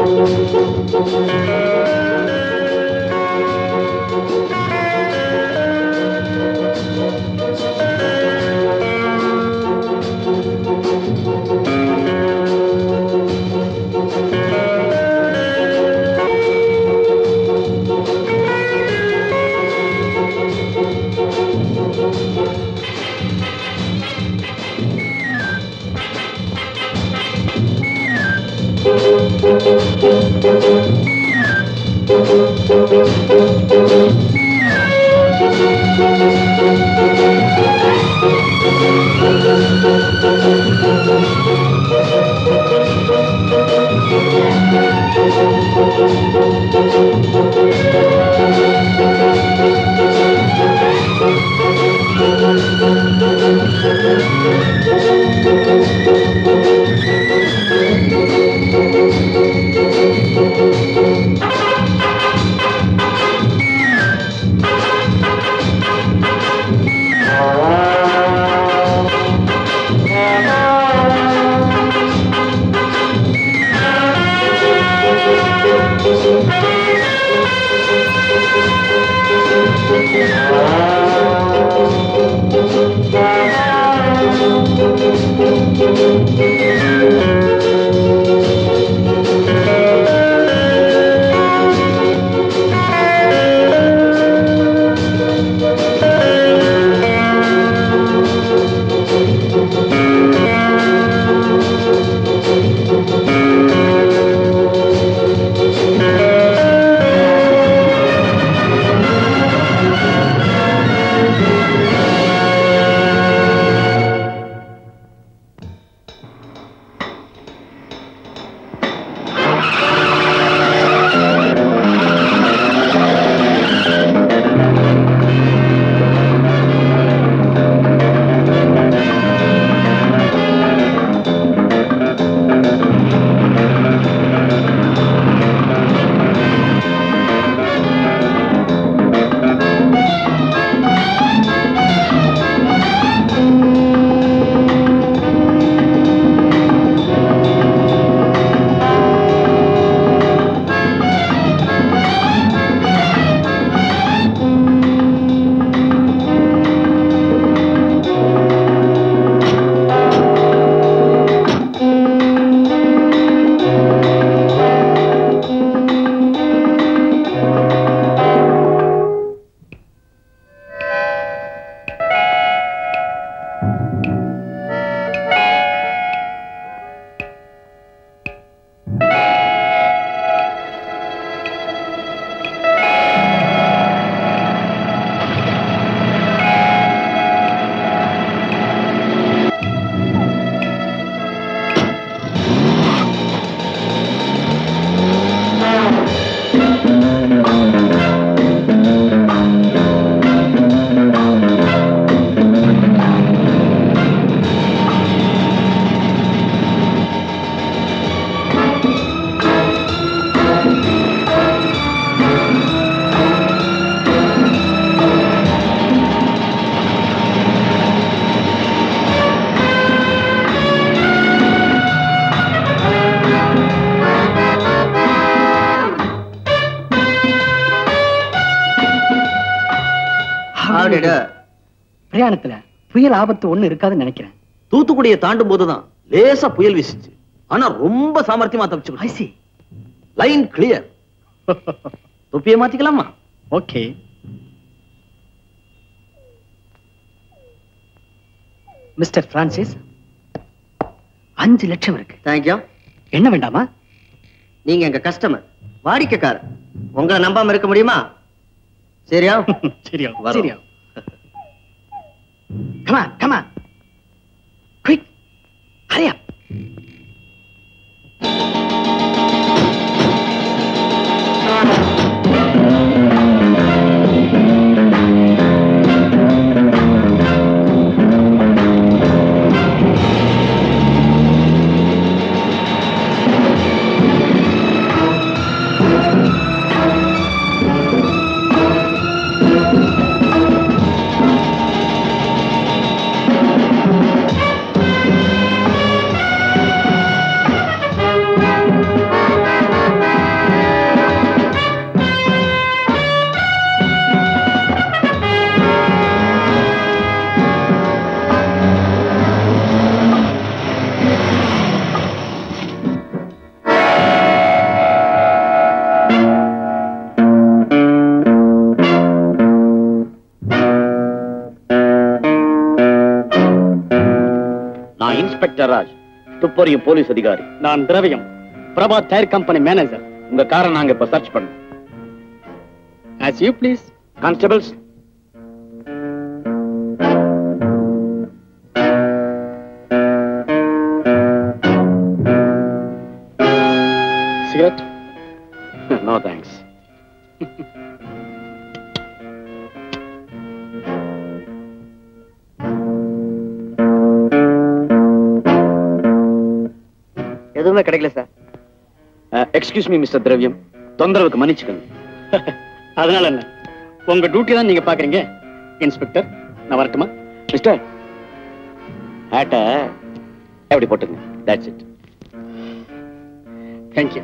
ஆடிட பிரயாணத்துல புயல் ஆபத்து ஒண்ணு இருக்காதுன்னு நினைக்கிறேன் தூத்துக்குடியை தாண்டும் போதுதான் லேசா புயல் வீசுச்சு ஆனா ரொம்ப சாமர்த்தியமா தப்பிச்சு ஐசி லைன் கிளியர் தொப்பியை மாத்திக்கலாமா ஓகே மிஸ்டர் பிரான்சிஸ் அஞ்சு லட்சம் இருக்கு தேங்க்யூ என்ன வேண்டாமா நீங்க எங்க கஸ்டமர் வாடிக்கைக்காரர் உங்களை நம்பாம இருக்க முடியுமா சரியா சரியா வரோம். சரியா Come on, come on. Quick. Hurry up. Dhanraj துப்பறியும் போலீஸ் அதிகாரி நான் திரவியம் பிரபா டயர் கம்பெனி மேனேஜர் உங்க காரை நாங்க இப்ப சர்ச் பண்ணோம் as you please constables cigarette no thanks எதுவுமே கிடைக்கல சார் எக்ஸ்கியூஸ் மீ மிஸ்டர் திரவியம் தொந்தரவுக்கு மன்னிச்சுக்கங்க அதனால என்ன உங்க டியூட்டி தான் நீங்க பாக்குறீங்க இன்ஸ்பெக்டர் நான் வரட்டுமா மிஸ்டர் ஹேட்டை எப்படி போட்டுங்க that's it thank you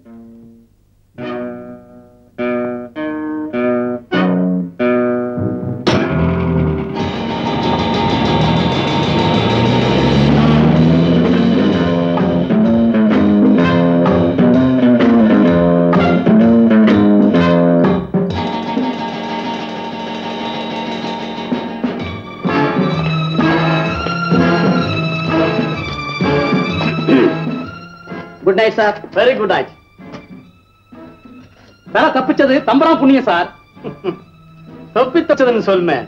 good night sir very good night வேலை தப்பிச்சது தம்பரம் புண்ணியம் சார் தப்பி தச்சதுன்னு சொல்லுமே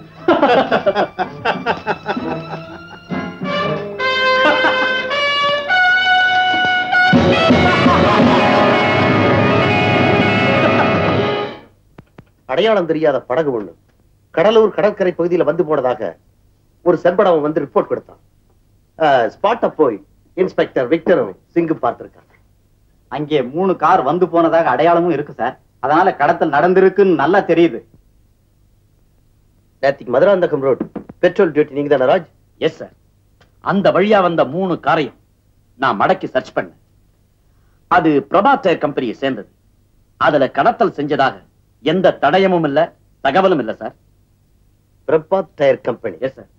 அடையாளம் தெரியாத படகு ஒண்ணு கடலூர் கடற்கரை பகுதியில வந்து போனதாக ஒரு செம்படவன் வந்து ரிப்போர்ட் கொடுத்தான் ஸ்பாட்ட போய் இன்ஸ்பெக்டர் விக்டரும் சிங்கு பார்த்திருக்காங்க அங்கே மூணு கார் வந்து போனதாக அடையாளமும் இருக்கு சார் அதனால கடத்தல் நடந்திருக்குன்னு நல்லா தெரியுது நேத்திக்கு மதுராந்தகம் ரோட் பெட்ரோல் டியூட்டி நீங்க தானே ராஜ் எஸ் சார் அந்த வழியா வந்த மூணு காரையும் நான் மடக்கி சர்ச் பண்ணேன் அது பிரபா டயர் கம்பெனியை சேர்ந்தது அதுல கடத்தல் செஞ்சதாக எந்த தடயமும் இல்ல தகவலும் இல்ல sir Prabhat tyre company yes sir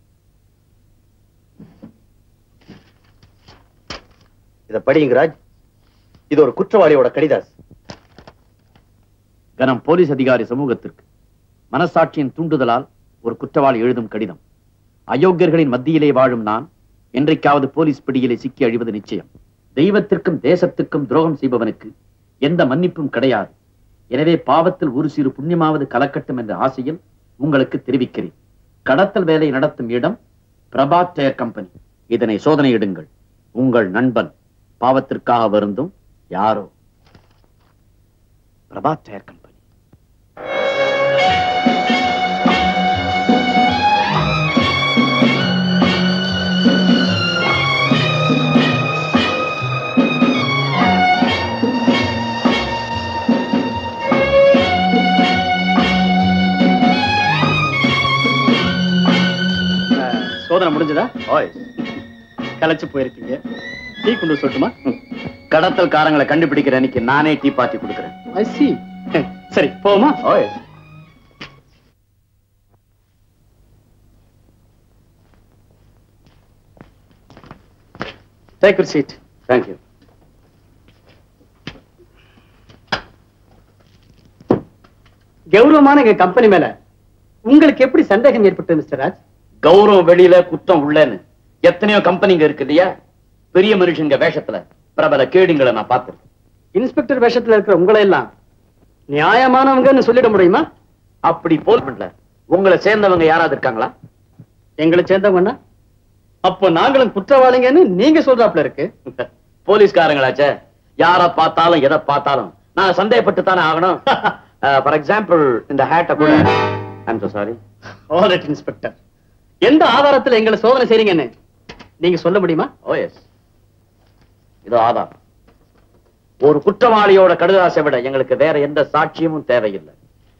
இத படிங்க ராஜ் இது ஒரு குற்றவாளியோட கடிதாஸ் கனம் போலீஸ் அதிகாரி சமூகத்திற்கு மனசாட்சியின் தூண்டுதலால் ஒரு குற்றவாளி எழுதும் கடிதம் அயோக்கியர்களின் மத்தியிலே வாழும் நான் என்றைக்காவது போலீஸ் பிடியிலே சிக்கி அழிவது நிச்சயம் தெய்வத்திற்கும் தேசத்துக்கும் துரோகம் செய்பவனுக்கு எந்த மன்னிப்பும் கிடையாது எனவே பாவத்தில் ஒரு சிறு புண்ணியமாவது கலக்கட்டும் என்ற ஆசையில் உங்களுக்கு தெரிவிக்கிறேன் கடத்தல் வேலை நடத்தும் இடம் பிரபாத் டயர் கம்பெனி இதனை சோதனையிடுங்கள் உங்கள் நண்பன் பாவத்திற்காக வருந்தும் யாரோ பிரபாத் டயர் கம்பெனி சோதனை முடிஞ்சதா கலைச்சு போயிருக்கீங்க டீ கொண்டு வர சொல்லட்டுமா கடத்தல் காரங்களை கண்டுபிடிக்கிற அன்னைக்கு நானே டீ பார்ட்டி கொடுக்கிறேன் ஐ சி சரி போமா டேக் யூர் சீட் தேங்க்யூ கௌரவமான எங்க கம்பெனி மேல உங்களுக்கு எப்படி சந்தேகம் ஏற்பட்டது மிஸ்டர் ராஜ் கௌரவம் வெளியில குத்தம் உள்ளன்னு எத்தனையோ கம்பெனிங்க இருக்கு இல்லையா பெரிய மனுஷங்க வேஷத்துல பிரபல கேடிங்களை நான் பார்த்திருக்கேன் இன்ஸ்பெக்டர் வேஷத்துல இருக்கிற உங்களை எல்லாம் நியாயமானவங்கன்னு சொல்லிட முடியுமா அப்படி போல் பண்ணல உங்களை சேர்ந்தவங்க யாராவது இருக்காங்களா எங்களை சேர்ந்தவங்கன்னா அப்போ நாங்களும் குற்றவாளிங்கன்னு நீங்க சொல்றாப்ல இருக்கு போலீஸ்காரங்களாச்சே யார பார்த்தாலும் எதை பார்த்தாலும் நான் சந்தேகப்பட்டு தானே ஆகணும் ஃபார் எக்ஸாம்பிள் இந்த ஹேட்டை கூட I'm so sorry alright inspector எந்த ஆதாரத்துல எங்களை சோதனை செய்றீங்கன்னு நீங்க சொல்ல முடியுமா ஓ எஸ் இதோ ஆதாரம் ஒரு குற்றவாளியோட கடுதாசை விட எங்களுக்கு வேற எந்த சாட்சியமும் தேவையில்லை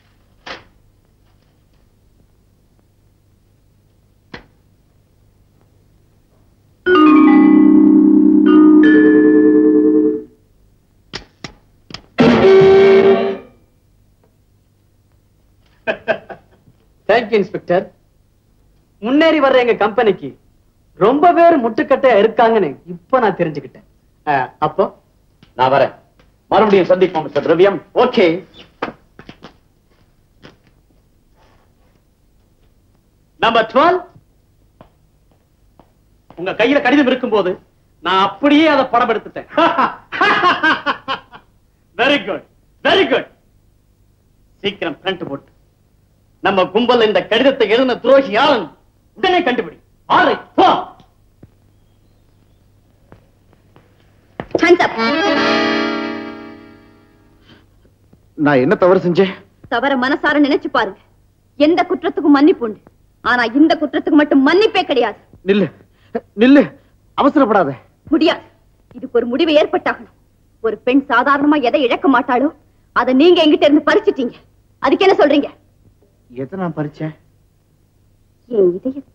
தேங்க்யூ இன்ஸ்பெக்டர் முன்னேறி வர்ற எங்க கம்பெனிக்கு ரொம்ப பேர் முட்டுக்கட்டையா இருக்காங்கன்னு இப்ப நான் தெரிஞ்சுக்கிட்டேன் அஹ், அப்போ நான் வரேன் மறுபடியும் சந்திப்போம் மிஸ்டர் திரவியம் ஓகே நம்பர் டுவெல் உங்க கையில கடிதம் இருக்கும்போது நான் அப்படியே அதை படம் எடுத்துட்டேன் வெரி குட் வெரி குட் சீக்கிரம் பிரிண்ட் போட்டு நம்ம கும்பல் இந்த கடிதத்தை எழுதின துரோகி யாருன்னு உடனே கண்டுபிடி ஆலை போ Hands up. நான் என்ன தவறு செஞ்சேன் தவற மனசார நினைச்சு பாருங்க எந்த குற்றத்துக்கும் மன்னிப்பு உண்டு ஆனா இந்த குற்றத்துக்கு மட்டும் மன்னிப்பே கிடையாது நில்லு நில்லு அவசரப்படாத முடியாது இதுக்கு ஒரு முடிவு ஏற்பட்டாகணும் ஒரு பெண் சாதாரணமா எதை இழக்க மாட்டாளோ அதை நீங்க எங்கிட்ட இருந்து பறிச்சிட்டீங்க அதுக்கு என்ன சொல்றீங்க எதை நான் பறிச்சேன் என் இதயத்தை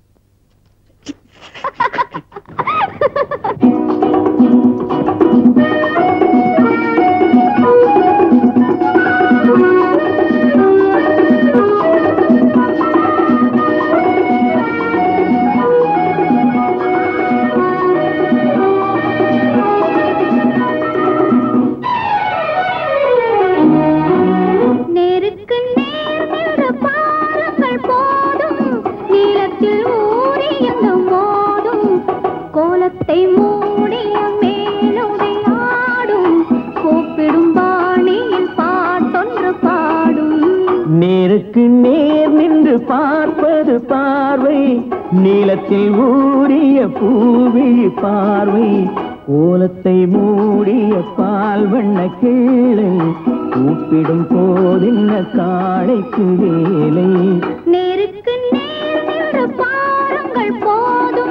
நேருக்கு நேர் நின்ற பாரங்கள் போதும் நீளத்தில் ஊறியந்த மோதும் கோலத்தை மூடிய மேலுடை ஆடும் கூப்பிடும் பாணியில் பாட்டொன்று பாடும் நேருக்கு நேர் நின்று பார்ப்பது பார்வை நீளத்தில் ஊறிய பூவிழி பார்வை கோலத்தை மூடிய பால் வண்ண கீழை கூப்பிடும் போதின்ன காளைக்கு வேலை நேருக்கு நேர் நின்ற பாரங்கள் போதும்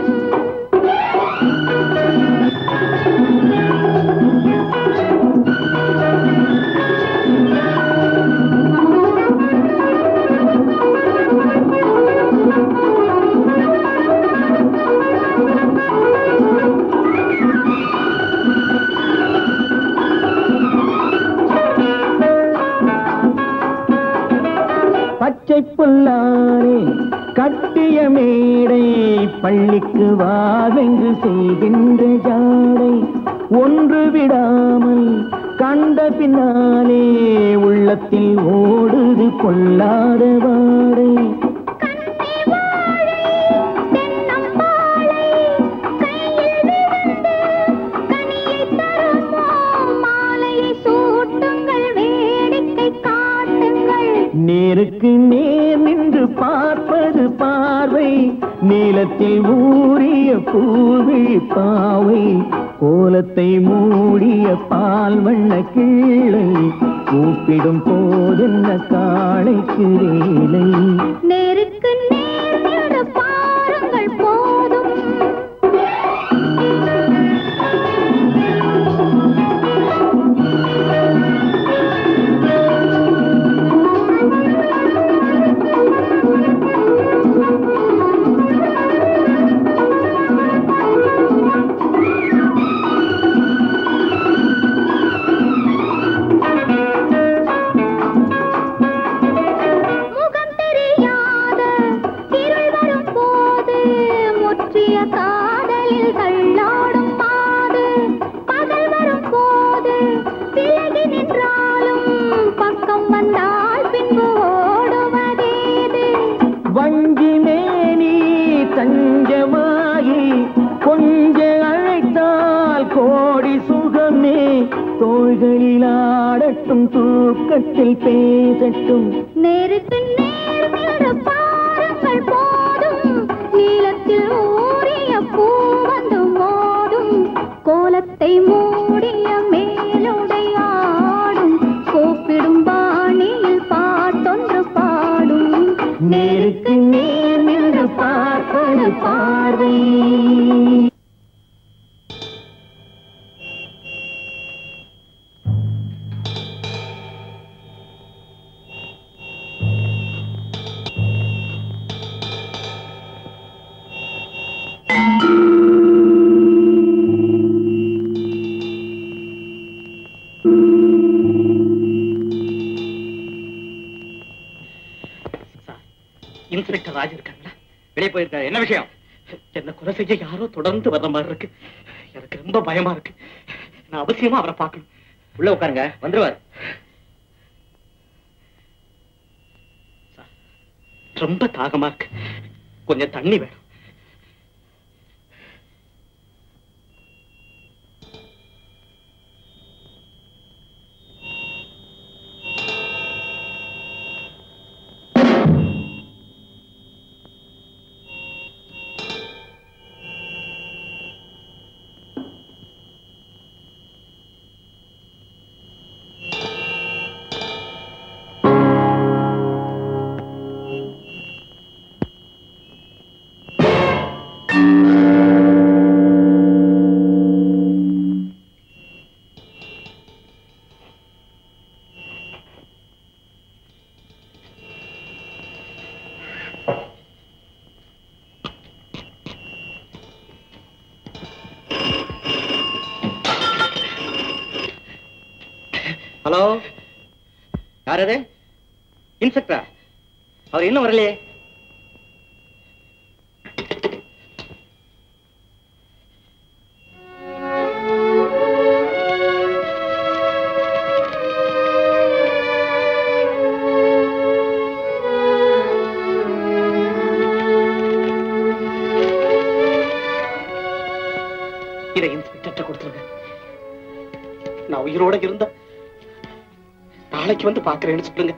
பச்சை புல்லாரே கட்டிய மேடை பள்ளிக்கு வாவென்று செய்கின்ற ஜாடை ஒன்று விடாமல் கண்ட பின்னாலே உள்ளத்தில் ஓடுது கொள்ளாத வாடை நேருக்கு நேர் நின்று பார்ப்பது பார்வை நீளத்தில் ஊறிய பூவிழி பாவை கோலத்தை மூடிய பால் வண்ண கீழை கூப்பிடும் போதென்ன காளைக்கு வேலை நேருக்கு நேர் நின்ற பாரங்கள் போதும் முகம் தெரியாத இருள் வரும் போது முற்றிய காதலில் தள்ளாடும் பாது பகல் வரும் போது விலகி நின்றாலும் பக்கம் வந்தால் பின்பு ஓடுவதேது வஞ்சி மேனி தஞ்சமாகி கொஞ்ச அழைத்தால் கோடி சுகமே தோள்களில் ஆடட்டும் தூக்கத்தில் பேசட்டும் நேருக்கு நேர் நின்ற பாரங்கள் போதும் நீளத்தில் ஊறிய பூ வந்து மோதும் கோலத்தை மூடிய மேலுடை ஆடும் கூப்பிடும் பாணியில் பாட்டொன்று பாடும் நேருக்கு நேர் நின்று பார்ப்பது பார்வை இன்ஸ்பெக்டர் ராஜ் இருக்காங்களா வெளியே போயிருக்காரு என்ன விஷயம் என்ன கொலை செய்ய யாரோ தொடர்ந்து வர்ற மாதிரி இருக்கு எனக்கு ரொம்ப பயமா இருக்கு நான் அவசியமா அவரை பார்க்கணும் உள்ள உட்காருங்க வந்துருவார் சார், ரொம்ப தாகமா இருக்கு கொஞ்சம் தண்ணி வேணும் ஹலோ யார் அது இன்ஸ்பெக்டரா அவர் இன்னும் வரலையே இதை இன்ஸ்பெக்டர் கொடுத்துருங்க நான் உயிரோட இருந்தா நாளைக்கு வந்து பாக்குறேன்னு சொல்லுங்க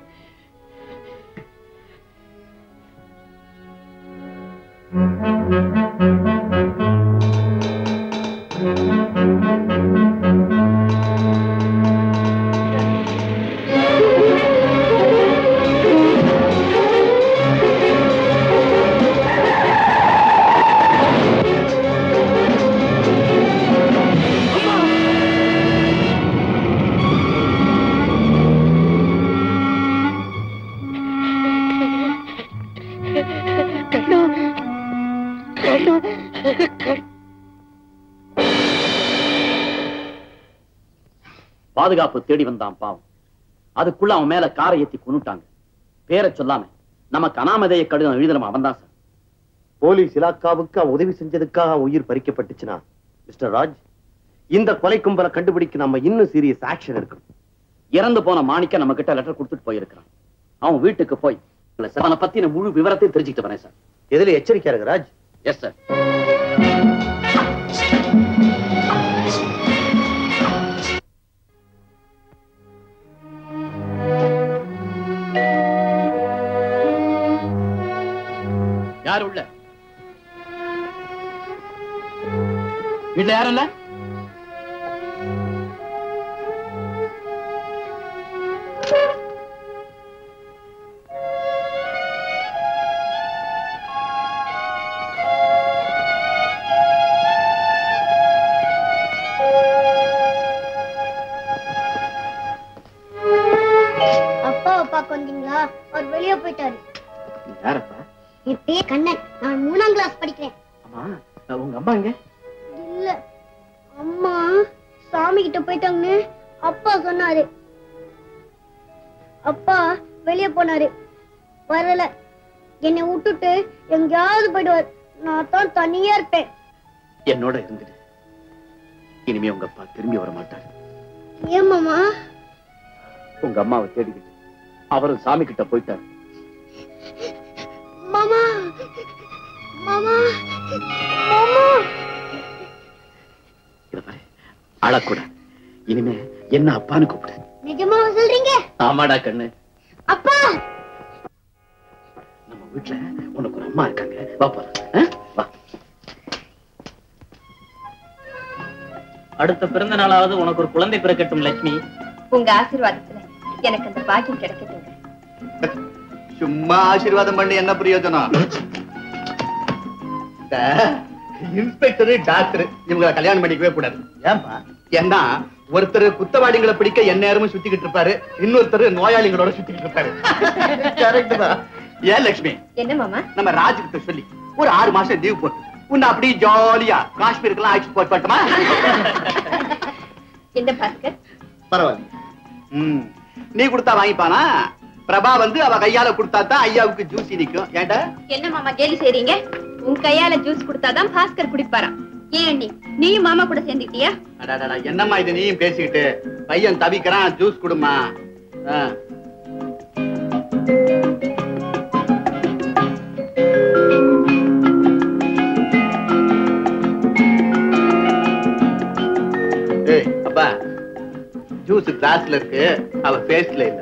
பாதுகாப்பு தேடி வந்தான் பாவம் அதுக்குள்ள அவன் மேல காரை ஏத்தி கொன்னுட்டாங்க பேரை சொல்லாம நமக்கு அனாமதேய கடிதம் எழுதுறவன் அவன் தான் சார் போலீஸ் இலாக்காவுக்கு அவன் உதவி செஞ்சதுக்காக அவன் உயிர் பறிக்கப்பட்டுச்சுன்னா மிஸ்டர் ராஜ் இந்த கொலை கும்பலை கண்டுபிடிக்க நம்ம இன்னும் சீரியஸ் ஆக்ஷன் எடுக்கணும் இறந்து போன மாணிக்க நம்ம கிட்ட லெட்டர் கொடுத்துட்டு போயிருக்கான் அவன் வீட்டுக்கு போய் அவனை பத்தின முழு விவரத்தையும் தெரிஞ்சுக்கிட்டு வரேன் சார் எதுல எச்சரிக்கையா இருக்கு ராஜ் எஸ் சார் யார் உள்ள வீட்டுல யாரும் இல்ல அப்பாவை பார்க்க வந்தீங்களா அவர் வெளியே போயிட்டாரு யாரப்பா என் பேர் கண்ணன் நான் மூணாம் கிளாஸ் படிக்கிறேன் ஆமா உங்க அம்மா எங்க இல்ல அம்மா சாமி கிட்ட போயிட்டாங்கன்னு அப்பா சொன்னாரு அப்பா வெளியே போனாரு வரல என்னை விட்டுட்டு எங்கேயாவது போயிடுவார் நான் தான் தனியா இருப்பேன் என்னோட இருந்துடு இனிமே உங்க அப்பா திரும்பி வர மாட்டார் ஏன் மாமா உங்க அம்மாவை தேடிக்கிட்டு அவரும் சாமி கிட்ட போயிட்டார் மாமா மாமா மாமா இத பாரு அழக்கூடாது இனிமே என்ன அப்பான்னு கூப்பிடு நிஜமாவா சொல்றீங்க ஆமாடா கண்ணு அப்பா நம்ம வீட்டுல உனக்கு ஒரு அம்மா இருக்காங்க வா போலாம் ஆ? வா அடுத்த பிறந்த நாளாவது உனக்கு ஒரு குழந்தை பிறக்கட்டும் லட்சுமி உங்க ஆசீர்வாதத்துல எனக்கு அந்த பாக்கியம் கிடைக்கட்டுங்க சும்மா ஆசீர்வாதம் பண்ணி என்ன பிரயோஜனம் இன்ஸ்பெக்டர் டாக்டர் இவங்களை கல்யாணம் பண்ணிக்கவே கூடாது ஏன்பா ஏன்னா ஒருத்தர் குத்தவாளிகளை பிடிக்க எந்நேரமும் சுத்திக்கிட்டு இருப்பாரு இன்னொருத்தர் நோயாளிகளோட சுத்திக்கிட்டு இருப்பாரு கரெக்ட் தான் ஏன் லட்சுமி என்ன மாமா நம்ம ராஜுகிட்ட சொல்லி ஒரு ஆறு மாசம் லீவ் போட்டு உன்னை அப்படியே ஜாலியா காஷ்மீருக்குலாம் ஆட்சி போட்டு பட்டுமா என்ன பாஸ்கர் பரவாயில்ல ம். நீ கொடுத்தா வாங்கிப்பானா பிரபா வந்து அவ கையால கொடுத்தா தான் ஐயாவுக்கு ஜூஸ் நிக்கும் ஏன்டா என்ன மாமா கேலி செய்றீங்க உன் கையால ஜூஸ் குடுத்தாதான் பாஸ்கர் குடிப்பாராம் ஏன் அண்ணி நீயும் மாமா கூட சேர்ந்துக்கிட்டியா அடாடாடா, என்னம்மா இது நீயும் பேசிக்கிட்டு பையன் தவிக்கிறான் ஜூஸ் குடுமா ஆ. ஏய் அப்பா ஜூஸ் கிளாஸ்ல இருக்கு அவ பேஸ்ல இல்ல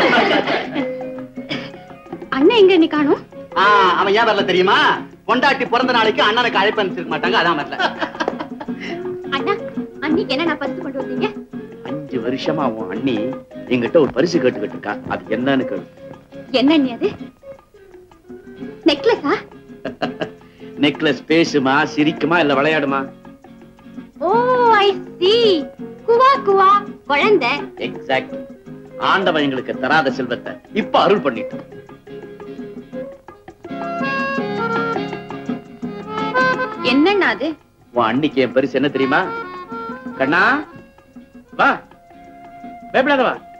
அண்ணன் எங்க நீ காணும் ஆ, அவன் ஏன் வரல தெரியுமா பொண்டாட்டி பிறந்த நாளைக்கு அண்ணனுக்கு அழைப்பு அனுப்பிச்சிருக்க மாட்டாங்க அதான் வரல அண்ணா அன்னைக்கு என்ன நான் பரிசு கொண்டு வந்தீங்க அஞ்சு வருஷமா உன் அண்ணி என்கிட்ட ஒரு பரிசு கேட்டுக்கிட்டு இருக்கா அது என்னன்னு கேளு என்ன அண்ணி அது நெக்லஸா நெக்லஸ் பேசுமா சிரிக்குமா இல்ல விளையாடுமா ஓ ஐ சி குவா குவா குழந்தை எக்ஸாக்ட் ஆண்டவன் எங்களுக்கு தராத செல்வத்தை இப்ப அருள் பண்ணிட்டு என்னண்ணா அது உன் அன்னிக்கு என் பரிசு என்ன தெரியுமா கண்ணா வா பயப்படாத வா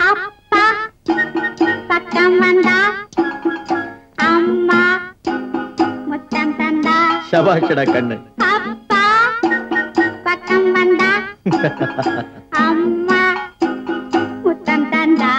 சபாஷடா கண்ணு அப்பா பக்கம் வந்தா அம்மா முத்தம் தந்தா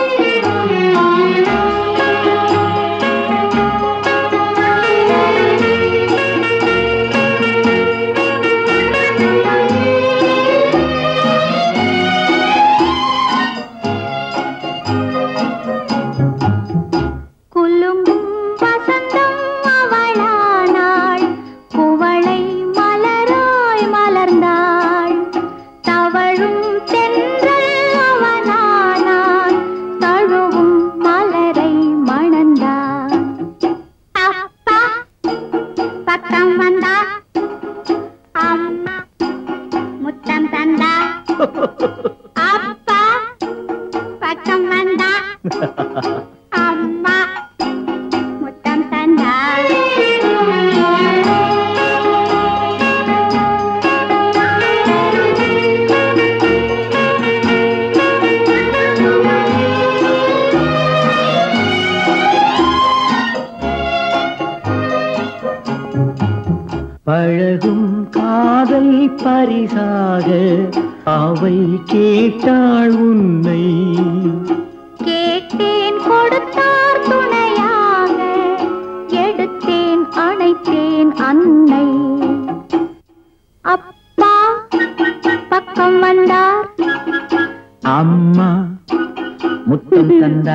குலுங்கும் வசந்தம் அவளானாள் குவளை மலராய் மலர்ந்தாள் தவழும் தென்றல் அவனானான் தழுவும் மலரை மணந்தான் அப்பா பக்கம் வந்தா அம்மா முத்தம் தந்தா அப்பா பக்கம் வந்தா அம்மா முத்தம் தந்தா பழகும் காதல் பரிசாக அவை கேட்டாள் உன்னை கேட்டேன் கொடுத்தார் துணையாக எடுத்தேன் அணைத்தேன் அன்னை அப்பா பக்கம் வந்தார் அம்மா முத்தம் தந்தா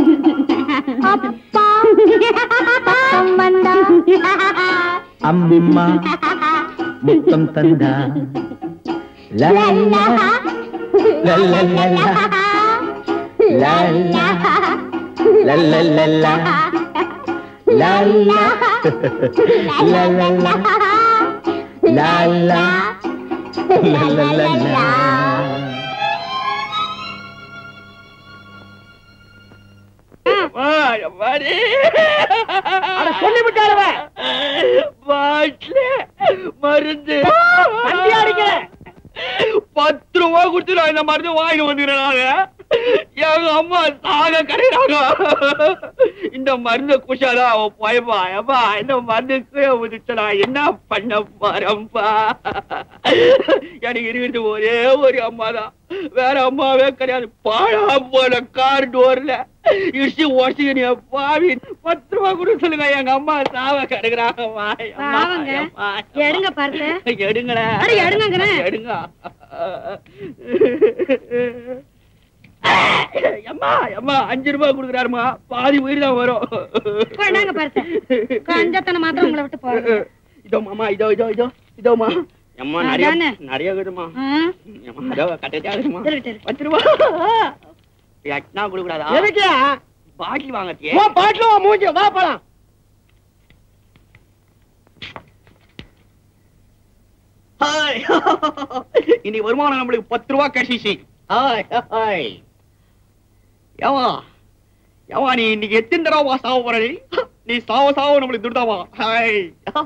அப்பா பக்கம் வந்தார் அம்மா முத்தம் தந்தா லா, லா, லா, லா, லா, லா. லா, லா, லா, லா, லா, லா. லா, லா. லா, லா, லா. லா, லா. லா, லா, லா, லா. சொல்லி விட்டாருவ பாட்ல மருந்து பத்து ரூபா கொடுத்து நான் இந்த மருந்து வாங்கி வந்துடுறாங்க எங்க அம்மா சாக கிடைக்கிறாங்க இந்த மருந்து குஷாலா அவன் போயப்பா ஏப்பா இந்த மருந்துக்கு உதிச்சடா என்ன பண்ண போறப்பா எனக்கு இருக்கிறது ஒரே ஒரு அம்மா தான் வேற அம்மாவே கிடையாது பாழா போல கார் டோர்ல இடிச்சு உடச்சு நீ பாவி பத்து ரூபா கூட சொல்லுங்க எங்க அம்மா சாவ கிடக்குறாங்க பாவங்க. எடுங்க பார்த்து. எடுங்களேன் அட, எடுங்கங்கிறேன். எடுங்க அம்மா அம்மா அஞ்சு ரூபாய் கொடுக்குறாருமா பாதி உயிர் தான் வரும் கொண்டாங்க பார்த்து கஞ்சத்தனை மாத்திரம் உங்களை விட்டு போறது இதோ மாமா இதோ இதோ இதோ இதோமா அம்மா நிறைய அதானே. நிறைய இருக்குதுமா ஆ, அம்மா அதோ கட்டையா இருக்குமா இருக்கட்டும், இருக்கட்டும். பத்து ரூபா எட்டனா கொடுக்கூடாதா எதுக்கு பாட்டில் வாங்கத்தியே உன் பாட்டுல உன் மூஞ்சி வா போலாம் ஹாய் இன்னைக்கு வருமானம் நம்மளுக்கு பத்து ரூபா கசிச்சு ஹாய் ஹாய் ஏவா ஏவா நீ இன்னைக்கு எத்தனை தடவை சாவ போற நீ நீ சாவ சாவ நம்மளுக்கு துர்தாவா ஹாய்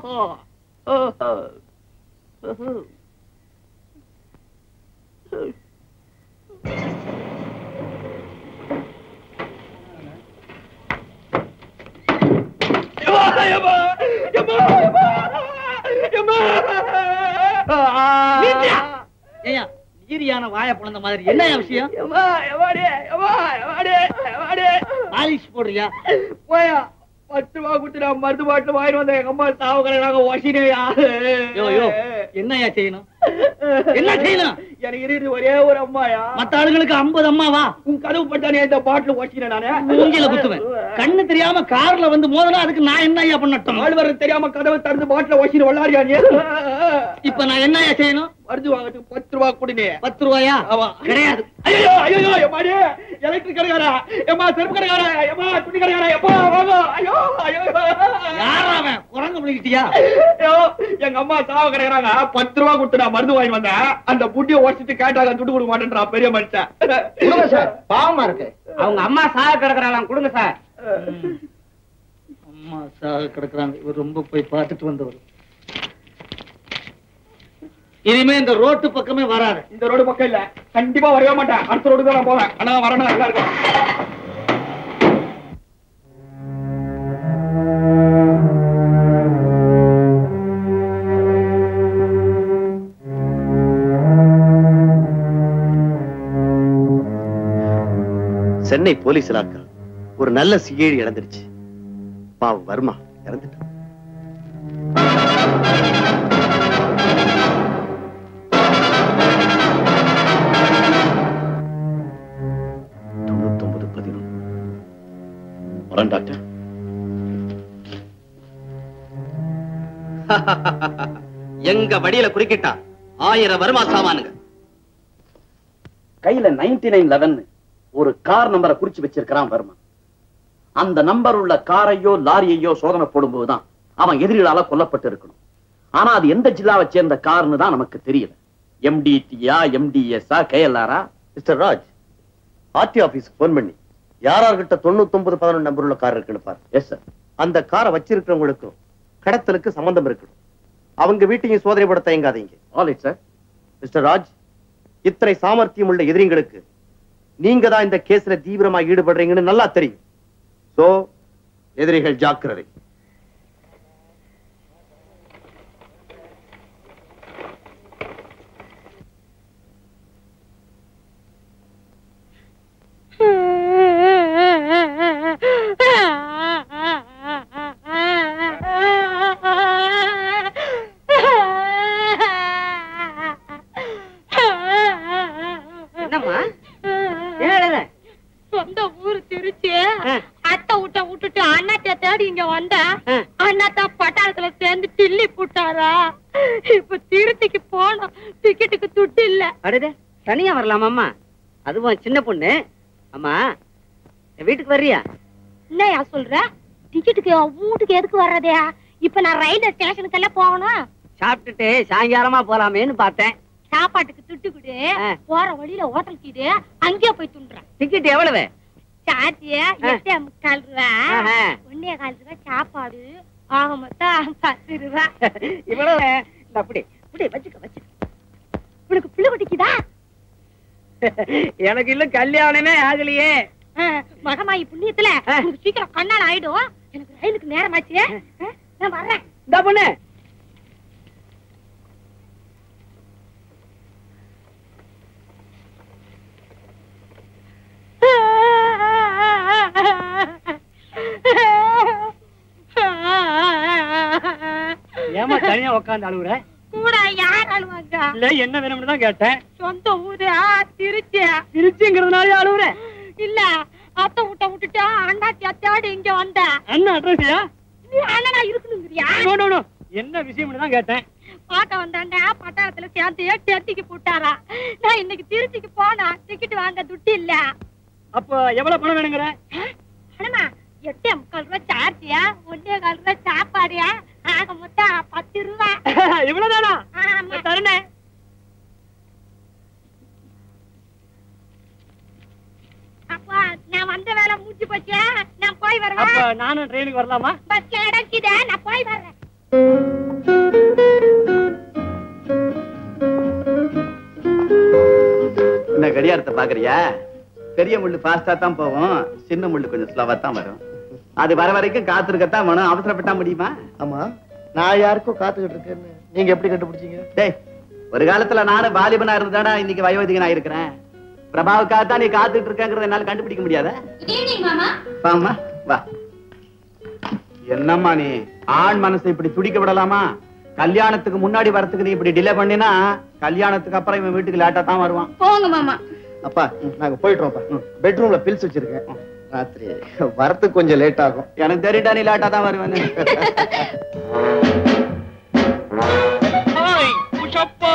ஏய்யா ஈரியான வாய பிளந்த மாதிரி என்ன விஷயம் பாலிஷ் போடுறியா போயா பத்து ரூபா கொடுத்து நான் மருந்து பாட்டில் வாங்கிட்டு வந்தேன் எங்க அம்மா சாவுக்கிறாங்க வசினையா யோ யோ என்னய்யா செய்யணும் என்ன செய்யணும் எனக்கு இருக்குது ஒரே ஒரு அம்மாயா மத்த ஆளுங்களுக்கு ஐம்பது அம்மாவா உன் கதவு பட்டானே இந்த பாட்டில் வச்சினேன் நானு மூஞ்சில குத்துவேன் கண்ணு தெரியாம கார்ல வந்து மோதனா அதுக்கு நான் என்னய்யா பண்ணட்டும் ஆள் வர தெரியாம கதவை திறந்து பாட்டில் வச்சின வள்ளாரியா நீ இப்ப நான் என்னய்யா செய்யணும் மருந்து வாங்கறதுக்கு பத்து ரூபா கொடுனே பத்து ரூபாயா ஆமா கிடையாது ஐயோ ஐயோ எம்மாடி எலக்ட்ரிக் கடைக்காரா எம்மா செருப்பு கடைக்காரா எம்மா துணி கடைக்காரா எப்பா வாங்க ஐயோ ஐயோ யாரா அவன் குரங்கு பிடிக்கிட்டியா ஐயோ எங்க அம்மா சாவ கிடைக்கிறாங்க பத்து ரூபா கொடுத்து நான் மருந்து வாங்கி வந்தேன் அந்த புட்டியை உடச்சிட்டு கேட்டாங்க துட்டு கொடுக்க மாட்டேன்றா பெரிய மனுஷன் கொடுங்க சார் பாவமா இருக்கு அவங்க அம்மா சாக கிடக்குறாங்க கொடுங்க சார் அம்மா சாக கிடக்குறாங்க இவர் ரொம்ப போய் பார்த்துட்டு வந்தவர் இனிமே இந்த ரோட்டு பக்கமே வராது இந்த ரோடு பக்கம் இல்ல கண்டிப்பா வரவே மாட்டேன் அடுத்த ரோடு தான் நான் போவேன் ஆனா வரணும் நல்லா இருக்கும் சென்னை போலீஸ் இலாக்கா ஒரு நல்ல சிஏடி இழந்துருச்சு பாவம் வர்மா இறந்துட்டான் தொண்ணூத்தொன்பது பதினொன்று வரேன் டாக்டர் எங்க வடியில குறுக்கிட்டா ஆயிரம் வருமா சாமானுங்க கையில நைன்டி நைன் லெவன் ஒரு கார் நம்பரை குறிச்சு வச்சிருக்கிறான் வர்மா அந்த நம்பர் உள்ள காரையோ லாரியையோ சோதனை போடும்போதுதான் அவன் எதிரிகளால கொல்லப்பட்டு இருக்கணும் ஆனா அது எந்த ஜில்லாவை சேர்ந்த கார்னு தான் நமக்கு தெரியல எம்டிடியா எம்டிஎஸ்ஆ கேஎல்ஆரா மிஸ்டர் ராஜ் ஆர்டி ஆபீஸ்க்கு போன் பண்ணி யாரார்கிட்ட தொண்ணூத்தொன்பது பதினொன்று நம்பர் உள்ள கார் இருக்குன்னு பாரு எஸ் சார் அந்த காரை வச்சிருக்கிறவங்களுக்கும் கடத்தலுக்கு சம்பந்தம் இருக்கணும் அவங்க வீட்டையும் சோதனை பட தயங்காதீங்க all it sir mister Raj இத்தனை சாமர்த்தியம் உள்ள எதிரிங்களுக்கு நீங்க தான் இந்த கேஸ்ல தீவிரமா ஈடுபடுறீங்கன்னு நல்லா தெரியும் சோ எதிரிகள் ஜாக்கிரதை என்னம்மா ஏழல சொந்த ஊரு திருச்சி அத்தை விட்ட விட்டுட்டு அண்ணாத்த தேடி இங்க வந்த அண்ணாத்தா பட்டாளத்துல சேர்ந்து டில்லி போட்டாரா இப்ப திருச்சிக்கு போனோம் டிக்கெட்டுக்கு துட்டு இல்ல அடடே தனியா வரலாமாம்மா அதுவும் சின்ன பொண்ணு அம்மா என் வீட்டுக்கு வர்றியா என்னையா சொல்ற டிக்கெட்டுக்கு வீட்டுக்கு எதுக்கு வர்றதே இப்ப நான் ரயில்வே ஸ்டேஷனுக்கு எல்லாம் போகணும் சாப்பிட்டுட்டு சாயங்காலமா போலாமேன்னு பார்த்தேன் சாப்பாட்டுக்கு துட்டு கொடு போற வழியில ஹோட்டல் கீடு அங்கேயே போய் துண்டுறேன் டிக்கெட் எவ்வளவு சார்ஜ் எட்டே முக்கால் ரூபா ஆஹா. ஒன்னே கால் ரூபா சாப்பாடு ஆக மொத்தம் பத்து ரூபா இவ்வளவு இந்த அப்படி இப்படி வச்சுக்க வச்சுக்க உனக்கு புள்ள குட்டிக்குதா எனக்கு இல்ல கல்யாணமே ஆகலையே மகமாயி புண்ணியத்துல உனக்கு சீக்கிரம் கண்ணால ஆயிடும் எனக்கு ரயிலுக்கு நேரமாச்சு ஆ, நான் வர்றேன் இந்த பொண்ணு ஏமா தனியா உட்காந்து அழுகுற கூட யார் அழுவாங்க இல்ல என்ன வேணும்னு தான் கேட்டேன் சொந்த ஊரு ஆ, திருச்சி திருச்சிங்கிறதுனாலே அழுகுற இல்ல அத்தை விட்ட விட்டுட்டு அண்ணாச்சி அத்தாடி இங்க வந்த அண்ணன் அட்ரஸ்யா நீ அண்ணனா இருக்கணுங்கிறியா நோ நோ நோ என்ன விஷயம்னு தான் கேட்டேன் பார்க்க வந்தாண்டா பட்டாளத்துல சேர்ந்து டெட்டிக்கு போட்டாரா நான் இன்னைக்கு திருச்சிக்கு போனா டிக்கெட் வாங்க துட்டு இல்ல அப்ப எவ்வளவு பணம் வேணுங்கிற அண்ணா எட்டே முக்கால் ரூபா சார்ஜியா ஒன்னே கால் ரூபா சாப்பாடியா ஆக மொத்தம் பத்து ரூபா இவ்வளவுதானா ஆமா. தருணே அப்பா நான் வந்த வேலை மூச்சு போச்சு நான் போய் அப்ப வரேன் நானும் ட்ரெயினுக்கு வரலாமா பஸ்ல இடக்கித நான் போய் வர்றேன் இந்த கடியாரத்தை பாக்குறியா பெரிய முள்ளு ஃபாஸ்டா தான் போகும் சின்ன முள்ளு கொஞ்சம் ஸ்லோவா தான் வரும் அது வர வரைக்கும் காத்திருக்கத்தான் வேணும் அவசரப்பட்டா முடியுமா ஆமா நான் யாருக்கோ காத்துக்கிட்டு இருக்கேன்னு நீங்க எப்படி கண்டுபிடிச்சீங்க டேய் ஒரு காலத்துல நானும் வாலிபனா இருந்தாடா இன்னைக்கு வயோதிகனா இருக்கிறேன் பிரபாவுக்காக தான் நீ காத்துட்டு இருக்கங்கிறத என்னால கண்டுபிடிக்க முடியாத மாமா வாம்மா வா என்னம்மா நீ ஆண் மனசை இப்படி துடிக்க விடலாமா கல்யாணத்துக்கு முன்னாடி வரத்துக்கு நீ இப்படி டிலே பண்ணினா கல்யாணத்துக்கு அப்புறம் இவன் வீட்டுக்கு லேட்டா தான் வருவான் போங்க மாமா அப்பா நாங்க போயிட்டோம்ப்பா பெட்ரூம்ல பில்ஸ் வச்சிருக்கேன் ராத்திரி வரத்துக்கு கொஞ்சம் லேட் ஆகும் எனக்கு தெரியுடா நீ லேட்டா தான் வருவேன்னு hi Pushpa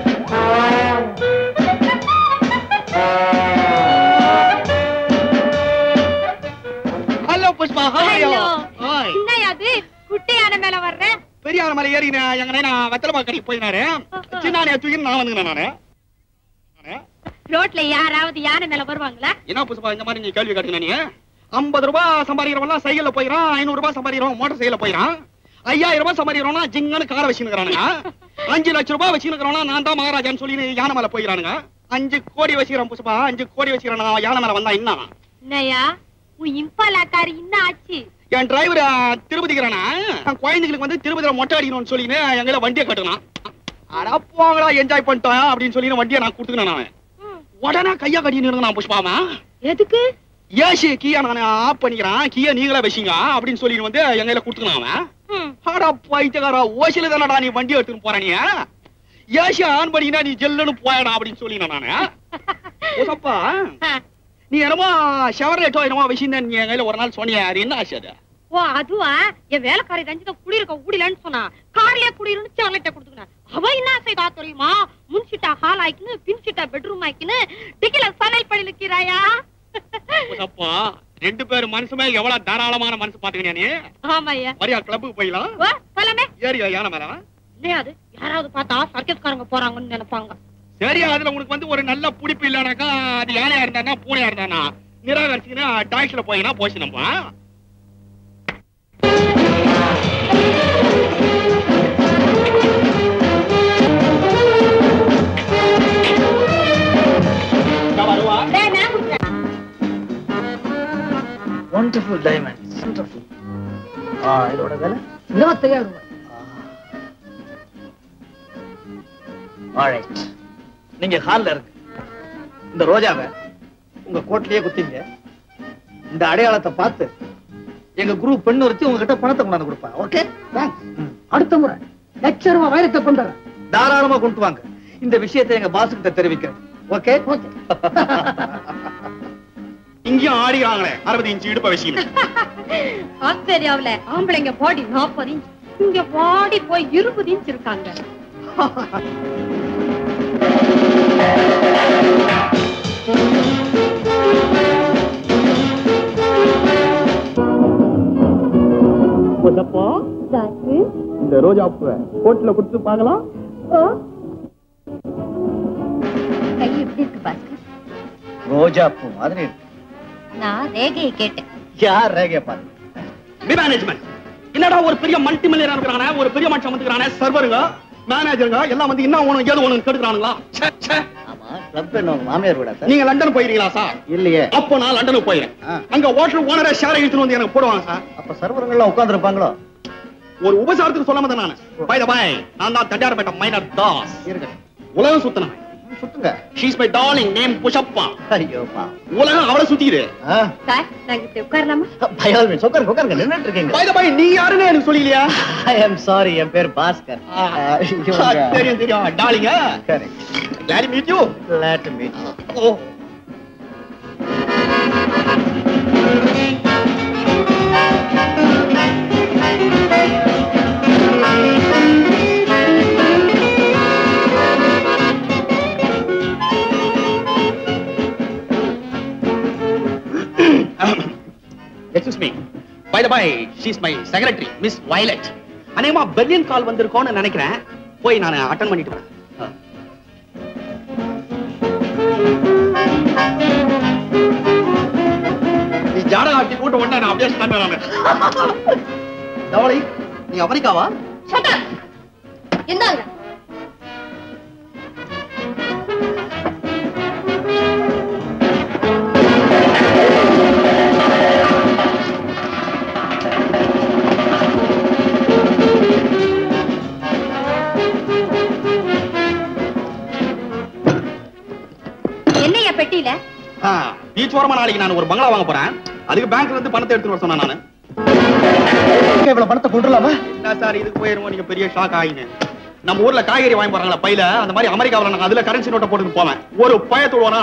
hello Pushpa hi hello hi என்னையா அது குட்டையான மேல வர்றேன் பெரியார மலை ஏறி நான் எங்க நான் வெத்தலை கடைக்கு போயினாரு சின்ன தூக்கி நான் வந்துங்க நானு ரோட்ல யாராவது யானை மேல வருவாங்களா என்ன புஷ்பா இந்த மாதிரி நீ கேள்வி கேட்டீங்க நீ ஐம்பது ரூபாய் சம்பாதிக்கிறவன் சைக்கிள்ல போயிடான் ஐநூறு ரூபாய் சம்பாதிக்கிறவன் மோட்டார் சைக்கிள்ல போயிடான் ஐயாயிரம் ரூபாய் சம்பாதிக்கிறவனா ஜிங்கன்னு காரை வச்சுக்கிறானுங்க அஞ்சு லட்சம் ரூபாய் வச்சுக்கிறவனா நான் தான் மகாராஜான்னு சொல்லி யானை மேல போயிடறானுங்க அஞ்சு கோடி வச்சுக்கிறேன் புஷ்பா அஞ்சு கோடி வச்சுக்கிறேன் நான் யானை மேல வந்தா என்ன என்னையா உன் இம்பாலா கார் என்ன ஆச்சு என் டிரைவர் திருப்பதிக்கிறானா குழந்தைங்களுக்கு வந்து திருப்பதியில மொட்டை அடிக்கணும்னு சொல்லி எங்களை வண்டியை கட்டணும் அட போங்களா என்ஜாய் பண்ணிட்டோம் அப்படின்னு சொல்லி வண்டியை நான் கொடுத்துக்கினேன் நான் உடனே கையா கட்டின்னு இருந்தான் புஷ்பாமா எதுக்கு ஏசி கீயை நான் ஆஃப் பண்ணிக்கிறேன் கீயை நீங்களே வச்சிங்க அப்படின்னு சொல்லி வந்து எங்க கையில கொடுத்துக்கலாம் அவன் ஆடா பைத்தியக்காரா ஓசில தானடா நீ வண்டி எடுத்துன்னு போற நீ ஏசி ஆன் பண்ணினா நீ ஜெல்லுன்னு போயடா அப்படின்னு சொல்லி நானு ஓசப்பா நீ என்னமோ ஷவர்லேட்டோ என்னமோ வச்சிருந்தேன் நீ என் கையில ஒரு நாள் சொன்னியா அது என்ன ஆச்சு அது ஓ அதுவா என் வேலைக்காரி ரஞ்சிதா குடியிருக்க குடிலன்னு சொன்னா கார்லயே குடியிருன்னு சாக்லேட்டை கொடுத்துக்கினா அவ என்ன செய்தா தெரியுமா முன் சீட்டா ஹால் ஆயிக்கின்னு பின் சீட்டா பெட்ரூம் ஆயிக்கின்னு டிக்கில சமையல் பண்ணி நிக்கிறாயா ஓசப்பா ரெண்டு பேரும் மனசுமே எவ்வளவு தாராளமான மனசு பாத்துக்கிறியா நீ ஆமாய்யா மரியா கிளப்புக்கு போயிடலாம் ஓ போலாமே ஏரியா யானை மேல இல்லையா அது யாராவது பார்த்தா சர்க்கஸ்காரங்க போறாங்கன்னு நினைப்பாங்க சரி அதுல உனக்கு வந்து ஒரு நல்ல பிடிப்பு இல்லனாக்கா அது யானையா இருந்தானா பூனையா இருந்தானா நிராகரிச்சுன்னா டாக்ஸில போயினா போச்சு நம்ம ஒண்டர்ஃபுல் டைமண்ட் ஒண்டர்ஃபுல் ஆ இதோட விலை இருபத்தையாயிரம் ரூபாய் ஆல்ரைட் நீங்க ஹால்ல இருக்கு இந்த ரோஜாவை உங்க கோட்லயே குத்திங்க இந்த அடையாளத்தை பார்த்து எங்க குரு பெண் ஒருத்தி உங்ககிட்ட பணத்தை கொண்டாந்து கொடுப்பா ஓகே அடுத்த முறை லட்ச ரூபாய் வைரத்தை கொண்டு வரேன் தாராளமா கொண்டு வாங்க இந்த விஷயத்தை எங்க பாஸ் கிட்ட தெரிவிக்கிறேன் ஓகே ஓகே இங்கேயும் ஆடிக்கிறாங்களே அறுபது இன்ச்சு இடுப்ப வச்சுக்கணும் ஆஸ்திரேலியாவுல ஆம்பளைங்க பாடி நாற்பது இன்ச் இங்க பாடி போய் இருபது இன்ச் இருக்காங்க இந்த ரோஜா பூவை கோட்ல கொடுத்து பார்க்கலாம் கை எப்படி இருக்கு பாஸ்கர் ரோஜா பூ மாதிரி இருக்கு நான் ரேகையை கேட்டேன் யார் ரேகை பாருங்க மேனேஜ்மெண்ட் என்னடா ஒரு பெரிய மல்டி மில்லியனர் இருக்கிறானே ஒரு பெரிய மனுஷன் வந்துக்கிறானே சர்வருங்க மேனேஜருங்க எல்லாம் வந்து என்ன ஒண்ணு ஏதோ ஒண்ணு கெடுக்கிறானுங்களா ச்சே, ச்சே. ஆமா கிளப் என்ன உங்க மாமியார் வீடா சார் நீங்க லண்டன் போயிருக்கீங்களா சார் இல்லையே அப்போ நான் லண்டனுக்கு போயிறேன் ஆ. அங்க ஹோட்டல் ஓனரே ஷேர் எடுத்துட்டு வந்து எனக்கு போடுவாங்க சார் அப்ப சர்வருங்கெல்லாம் உட்கார்ந்து ஒரு உபசாரத்துக்கு சொல்ல மாட்டேன் நானு பை பை நான் தான் தட்டார்பேட்ட மைனர் தாஸ் இருக்கட்டும் உலகம் சுத்தினவன் சுத்துங்க she's my darling name Pushpa ஐயோ பா உலகம் அவளை சுத்திக்குது சார் நாங்க இப்படி உட்காரலாமா பயால் மீன்ஸ் உட்காருங்க உட்காருங்க நின்னுட்டு இருக்கீங்க பை பை நீ யாருன்னு எனக்கு சொல்லலையா ஐ அம் சாரி என் பேர் பாஸ்கர் தெரியும் தெரியும் டார்லிங்க correct Glad to meet you. Glad to meet you. Oh. Excuse me. By the by, she's my secretary, Miss Violet. அநேகமா பெர்லின் கால் வந்திருக்கோன்னு நினைக்கிறேன் போய் நான் அட்டன் பண்ணிட்டு வரேன் நீ ஜாடகா ஆட்டி கூட்ட உடனே நான் அப்படியே ஸ்டாண்ட் பண்ணாம தவளை நீ அமெரிக்காவா என்னங்க என்னையா பெட்டியில பீச் ஓரமா நாளைக்கு நான் ஒரு பங்களா வாங்க போறேன் அதுக்கு பேங்க்ல இருந்து பணத்தை எடுத்துட்டு வர சொன்னேன் நானு இவ்வளவு பணத்தை கொண்டுலாமா என்ன சார் இதுக்கு போயிருமோ நீங்க பெரிய ஷாக் ஆகிங்க நம்ம ஊர்ல காய்கறி வாங்கி போறாங்களா பையில அந்த மாதிரி அமெரிக்காவுல நான் அதுல கரன்சி நோட்டை போட்டுட்டு போவேன் ஒரு பயத்துடுவானா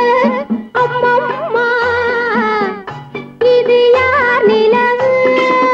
இது யார் நிலவு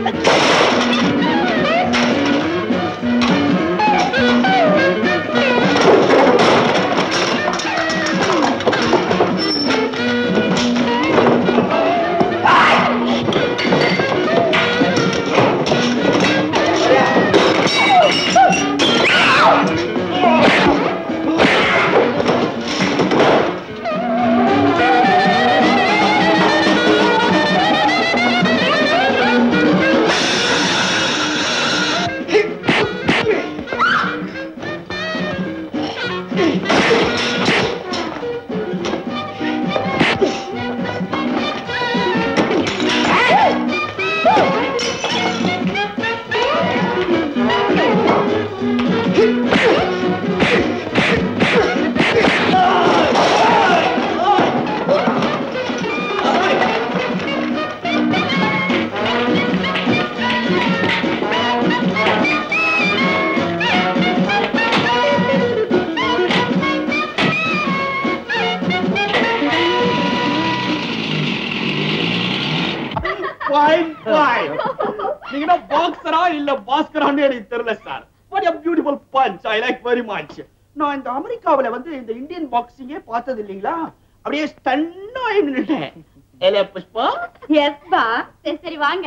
Fine, fine. நீங்க என்ன பாக்ஸரா இல்ல பாஸ்கரான்னு எனக்கு தெரியல sir what a beautiful punch i like very much நான் இந்த அமெரிக்காவுல வந்து இந்த இந்தியன் பாக்ஸிங்கே பார்த்தது இல்லீங்களா அப்படியே ஸ்டன்னா நின்னுட்டேன் ஏலே புஷ்பா எஸ் பா சரி சரி வாங்க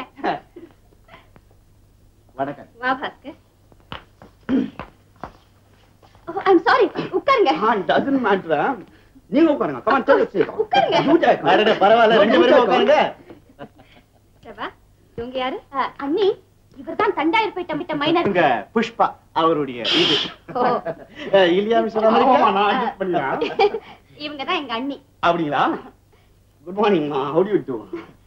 வணக்கம் வா பாஸ்கர் ஐம் சாரி உட்காருங்க ஆ டசன்ட் மேட்டர் நீங்க உட்காருங்க கமான் டேக் இட் உட்காருங்க அடடே, பரவாயில்ல ரெண்டு பேரும் உட்காருங்க பிரபா இவங்க யாரு அஹ், அண்ணி இவர்தான் தண்டாயிரம் தம்பிட்ட மைனர் இங்க புஷ்பா அவருடைய இது ஓ. அஹ், இல்லையா மிஸ்டர் ஆமா, நான் adjust பண்ணிக்கிறேன். இவங்க தான் எங்க அண்ணி அப்படிங்களா good morning how do you do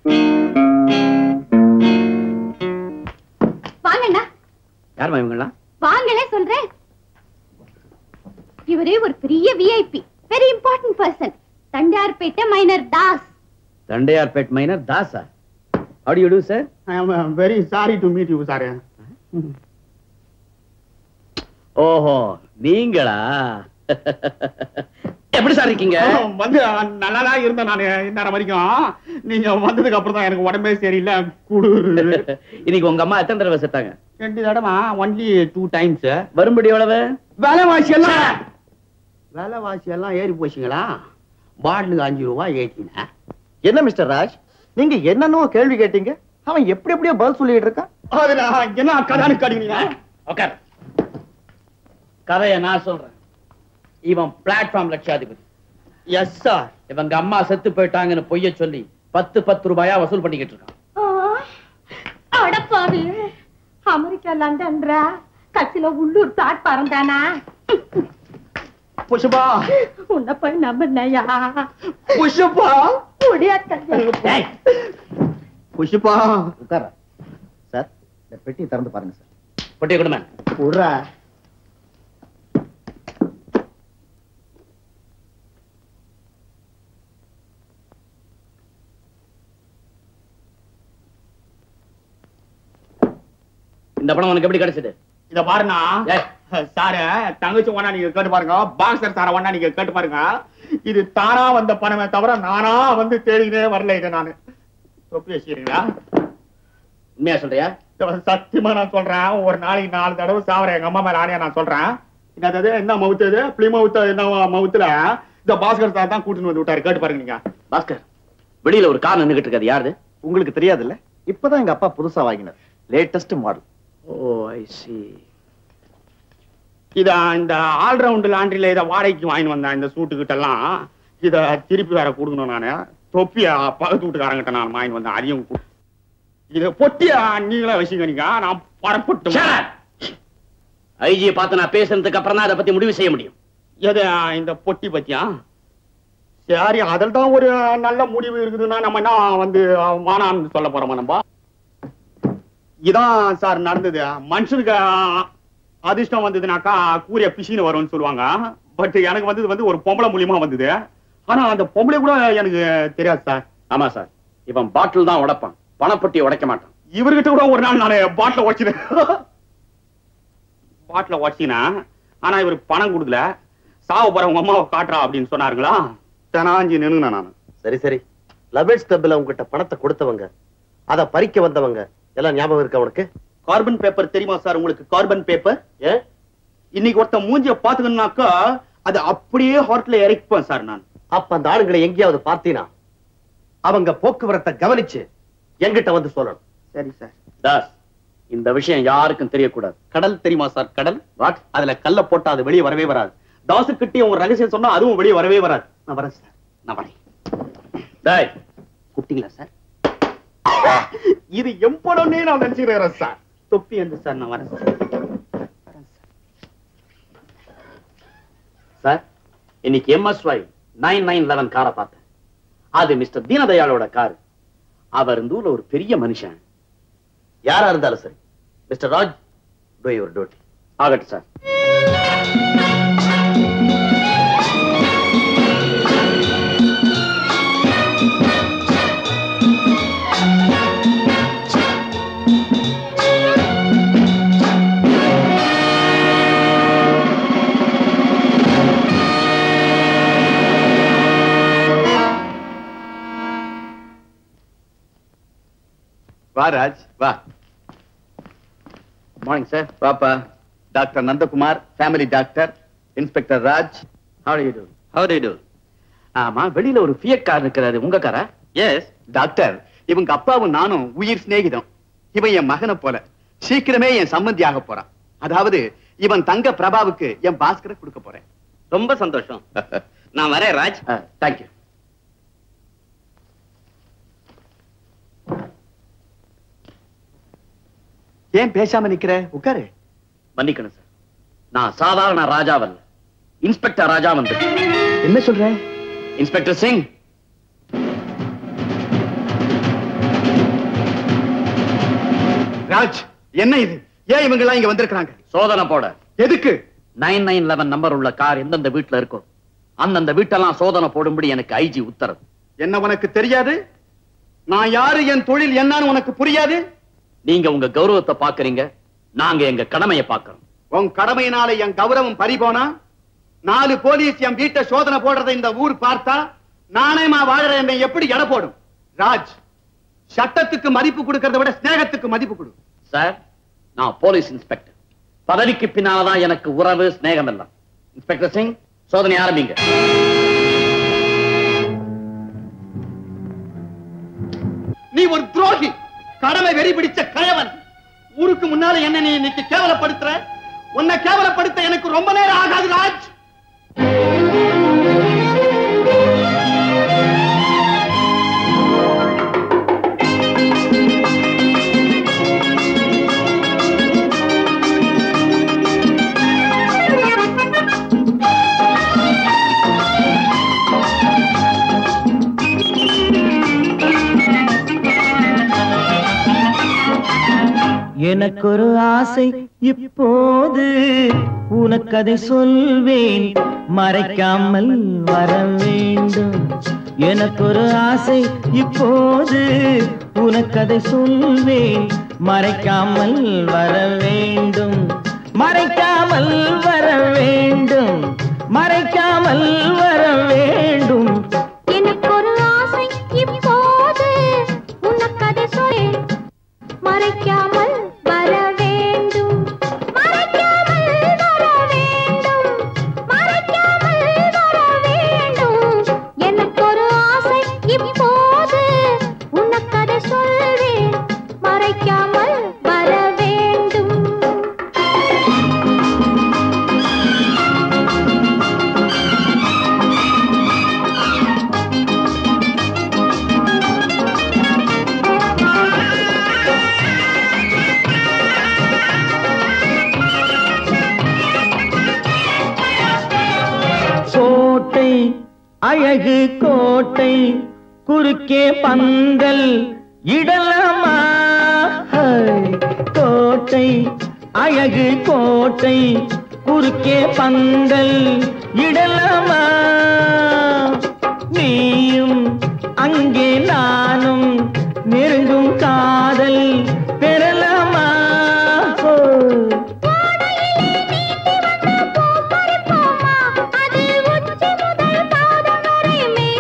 வாங்கண்ணா யாருமா இவங்கெல்லாம் வாங்களே சொல்றேன் இவரே ஒரு பெரிய VIP very important person Tondiarpet minor Das Tondiarpet minor தாசா how do you do sir I am very sorry to meet you sir ஓஹோ நீங்களா எப்படி சார் இருக்கீங்க வந்து நல்லா தான் இருந்தேன் நான் இந்நேரம் வரைக்கும் நீங்க வந்ததுக்கு அப்புறம் தான் எனக்கு உடம்பே சரியில்லை குளிர் இன்னைக்கு உங்க அம்மா எத்தனை தடவை செத்தாங்க ரெண்டு தடவை ஒன்லி டூ டைம்ஸ் வரும்படி எவ்வளவு விலைவாசி எல்லாம் விலைவாசி எல்லாம் ஏறி போச்சுங்களா பாட்டிலுக்கு அஞ்சு ரூபாய் ஏற்றினேன் என்ன மிஸ்டர் ராஜ் நீங்க என்னன்னோ கேள்வி கேட்டீங்க அவன் எப்படி எப்படியோ பதில் சொல்லிட்டு இருக்கான் அது நான் என்ன கதானு காட்டுவீங்க உட்கார் கதைய நான் சொல்றேன் இவன் பிளாட்ஃபார்ம் லட்சாதிபதி எஸ் சார் இவங்க அம்மா செத்து போயிட்டாங்கன்னு பொய்ய சொல்லி பத்து பத்து ரூபாயா வசூல் பண்ணிக்கிட்டு இருக்கான் அடப்பாவி அமெரிக்கா லண்டன்றா கட்சியில உள்ளூர் பிளாட்பாரம் தானா புஷ்பா உன்னை போய் நம்பினையா புஷ்பா முடியாது புஷ்பா உட்கார சார் இந்த பெட்டியை திறந்து பாருங்க சார் பொட்டிய கொடுமை விட்றா இந்த பணம் உனக்கு எப்படி கிடைச்சது இத பாருண்ணா ஏய். சார தங்கச்சி ஒண்ணா நீங்க கேட்டு பாருங்க பாக்ஸர் சார ஒண்ணா நீங்க கேட்டு பாருங்க இது தானா வந்த பணமே தவிர நானா வந்து தேடினே வரல இதை நானு தொப்பி வச்சுக்கிறீங்களா உண்மையா சொல்றியா சத்தியமா நான் சொல்றேன் ஒரு நாளைக்கு நாலு தடவை சாவறேன் எங்க அம்மா மேல ஆணையா நான் சொல்றேன் என்னது என்ன மவுத்து இது புளி மவுத்து என்ன மவுத்துல இந்த பாஸ்கர் சார் தான் கூட்டிட்டு வந்து விட்டாரு கேட்டு பாருங்க நீங்க பாஸ்கர் வெளியில ஒரு கார் நின்னுகிட்டு இருக்காது யாருது உங்களுக்கு தெரியாதுல்ல இப்பதான் எங்க அப்பா புதுசா வாங்கினார் latest model oh I see இத இந்த ஆல்ரவுண்ட் லாண்ட்ரில இத வாடகைக்கு வாங்கி வந்தேன் இந்த சூட்டு கிட்ட எல்லாம் இத திருப்பி வேற கொடுக்கணும் நானு தொப்பிய பக்கத்து வீட்டுக்காரங்கிட்ட நான் வாங்கி வந்தேன் அதையும் கு- இத பொட்டியா நீங்களே வச்சுக்க நீங்க நான் பரப்பட்டு ஐஜியை பார்த்து நான் பேசுனதுக்கு அப்புறம் தான் அதை பத்தி முடிவு செய்ய முடியும் எது இந்த பொட்டி பத்தியா சரி அதில் தான் ஒரு நல்ல முடிவு இருக்குதுன்னா நம்ம என்ன வந்து மானான்னு சொல்ல போறோமா நம்ம இதான் சார் நடந்தது மனுஷனுக்கு அதிர்ஷ்டம் வந்ததுனாக்கா கூறிய பிசின்னு வரும்னு சொல்லுவாங்க பட் எனக்கு வந்தது வந்து ஒரு பொம்பளை மூலியமா வந்தது ஆனா அந்த பொம்பளை கூட எனக்கு தெரியாது சார் ஆமா சார் இவன் பாட்டில் தான் உடைப்பான் பணப்பட்டி உடைக்க மாட்டான் இவர்கிட்ட கூட ஒரு நாள் நான் பாட்டில உடச்சினேன் பாட்டில உடச்சினேன் ஆனா இவர் பணம் கொடுக்கல சாவ போற உங்க அம்மாவை காட்டுறா அப்படின்னு சொன்னாருங்களா தெனாஞ்சி நின்னுங்க நான் சரி சரி லபேட்ஸ் கிளப்ல உங்ககிட்ட பணத்தை கொடுத்தவங்க அதை பறிக்க வந்தவங்க எல்லாம் ஞாபகம் இருக்கா உனக்கு கார்பன் பேப்பர் தெரியுமா சார் உங்களுக்கு கார்பன் பேப்பர் ஏன் இன்னைக்கு ஒருத்தன் மூஞ்சிய பாத்துக்கணும்னாக்கா அது அப்படியே ஹார்ட்ல இறக்கிப்பேன் சார் நான் அப்ப அந்த ஆளுங்களை எங்கேயாவது பார்த்தீனா அவங்க போக்குவரத்தை கவனிச்சு என்கிட்ட வந்து சொல்லணும் சரி சார் தாஸ் இந்த விஷயம் யாருக்கும் தெரியக்கூடாது கடல் தெரியுமா சார் கடல் வாட் அதுல கல்ல போட்டா அது வெளியே வரவே வராது தாசு கிட்டே உங்க ரகசியம் சொன்னா அதுவும் வெளியே வரவே வராது நான் வரேன் சார் நான் வரேன் டேய் குட்டிங்களா சார் இது எம்படனே நான் நினைச்சுக்கிறேன் சார் தொப்பி வந்து சார் நான் வரேன் சார் சார் இன்னைக்கு எம்எஸ்ஒய் நைன் நைன் லெவன் காரை பார்த்தேன் அது மிஸ்டர் தீனதயாளோட கார் அவர் இந்த ஊர்ல ஒரு பெரிய மனுஷன் யாரா இருந்தாலும் சரி mister Raj do your duty ஆகட்டும் சார் வா ராஜ் வா மார்னிங் சார் பாப்பா doctor Nandakumar family doctor inspector Raj how do do how do do ஆமா வெளியில ஒரு ஃபியட் கார் இருக்கிறாரு உங்க காரா எஸ் டாக்டர் இவங்க அப்பாவும் நானும் உயிர் சிநேகிதம் இவன் என் மகனை போல சீக்கிரமே என் சம்மந்தி ஆக போறான் அதாவது இவன் தங்க பிரபாவுக்கு என் பாஸ்கரை கொடுக்க போறேன் ரொம்ப சந்தோஷம் நான் வரேன் ராஜ் தேங்க்யூ ஏன் பேசாம நிக்கிற உட்காரு மன்னிக்கணும் சார் நான் சாதாரண ராஜாவல்ல இன்ஸ்பெக்டர் ராஜா வந்து என்ன சொல்ற இன்ஸ்பெக்டர் சிங் ராஜ் என்ன இது ஏன் இவங்க எல்லாம் இங்க வந்திருக்காங்க சோதனை போட எதுக்கு நைன் நைன் லெவன் நம்பர் உள்ள கார் எந்தெந்த வீட்டுல இருக்கோ அந்தந்த வீட்டெல்லாம் சோதனை போடும்படி எனக்கு ஐஜி உத்தரவு என்ன உனக்கு தெரியாது நான் யாரு என் தொழில் என்னன்னு உனக்கு புரியாது நீங்க உங்க கௌரவத்தை பாக்குறீங்க நாங்க எங்க கடமையை பாக்குறோம் உன் கடமையினால என் கௌரவம் பறிபோனா நாலு போலீஸ் என் வீட்டை சோதனை போடுறதை இந்த ஊர் பார்த்தா நாணயமா வாழற என்னை எப்படி எடை போடும் ராஜ் சட்டத்துக்கு மதிப்பு கொடுக்கறதை விட ஸ்நேகத்துக்கு மதிப்பு கொடு சார் நான் போலீஸ் இன்ஸ்பெக்டர் பதவிக்கு பின்னால்தான் எனக்கு உறவு சிநேகம் எல்லாம் இன்ஸ்பெக்டர் சிங் சோதனை ஆரம்பிங்க நீ ஒரு துரோகி கடமை வெறி பிடிச்ச கயவன் ஊருக்கு முன்னால என்ன நீ இன்னைக்கு கேவலப்படுத்துற உன்னை கேவலப்படுத்த எனக்கு ரொம்ப நேரம் ஆகாது ராஜ் எனக்கொரு ஆசை இப்போது உனக்கதை சொல்வேன் மறைக்காமல் வர வேண்டும் எனக்கொரு ஆசை இப்போது உனக்கதை சொல்வேன் மறைக்காமல் வர வேண்டும் மறைக்காமல் வர வேண்டும் மறைக்காமல் வர வேண்டும் எனக்கு ஒரு ஆசை இப்போது உனக்கதை சொல்லேன் மறைக்காமல் வர வேண்டும் மறைக்காமல் வர வேண்டும் மறைக்காமல் வர வேண்டும் எனக்கு ஒரு ஆசை இப்போது உனக்கதை சொல்வேன் மறைக்காமல் வர வேண்டும் கோட்டை அழகு கோட்டை குறுக்கே பந்தல் இடலாமா ஹை, கோட்டை அழகு கோட்டை குறுக்கே பந்தல் இடலாமா நீயும் அங்கே நானும் நெருங்கும் காதல் பெறலாமா ஹோ.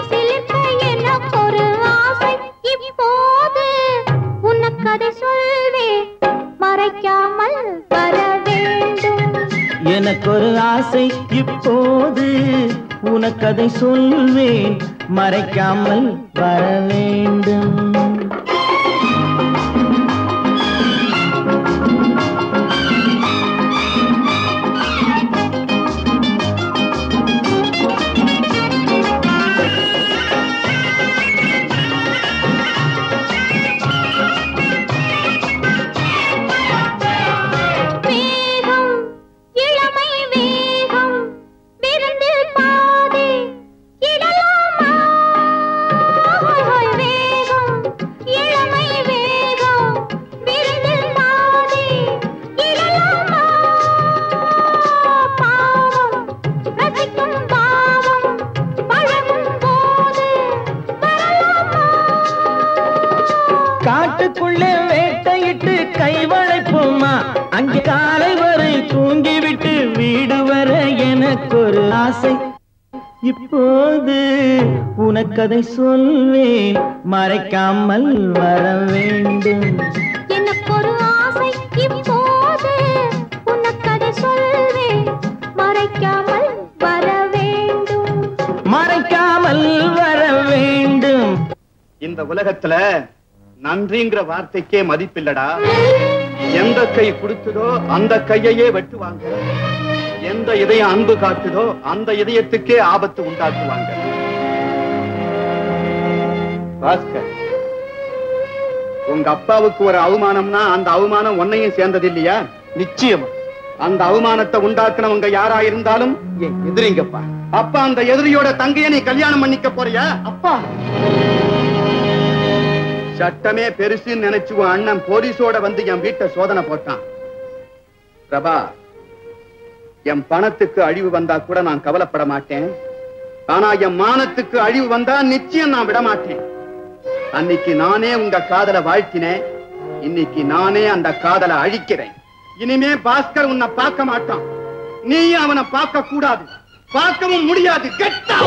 இப்போது உனக்கதை சொல்வேன் மறைக்காமல் வர வேண்டும் எனக்கு ஒரு ஆசை இப்போது உனக்கதை சொல்வேன் மறைக்காமல் வர வேண்டும் வேகம் இளமை வேகம் விருந்தில் பாதி இடலாமா ஹோய் ஹோய் வேகம் இளமை வேகம் விருந்தில் பாதி இடலாமா பாவம் ரசிக்கும் பாவம் பழகும் போது காட்டுக்குள்ளே வேட்டையிட்டு கைவளைப்போமா அங்கே காலை வரை தூங்கிவிட்டு வீடு வர எனக்கு ஒரு ஆசை இப்போது உனக்கதை சொல்வேன் மறைக்காமல் வர வேண்டும் எனக்கு ஒரு ஆசை இப்போது உனக்கதை சொல்வேன் மறைக்காமல் வர வேண்டும் மறைக்காமல் வர வேண்டும் இந்த உலகத்துல நன்றிங்கிற வார்த்தைக்கே மதிப்பில்லடா எந்த கை கொடுத்ததோ அந்த கையையே வெட்டுவாங்க எந்த இதயம் அன்பு காட்டுதோ அந்த இதயத்துக்கே ஆபத்து உண்டாக்குவாங்க பாஸ்கர் உங்க அப்பாவுக்கு ஒரு அவமானம்னா அந்த அவமானம் உன்னையும் சேர்ந்தது இல்லையா நிச்சயமா அந்த அவமானத்தை உண்டாக்குனவங்க யாரா இருந்தாலும் என் எதிரிங்கப்பா அப்பா அந்த எதிரியோட தங்கைய நீ கல்யாணம் பண்ணிக்க போறியா அப்பா சட்டமே பெருசுன்னு நினைச்சு உன் அண்ணன் போலீஸோட வந்து என் வீட்டை சோதனை போட்டான் பிரபா என் பணத்துக்கு அழிவு வந்தா கூட நான் கவலைப்பட மாட்டேன் ஆனா என் மானத்துக்கு அழிவு வந்தா நிச்சயம் நான் விட மாட்டேன் அன்னைக்கு நானே உங்க காதலை வாழ்த்தினேன் இன்னைக்கு நானே அந்த காதலை அழிக்கிறேன் இனிமே பாஸ்கர் உன்னை பார்க்க மாட்டான் நீயும் அவனை பார்க்க கூடாது பார்க்கவும் முடியாது கெட்டா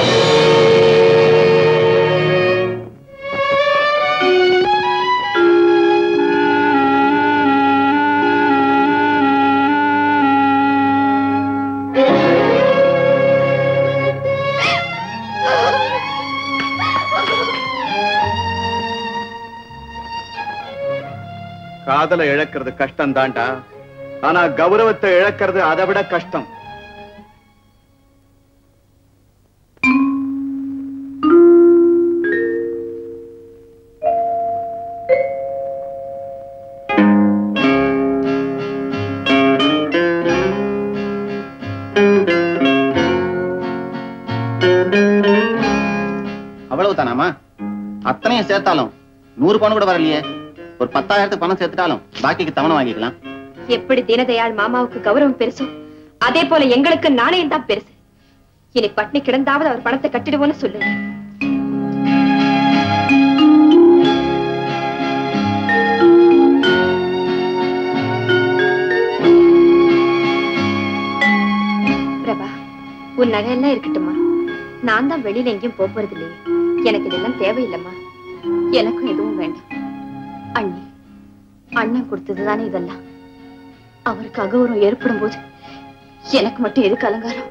காதலை இழக்கிறது கஷ்டம் தான்டா ஆனா கௌரவத்தை இழக்கிறது அதை விட கஷ்டம் அவ்வளவு தானாமா அத்தனையும் சேர்த்தாலும் நூறு பணம் கூட வரலையே ஒரு பத்தாயிரத்துக்கு பணம் சேர்த்துட்டாலும் பாக்கிக்கு தவணை வாங்கிக்கலாம் எப்படி தீனதயாள் மாமாவுக்கு கௌரவம் பெருசோ அதே போல எங்களுக்கு நாணயம் தான் பெருசு இனி பட்னி கிடந்தாவது அவர் பணத்தை கட்டிடுவோன்னு சொல்லுங்க பிரபா உன் நகையெல்லாம் இருக்கட்டுமா நான் தான் வெளியில எங்கேயும் போக போறது இல்லையே எனக்கு இதெல்லாம் தேவையில்லைம்மா எனக்கும் எதுவும் வேண்டாம் அண்ணி அண்ணன் கொடுத்ததுதானே இதெல்லாம் அவருக்கு அகௌரவம் ஏற்படும் போது எனக்கு மட்டும் எதுக்கு அலங்காரம்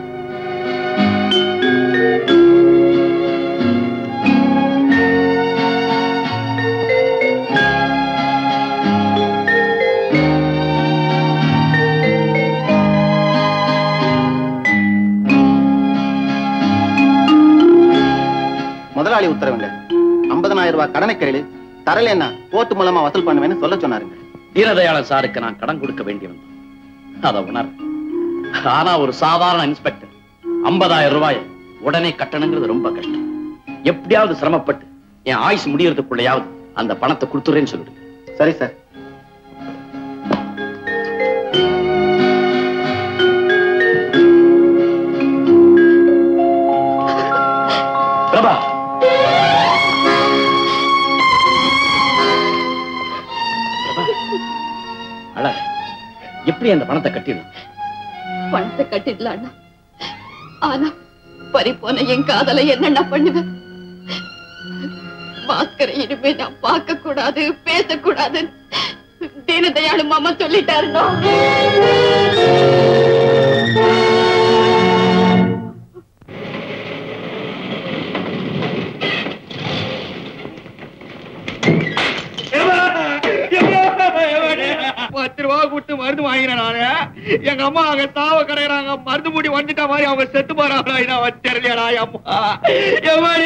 முதலாளி உத்தரவுங்க ஐம்பதனாயிரம் ரூபாய் கடனை கையில தரலைன்னா கோர்ட் மூலமா வசூல் பண்ணுவேன்னு சொல்ல சொன்னாருங்க தீனதயாள சாருக்கு நான் கடன் கொடுக்க வேண்டியவன் அதை உணர் ஆனா ஒரு சாதாரண இன்ஸ்பெக்டர் 50000 ரூபாய் உடனே கட்டணுங்கிறது ரொம்ப கஷ்டம் எப்படியாவது சிரமப்பட்டு என் ஆயுசு முடியறதுக்குள்ளையாவது அந்த பணத்தை கொடுத்துறேன்னு சொல்லிடுங்க சரி சார் பிரபா அழ எப்படி அந்த பணத்தை கட்டிடும் பணத்தை கட்டிடலாம் அண்ணா ஆனா பறிப்போன என் காதலை என்னண்ணா பண்ணுவேன் பாஸ்கரை இனிமே நான் பார்க்க கூடாது பேசக்கூடாது தீனதயாளு மாமா சொல்லிட்டாருனோ பத்து ரூபா கொடுத்து மருந்து வாங்கினேன் நானு எங்க அம்மா அங்க தாவ கிடைக்கிறாங்க மருந்து மூடி வந்துட்ட மாதிரி அவங்க செத்து போறாங்களா நான் வச்சிருந்தேடா அம்மா எம்மாடி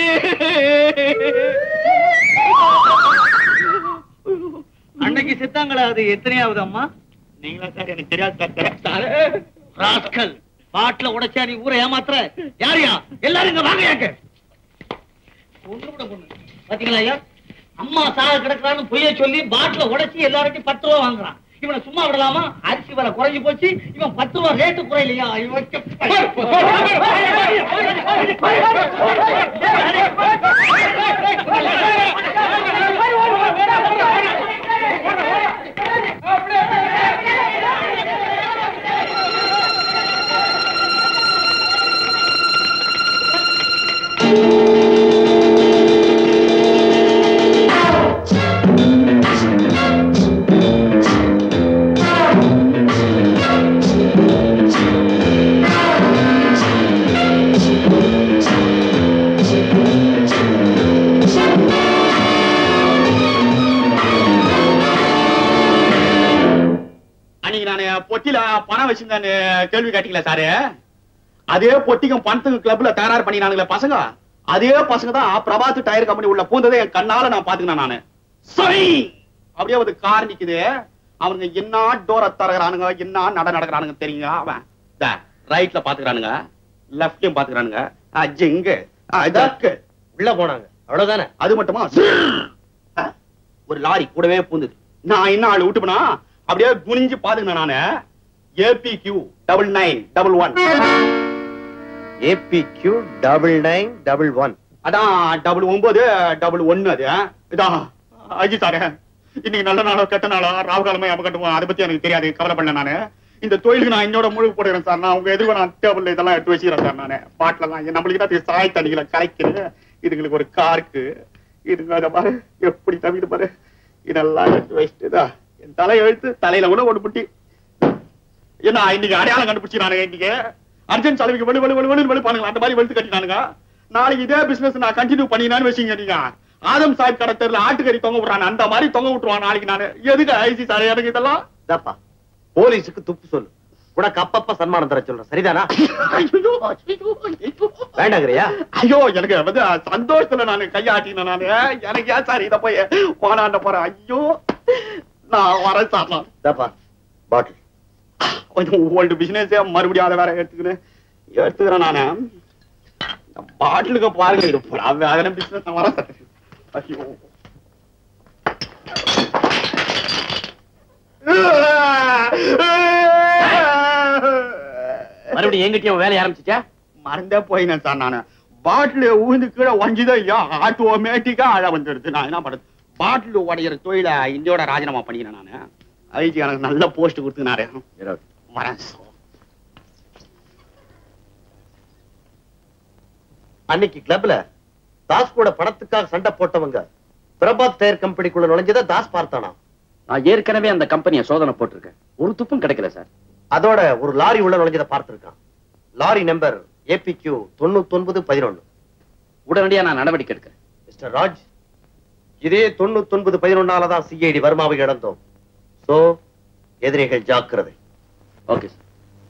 அன்னைக்கு செத்தாங்களா அது எத்தனையாவது அம்மா நீங்களா சார் எனக்கு தெரியாது சார் ராஸ்கல் பாட்டில உடைச்சா நீ ஊரை ஏமாத்துற யாரையா எல்லாரும் இங்க வாங்க யாக்க ஒண்ணு கூட பொண்ணு பாத்தீங்களா ஐயா அம்மா சாக கிடக்குறான்னு பொய்ய சொல்லி பாட்டில உடைச்சி எல்லார்ட்டையும் பத்து ரூபா வாங்குறான் இவனை சும்மா விடலாமா அரிசி விலை குறைஞ்சு போச்சு இவன் பத்து ரூபா ரேட்டு குறையிலையா அன்னைக்கு நானு பொட்டில பணம் வச்சிருந்தேன்னு கேள்வி கேட்டீங்களா சாரு அதே பொட்டிக்கும் பணத்துக்கும் கிளப்ல தகராறு பண்ணினானுங்களே பசங்க அதே பசங்க தான் பிரபாத் டயர் கம்பெனி உள்ள பூந்ததை என் கண்ணால நான் பாத்துக்கினேன் நானு சரி அப்படியே ஒரு கார் நிக்குது அவனுங்க என்ன டோர தரகிறானுங்க என்ன நட நடக்கிறானுங்க தெரியுங்க அவன் ரைட்ல பாத்துக்கிறானுங்க லெப்ட்லயும் பாத்துக்கிறானுங்க ஜிங்கு அதற்கு உள்ள போனாங்க அவ்வளவுதானே அது மட்டுமா ஆ, ஒரு லாரி கூடவே பூந்தது நான் என்ன ஆளு விட்டுப்பனா அப்படியே குனிஞ்சு பாத்துக்கினேன் நானு A B Q double nine double one A B Q double nine double one அதான் டபுள் ஒன்பது டபுள் ஒன்னு அது இதான் அஜி சாரு இன்னைக்கு நல்ல நாளோ கெட்ட நாளோ ராவுகாலமே அப்ப கட்டுவோம் அதை பத்தி எனக்கு தெரியாது கவலைப்படல நானு இந்த தொழிலுக்கு நான் என்னோட முழுகு போடுறேன் சார் நான் உங்க எதிர்க்க நான் டேபிள் இதெல்லாம் எடுத்து வச்சுக்கிறேன் சார் நானு பாட்டில தான் நம்மளுக்கு தான் சாய் தண்ணிகளை கரைக்குது இதுங்களுக்கு ஒரு காருக்கு இதுங்க அதை பாரு எப்படி தவிடு பாரு இதெல்லாம் எடுத்து வச்சுட்டுதா என் தலை எழுத்து தலையில கூட ஒண்ணு புட்டி என்ன இன்னைக்கு அடையாளம் கண்டுபிடிச்சினானுங்க இன்னைக்கு அர்ஜென்ட் செலவுக்கு வெளி வெளி வெளி வெளி வெளிப்பானுங்க அந்த மாதிரி வெளுத்து கட்டினானுங்க நாளைக்கு இதே பிசினஸ் நான் கண்டினியூ பண்ணினான்னு வச்சுங்க நீங்க ஆதம் சாஹிப் கடை தெருல ஆட்டுக்கறி தொங்க விடுறான் அந்த மாதிரி தொங்க விட்டுருவான் நாளைக்கு நானு எதுக்கு ஐசி சார் எனக்கு இதெல்லாம் இதாப்பா போலீஸுக்கு துப்பு சொல்லு உனக்கு அப்பப்ப சன்மானம் தர சொல்றேன் சரிதானா வேண்டாங்கிறியா ஐயோ எனக்கு வந்து சந்தோஷத்துல நான் கையாட்டினேன் நானு எனக்கு ஏன் சார் இத போய் போனாண்ட போறேன் ஐயோ நான் வரேன் சார் நான் இதாப்பா பாட்டில் கொஞ்சம் ஓல்டு பிசினஸே மறுபடியும் அதை வேற எடுத்துக்கிறேன் எடுத்துக்கிறேன் நானு பாட்டிலுக்கு பாருங்க இது போல அதெல்லாம் பிசினஸ் நான் வரேன் சார் ஐயோ மறுபடியும் எங்கிட்டயும் வேலைய ஆரம்பிச்சிச்சா மறந்தே போயினேன் சார் நானு பாட்டில் ஊந்து கீழே வஞ்சுதான் ஐயா ஆட்டோமேட்டிக்கா அழ வந்துடுது நான் என்ன பண்றது பாட்டில் உடையிற தொழில இந்தியோட ராஜினாமா பண்ணிக்கிறேன் நானு ஐஜி எனக்கு நல்ல போஸ்ட் கொடுத்துனாரு வரேன் சார் அன்னைக்கு கிளப்ல தாஸ் கூட பணத்துக்காக சண்டை போட்டவங்க பிரபாத் டயர் கம்பெனிக்குள்ள நுழைஞ்சதை தாஸ் பார்த்தானா நான் ஏற்கனவே அந்த கம்பெனியை சோதனை போட்டிருக்கேன் ஒரு துப்பும் கிடைக்கல சார் அதோட ஒரு லாரி உள்ள நுழைஞ்சதை பார்த்திருக்கான் லாரி நம்பர் ஏபிக்யூ தொண்ணூத்தி ஒன்பது பதினொன்னு உடனடியா நான் நடவடிக்கை எடுக்கிறேன் மிஸ்டர் ராஜ் இதே தொண்ணூத்தி ஒன்பது பதினொன்னால தான் சிஐடி வர்மாவை இழந்தோம் சோ எதிரிகள் ஜாக்கிரதை ஓகே சார்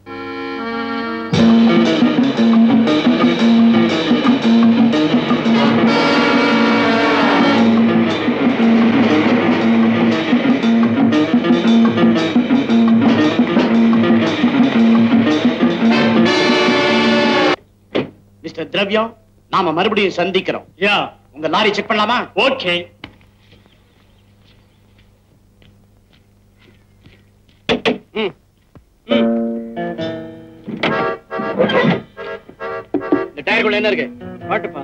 மிஸ்டர் திரவ்யம் நாம மறுபடியும் சந்திக்கிறோம் யா உங்க லாரி செக் பண்ணலாமா ஓகே இந்த டயருக்குள்ள என்ன இருக்கு பாட்டுப்பா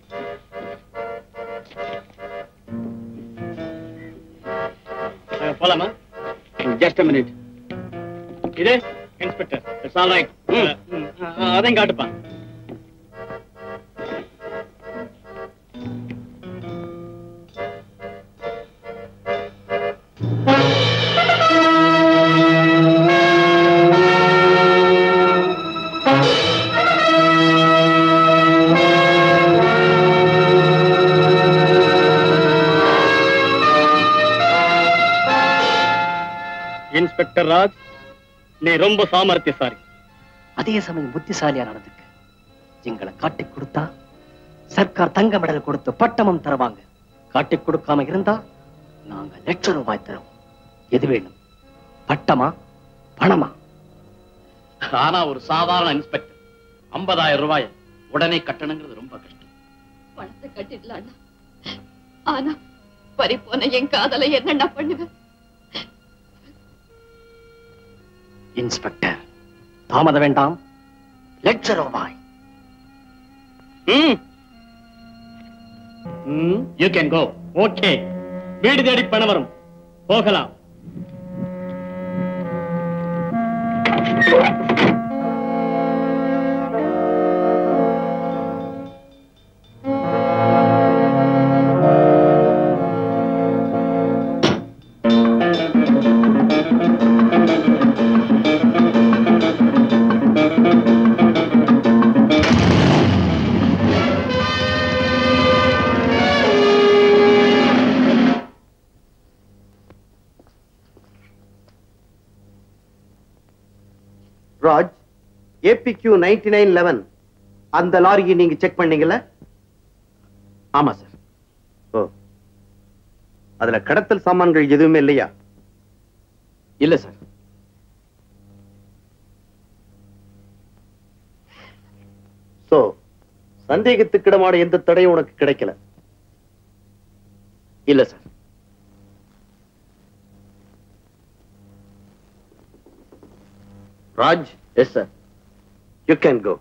போலாமா ஜஸ்ட் மினிட் இது இன்ஸ்பெக்டர் இட்ஸ் ஆல் ரைட் அதையும் காட்டுப்பா இன்ஸ்பெக்டர் ராஜ் நீ ரொம்ப சாமர்த்தியசாரி அதே சமயம் புத்திசாலியா நடந்துக்க எங்களை காட்டிக் கொடுத்தா சர்க்கார் தங்க மெடல் கொடுத்து பட்டமும் தருவாங்க காட்டிக் கொடுக்காம இருந்தா நாங்க லட்சம் ரூபாய் தருவோம் எது வேணும் பட்டமா பணமா ஆனா ஒரு சாதாரண இன்ஸ்பெக்டர் 50000 ரூபாய் உடனே கட்டணுங்கிறது ரொம்ப கஷ்டம் பணத்தை கட்டிடலாம் ஆனா பறி போன என் காதலை என்னென்ன பண்ணுவேன் இன்ஸ்பெக்டர் தாமத வேண்டாம் லட்ச ரூபாய் யூ கேன் கோ ஓகே வீடு தேடி பணம் வரும் போகலாம் Raj APQ ninety nine eleven அந்த லாரியை நீங்க செக் பண்ணீங்கல்ல ஆமா சார் ஓ அதுல கடத்தல் சாமான்கள் எதுவுமே இல்லையா இல்ல சார் சோ சந்தேகத்துக்கிடமான எந்த தடையும் உனக்கு கிடைக்கல இல்ல sir Raj yes sir you can go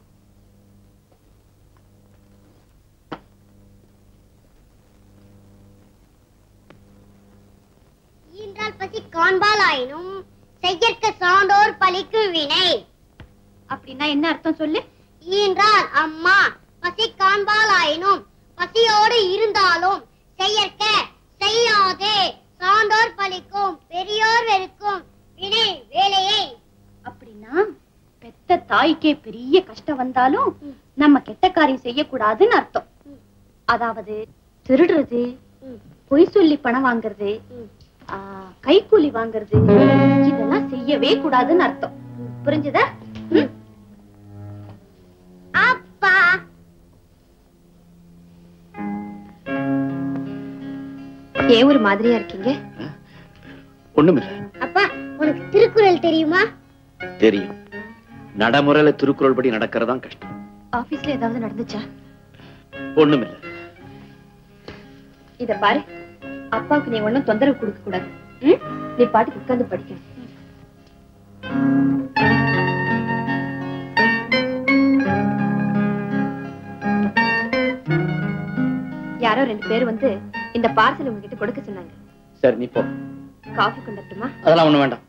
ஈன்றால் பசி காண்பால் ஆயினும் செய்யற்க சான்றோர் பலிக்கும் வினை அப்படின்னா என்ன அர்த்தம் சொல்லு ஈன்றால் அம்மா பசி காண்பால் ஆயினும் பசியோடு இருந்தாலும் செய்யற்க செய்யாதே சான்றோர் பலிக்கும் பெரியோர் வெறுக்கும் வினை வேலையை அப்படின்னா பெத்த தாய்க்கே பெரிய கஷ்டம் வந்தாலும் நம்ம கெட்ட காரியம் செய்யக்கூடாதுன்னு அர்த்தம் அதாவது திருடுறது பொய் சொல்லி பணம் வாங்குறது ஆ, கைக்கூலி வாங்குறது இதெல்லாம் செய்யவே கூடாதுன்னு அர்த்தம் புரிஞ்சுதா ம்? அப்பா ஏன் ஒரு மாதிரியா இருக்கீங்க ஒண்ணுமில்ல அப்பா உனக்கு திருக்குறள் தெரியுமா தெரியும் நடைமுறையில திருக்குறள் படி நடக்கிறதா கஷ்டம் ஆபீஸ்ல ஏதாவது நடந்துச்சா ஒண்ணுமில்ல இத பாரு அப்பாவுக்கு நீ ஒண்ணும் தொந்தரவு கொடுக்க கூடாது ம்? நீ பாட்டுக்கு உட்கார்ந்து படிக்கணும் யாரோ ரெண்டு பேர் வந்து இந்த பார்சல் உங்ககிட்ட கொடுக்க சொன்னாங்க சரி நீ போ காஃபி கொண்டட்டுமா அதெல்லாம் ஒண்ணு வேண்டாம்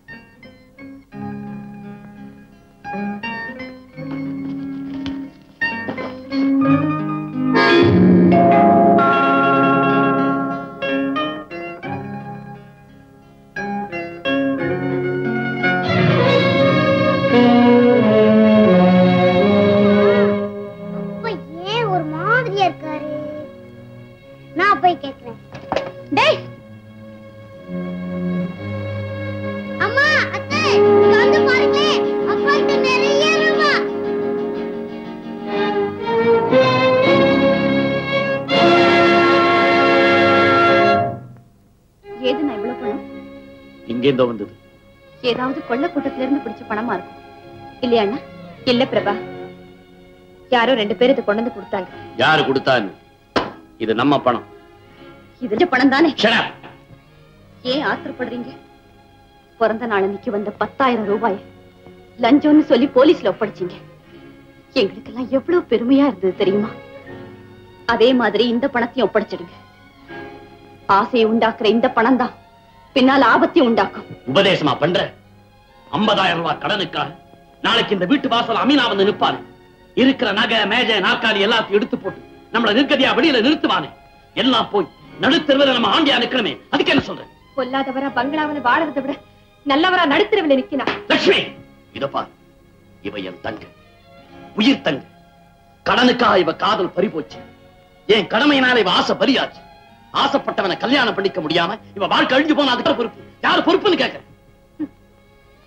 அப்பா ஏன் ஒரு மாதிரியா இருக்காரு நான் போய் கேக்குறேன் டேய் அம்மா அத்தை இங்க வந்து பாருங்களேன் அப்பா கிட்ட நிறைய ரூபா ஏது நான் இவ்வளவு பணம் இங்கேந்தோ வந்தது ஏதாவது கொள்ள கூட்டத்துல இருந்து பிடிச்ச பணமா இருக்கும் இல்லையா அண்ணா இல்ல பிரபா யாரோ ரெண்டு பேர் இதை கொண்டு வந்து கொடுத்தாங்க யாரு கொடுத்தான்னு இது நம்ம பணம் இது பணம் தானே Shut up. ஏன் ஆத்திரப்படுறீங்க பிறந்த நாளன்னைக்கு வந்த பத்தாயிரம் ரூபாய் லஞ்சம்னு சொல்லி போலீஸ்ல ஒப்படைச்சீங்க எங்களுக்கெல்லாம் எவ்வளவு பெருமையா இருந்தது தெரியுமா அதே மாதிரி இந்த பணத்தையும் ஒப்படைச்சிடுங்க ஆசையை உண்டாக்குற இந்த பணம் தான் பின்னால் ஆபத்தையும் உண்டாக்கும் உபதேசமா பண்ற 50000 ரூபாய் கடனுக்காக நாளைக்கு இந்த வீட்டு வாசல் அமீனா வந்து நிப்பாரு இருக்கிற நகை மேஜை நாற்காலி எல்லாத்தையும் எடுத்து போட்டு நம்மள நிற்கதியா வெளியில நிறுத்துவானே எல்லாம் போய் நடுத்தருவில் நம்ம ஆண்டியா நிக்கணுமே அதுக்கு என்ன சொல்றேன் பொல்லாதவரா பங்களாவில வாழறதை விட நல்லவரா நடுத்தரவில் நிக்கினா லட்சுமி இத பார் இவ என் தங்க உயிர் தங்க கடனுக்காக இவ காதல் பறி போச்சு என் கடமையினால இவ ஆசை பறியாச்சு ஆசைப்பட்டவனை கல்யாணம் பண்ணிக்க முடியாம இவ வாழ்க்கை அழிஞ்சு போன அதுக்கு பொறுப்பு யாரு பொறுப்புன்னு கேட்கிறேன்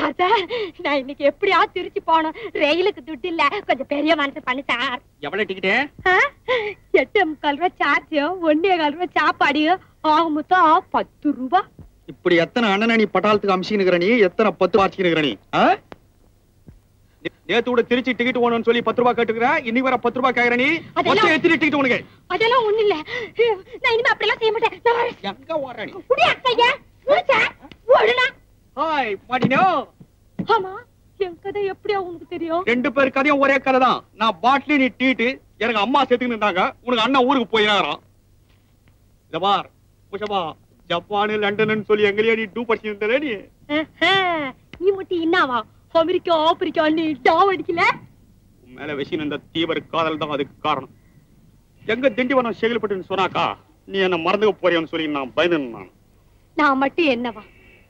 தாத்தா நான் இன்னைக்கு எப்படியா திருச்சி போகணும் ரயிலுக்கு துட்டு இல்ல கொஞ்சம் பெரிய மனசு பண்ணி சார் எவ்வளவு டிக்கெட்டு ஆ? எட்டு முக்கால் ரூபா சார்ஜும் ஒன்னே கால் ரூபா சாப்பாடியும் ஆக மொத்தம் பத்து ரூபா இப்படி எத்தனை அண்ணனை நீ பட்டாளத்துக்கு அமிச்சினுக்கிற நீ எத்தனை பத்து வாச்சினுக்கிற நீ ஆ? நே- நேத்து கூட திருச்சி டிக்கெட் வேணும்னு சொல்லி பத்து ரூபாய் கேட்டுக்கிற இன்னைக்கு வர பத்து ரூபாய் கேக்குற நீ அதெல்லாம் மொத்தம் எத்தனை டிக்கெட் உனக்கு அதெல்லாம் ஒண்ணு இல்ல நான் இனிமே அப்படியெல்லாம் செய்ய மாட்டேன் நான் வரேன். எங்க ஓடுற நீ புடி அக்கையா முடிச்சா ஓடுனா ஹாய் மாட்டினோ ஆமா என் கதை எப்படியா உனக்கு தெரியும் ரெண்டு பேர் கதையும் ஒரே கதை தான் நான் பாட்டிலி நீ டீட்டு எனக்கு அம்மா சேர்த்துக்கிட்டு இருந்தாங்க உனக்கு அண்ணன் ஊருக்கு போயினாராம் இத பார் புஷபா ஜப்பானு லண்டன்னு சொல்லி எங்களையே நீ டூ படிச்சிருந்தே நீ ஆஹா, நீ மட்டும் என்னவா அமெரிக்கா ஆப்பிரிக்கா நீ டாவ் அடிக்கல உன் மேல வசின இந்த தீவிர காதல் தான் அதுக்கு காரணம் எங்க திண்டிவனம் செகில்பட்டுன்னு சொன்னாக்கா நீ என்ன மறந்துக்க போறியான்னு சொல்லி நான் பயந்து நான் நான் மட்டும் என்னவா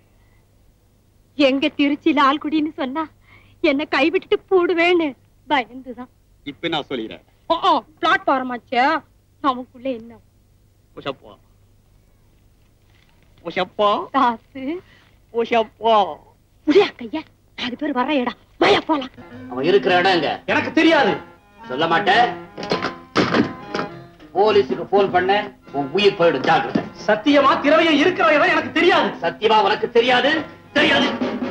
எங்க திருச்சி லால்குடின்னு சொன்னா என்ன கைவிட்டுட்டு போடுவேன்னு பயந்துதான் இப்ப நான் சொல்லிடுறேன் ஓ பிளாட்ஃபார்மாச்சே நமக்குள்ள என்ன புஷப்பா புஷப்பா காசு புஷப்பா முடியா கையா அது பேர் வர இடம் வய போலாம் அவன் இருக்கிற இடம் எங்க எனக்கு தெரியாது சொல்ல மாட்டேன் போலீஸுக்கு போன் பண்ண உன் உயிர் போயிடும் ஜாக்கிரதை சத்தியமா திரவியம் இருக்கிற இடம் எனக்கு தெரியாது சத்தியமா உனக்கு தெரியாது தெரியாது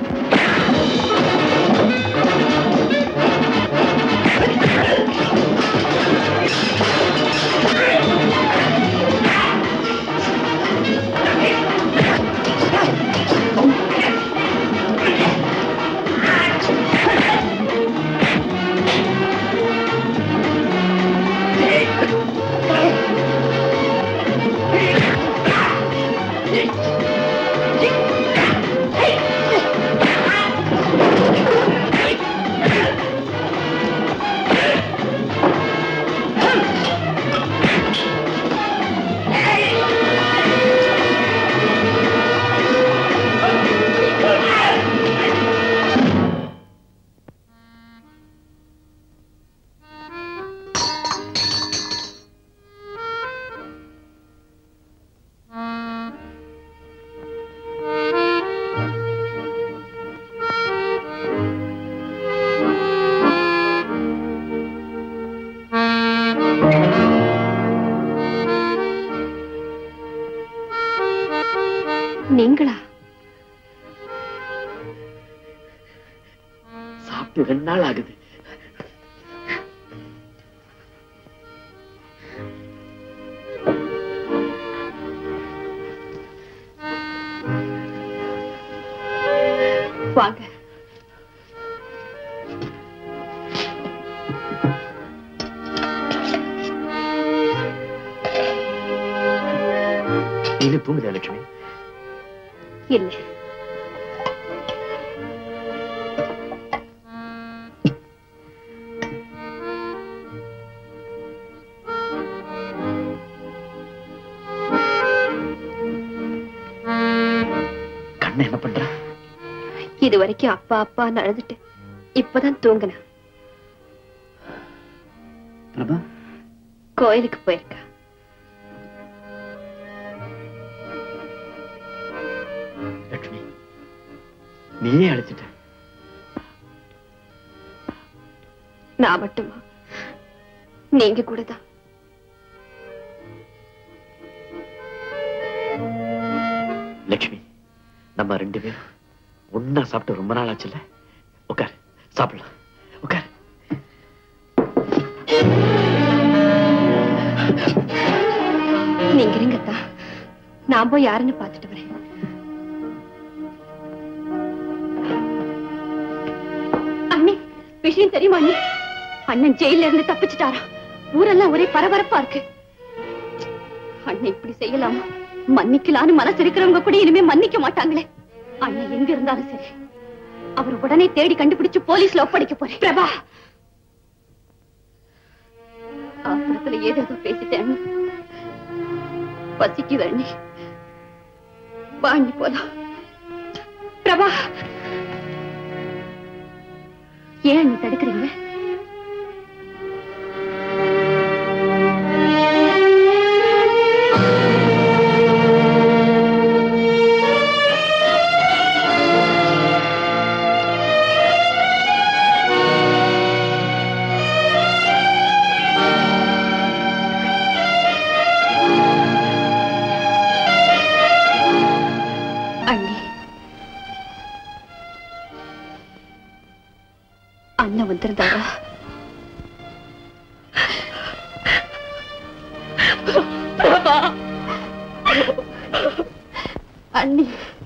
நீங்களா சாப்பிட்டு ரெண்டு நாள் ஆகுது வாங்க நீனு தூங்குதா லட்சுமி இல்ல கண்ணு என்ன பண்ற இது வரைக்கும் அப்பா அப்பா அழுதுட்டு இப்பதான் தூங்கினேன் பிரபா கோயிலுக்கு போயிருக்கா லட்சுமி நீயே அழைச்சிட்ட நான் மட்டுமா நீங்க கூட தான் லட்சுமி நம்ம ரெண்டு பேரும் ஒன்னா சாப்பிட்டு ரொம்ப நாள் ஆச்சுல்ல உட்கார் சாப்பிடலாம் உட்கார் நீங்க இருங்கத்தா நான் போய் யாருன்னு பார்த்துட்டு வரேன் அண்ணே விஷயம் தெரியுமா அண்ணே அண்ணன் ஜெயில இருந்து தப்பிச்சிட்டாரா ஊரெல்லாம் ஒரே பரபரப்பா இருக்கு அண்ணன் இப்படி செய்யலாமா மன்னிக்கலான்னு மனசு இருக்கிறவங்க கூட இனிமே மன்னிக்க மாட்டாங்களே அண்ணன் எங்க இருந்தாலும் சரி அவர் உடனே தேடி கண்டுபிடிச்சு போலீஸ்ல ஒப்படைக்க போறேன் பிரபா ஆத்திரத்துல ஏதேதோ பேசிட்டேன் அண்ணே. பசிக்குது அண்ணி வாங்கி போலாம் பிரபா ஏன் நீ தடுக்கிறீங்க வந்திருந்தாரா அண்ணி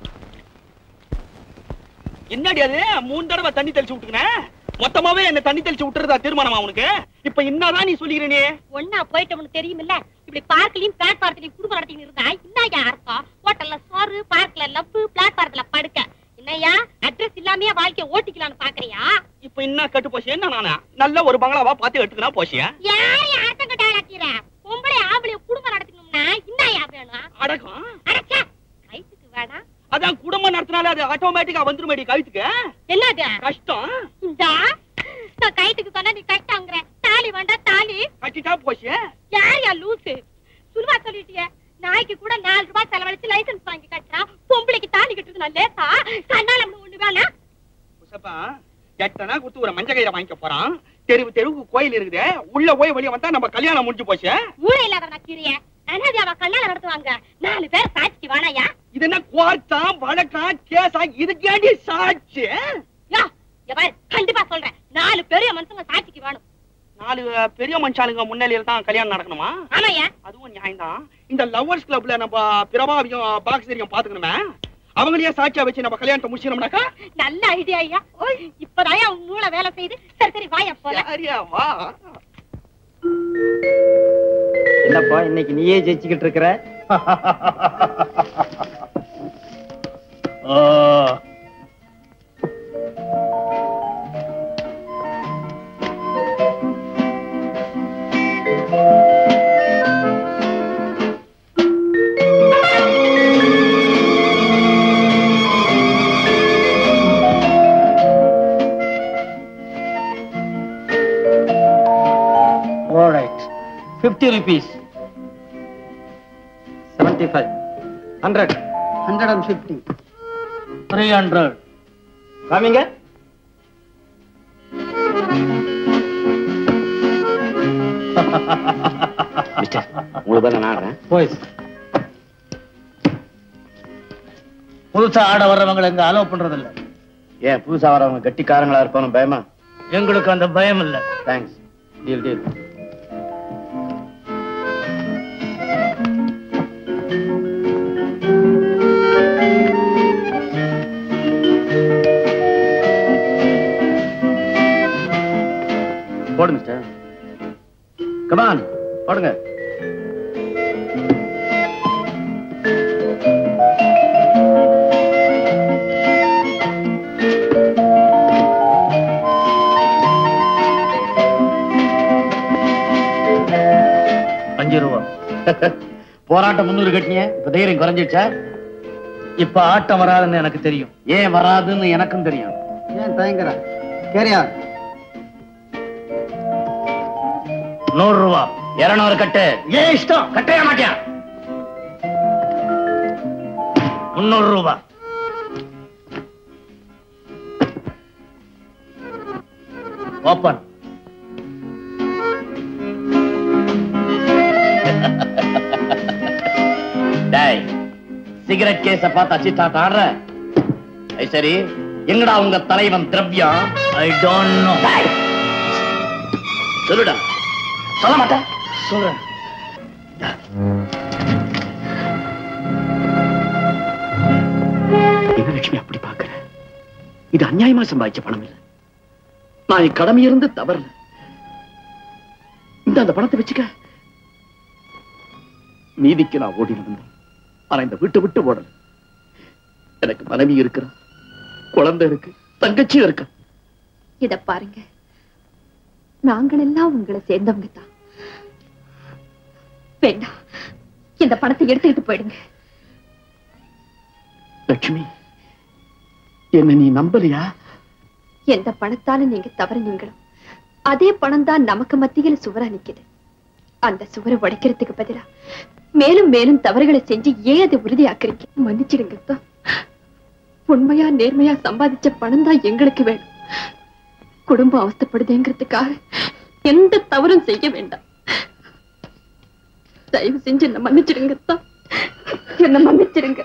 என்னடி அது மூணு தடவை தண்ணி தெளிச்சு விட்டுக்கினேன் மொத்தமாவே என்ன தண்ணி தெளிச்சு விட்டுறதா தீர்மானமா உனக்கு இப்ப என்னதான் நீ சொல்லிக்கிறே ஒன்னா போயிட்டோம்னு தெரியுமில்ல இப்படி பார்க்லயும் பிளாட்பாரத்திலயும் குடும்பம் நடத்திட்டு இருந்தா என்னய்யா அர்த்தம் ஹோட்டல்ல சோறு பார்க்ல லப்பு பிளாட்பாரத்துல படுக்க என்னய்யா அட்ரஸ் இல்லாமயே வாழ்க்கைய ஓட்டிக்கலாம்னு பாக்குறியா இப்ப என்ன கட்டு போச்சு என்ன நானா நல்ல ஒரு பங்களாவா பார்த்து எடுத்துக்கினா போசியா யாரையா அர்த்தம் கட்டாளாக்கிற பொம்பளை ஆம்பளை குடும்பம் நடத்தணும்னா என்னய்யா வேணும் அடக்கம் அடச்சா கைத்துக்கு வேணாம் அதான் குடும்பம் நடத்தினாலே அது ஆட்டோமேட்டிக்கா வந்துருமேடி கழுத்துக்கு என்னது கஷ்டம் இந்தா நான் கைத்துக்கு சொன்னா நீ கஷ்டங்கிற தாலி வேண்டாம் தாலி கட்டிட்டா போச்சு யாரையா லூசு சுருவா சொல்லிட்டியே நாய்க்கு கூட நாலு ரூபாய் செலவழிச்சு லைசென்ஸ் வாங்கி கட்டுறான் பொம்பளைக்கு தாலி கட்டுறது நான் லேசா கண்ணால ஒண்ணு வேணா புசப்பா எட்டனா குத்து ஒரு மஞ்ச கயிறை வாங்கிக்க போறான் தெருவு தெருவுக்கு கோயில் இருக்குது உள்ள போய் வெளிய வந்தா நம்ம கல்யாணம் முடிஞ்சு போச்சு ஊரே இல்லாத நான் கீரிய அனாதி அவ கண்ணால நடத்துவாங்க நாலு பேர் சாட்சிக்கு வேணாயா இது என்ன கோர்ட்டா வழக்கா கேஸா இதுக்கேடி சாட்சி யா எவர் கண்டிப்பா சொல்றேன் நாலு பெரிய மனுஷங்க சாட்சிக்கு வேணும் நாலு பெரிய மனுஷாளுங்க முன்னிலையில தான் கல்யாணம் நடக்கணுமா ஆமாயா அதுவும் நியாயம்தான் இந்த லவ்வர்ஸ் கிளப்ல நம்ம பிரபாவியும் பாக்ஸரியும் பாத்துக்கணுமே அவங்களையே சாட்சியா வச்சு நம்ம கல்யாணத்தை முடிச்சிடணும்னாக்கா நல்ல ஐடியா ஐயா இப்பதான் உன் மூளை வேலை செய்து சரி சரி வாயா போல சரியா வா என்னப்பா இன்னைக்கு நீயே ஜெயிச்சுக்கிட்டு இருக்கிற All right. 50 rupees. 75. 100. 150. 300. காமிங்க மிஸ்டர் உங்களுக்கு தான் நான் ஆடுறேன் போய் புதுசா ஆட வர்றவங்களை இங்க அலோவ் பண்றது இல்ல ஏன் புதுசா வரவங்க கட்டிக்காரங்களா இருக்கணும் பயமா எங்களுக்கு அந்த பயம் இல்ல தேங்க்ஸ் டீல் டீல் போடு மிஸ்டர் கமான் போடுங்க அஞ்சு ரூபா போராட்டம் முன்னூறு கட்டினீங்க இப்ப தைரியம் குறைஞ்சிடுச்சா இப்ப ஆட்டம் வராதுன்னு எனக்கு தெரியும் ஏன் வராதுன்னு எனக்கும் தெரியும் ஏன் தயங்குற கேரியா நூறு ரூபா இருநூறு கட்டு ஏன் இஷ்டம் கட்டைய மாட்டியா முன்னூறு ரூபா ஓப்பன் டேய் சிகரெட் கேஸ பார்த்து அச்சிட்டாட்ட ஆடுற ஐ சரி எங்கடா உங்க தலைவன் திரவியம் ஐ டோன்ட் நோ சொல்லுடா சொல்ல மாட்டேன் சொல்றேன் என்ன லட்சுமி அப்படி பாக்குற இது அநியாயமா சம்பாதிச்ச பணம் இல்ல நான் என் கடமை இருந்து தவறல இந்த அந்த பணத்தை வச்சுக்க நீதிக்கு நான் ஓடி வந்தேன் ஆனா இந்த வீட்டை விட்டு ஓடல எனக்கு மனைவி இருக்கிறா குழந்தை இருக்கு தங்கச்சியும் இருக்கா இத பாருங்க நாங்கள் எல்லாம் உங்களை சேர்ந்தவங்க தான் வேண்டாம் இந்த பணத்தை எடுத்துக்கிட்டு போயிடுங்க லட்சுமி என்ன நீ நம்பலையா எந்த பணத்தால நீங்க தவறுனீங்களோ அதே பணம் தான் நமக்கு மத்தியில சுவரா நிக்குது அந்த சுவரை உடைக்கிறதுக்கு பதிலா மேலும் மேலும் தவறுகளை செஞ்சு ஏன் அதை உறுதியாக்குறீங்க மன்னிச்சிடுங்க அத்தா. உண்மையா நேர்மையா சம்பாதிச்ச பணம் தான் எங்களுக்கு வேணும் குடும்பம் அவஸ்தைப்படுதுங்கிறதுக்காக எந்த தவறும் செய்ய வேண்டாம் தயவு செஞ்சு என்ன மன்னிச்சிடுங்க அத்தா. என்ன மன்னிச்சிடுங்க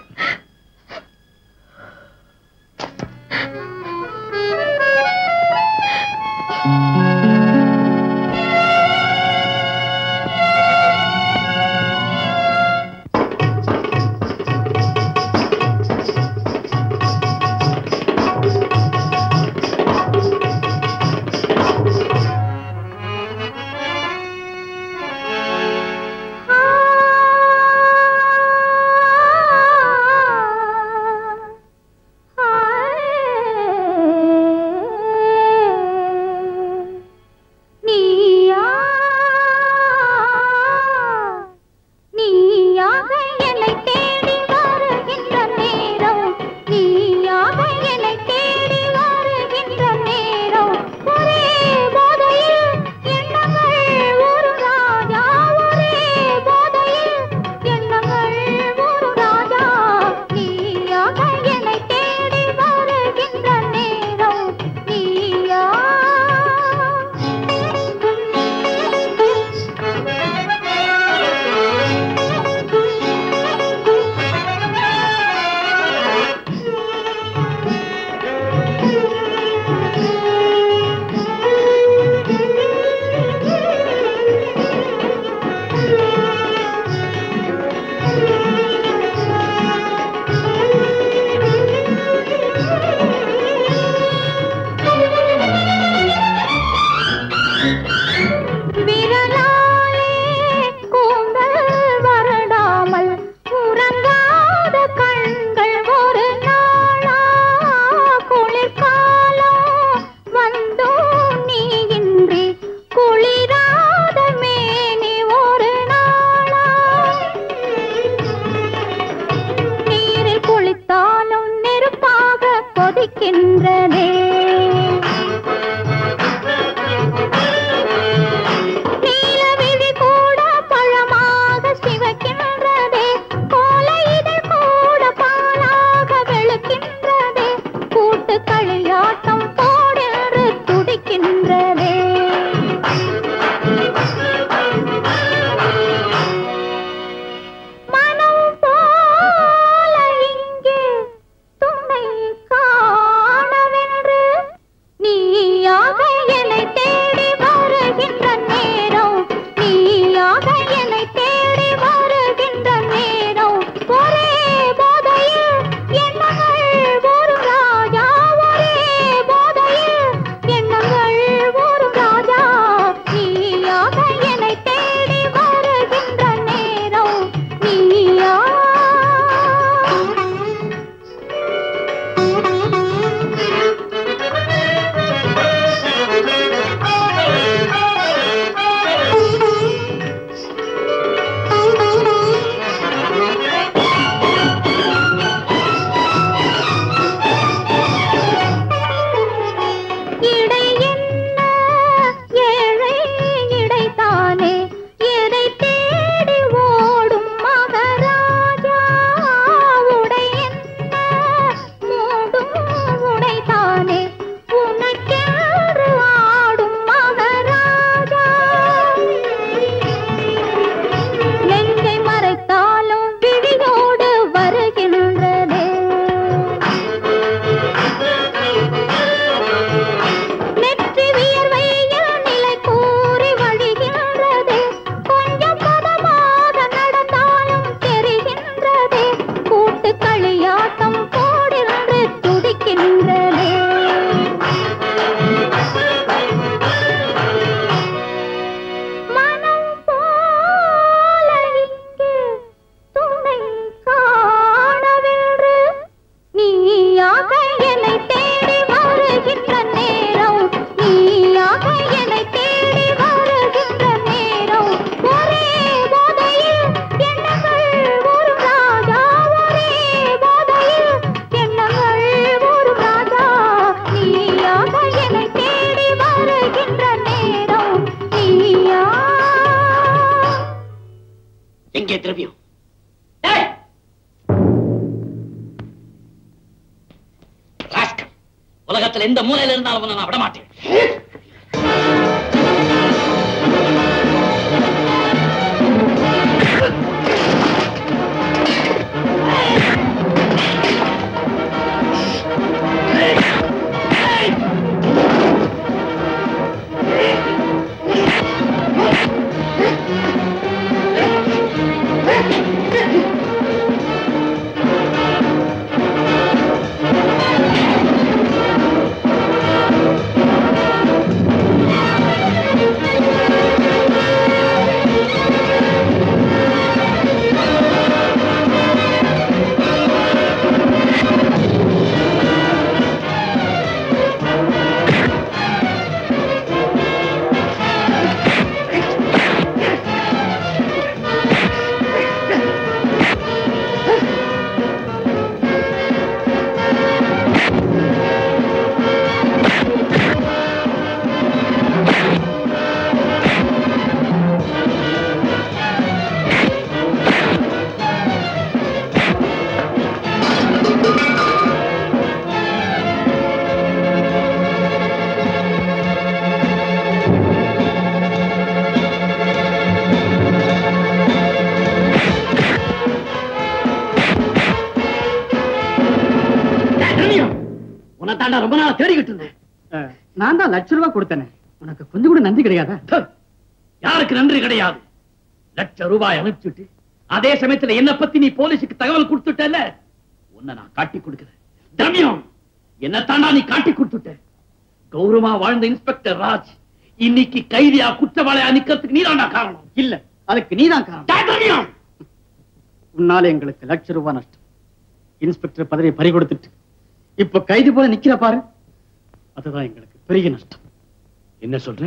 ஆ துடிக்கின்றதே நீலவிழி கூட பழமாக சிவக்கின்றதே கோலை இதழ் கூட பாலாக வெளுக்கின்றதே கூட்டு களியாட்டம் போடென்று துடிக்கின்றதே மனம் போல இங்கே துணை காணவென்று நீயாக என்னை தேடி வருகின்ற நேரம் நீயாக என்னை தேடி வருகின்ற நேரம் ஒரே போதையில் எண்ணங்கள் ஒரு ராஜா ஒரே போதையில் எண்ணங்கள் ஒரு ராஜா நீயாக என்னை தேடி வருகின்ற நேரம் நீயா இடை என்ன ஏழை இடைத்தானே எதை தேடி ஓடும் மகராஜா உடை என்ன மூடும் உடைத்தானே உனக்கென்று ஆடும் மகராஜா நெஞ்சை மறைத்தாலும் விழியோடு வருகின்றதே நெற்றி வியர்வையில் நிலை கூறி வழிகின்றதே கொஞ்சம் பதமாக நடந்தாலும் தெரிகின்றதே கூட்டு களியாட்டம் போடென்று துடிக்கின்றதே மனம் போல இங்கே துணை காணவென்று நீயாக என்னை தேடி வருகின்ற நேரம் நீயாக என்னை தேடி வருகின்ற நேரம் ஒரே போதையில் எண்ணங்கள் ஒரு ராஜா ஒரே போதையில் எண்ணங்கள் ஒரு ராஜா நீயாக என்னை தேடி வருகின்ற நேரம் நீயா எங்கே திரவியம் ராஸ்கல். உலகத்துல எந்த மூலையில இருந்தாலும் உன்னை நான் விட மாட்டேன் உன்னை தாண்டா ரொம்ப நாளா தேடிக்கிட்டு இருந்தேன் நான் தான் லட்ச ரூபாய் கொடுத்தேனே உனக்கு கொஞ்சம் கூட நன்றி கிடையாதா யாருக்கு நன்றி கிடையாது லட்ச ரூபாய் அனுப்பிச்சுட்டு அதே சமயத்துல என்ன பத்தி நீ போலீஸுக்கு தகவல் கொடுத்துட்டல உன்னை நான் காட்டி கொடுக்கிறேன் திரவியம் என்ன தாண்டா நீ காட்டி கொடுத்துட்ட கௌரவமா வாழ்ந்த இன்ஸ்பெக்டர் ராஜ் இன்னைக்கு கைதியா குற்றவாளியா நிக்கிறதுக்கு நீதாண்டா காரணம் இல்ல அதுக்கு நீதான் காரணம் திரவியம் உன்னால எங்களுக்கு லட்ச ரூபாய் நஷ்டம் இன்ஸ்பெக்டர் பதவியை பறி கொடுத்துட்டு இப்ப கைது போல நிக்கிற பாரு அதுதான் எங்களுக்கு பெரிய நஷ்டம் என்ன சொல்ற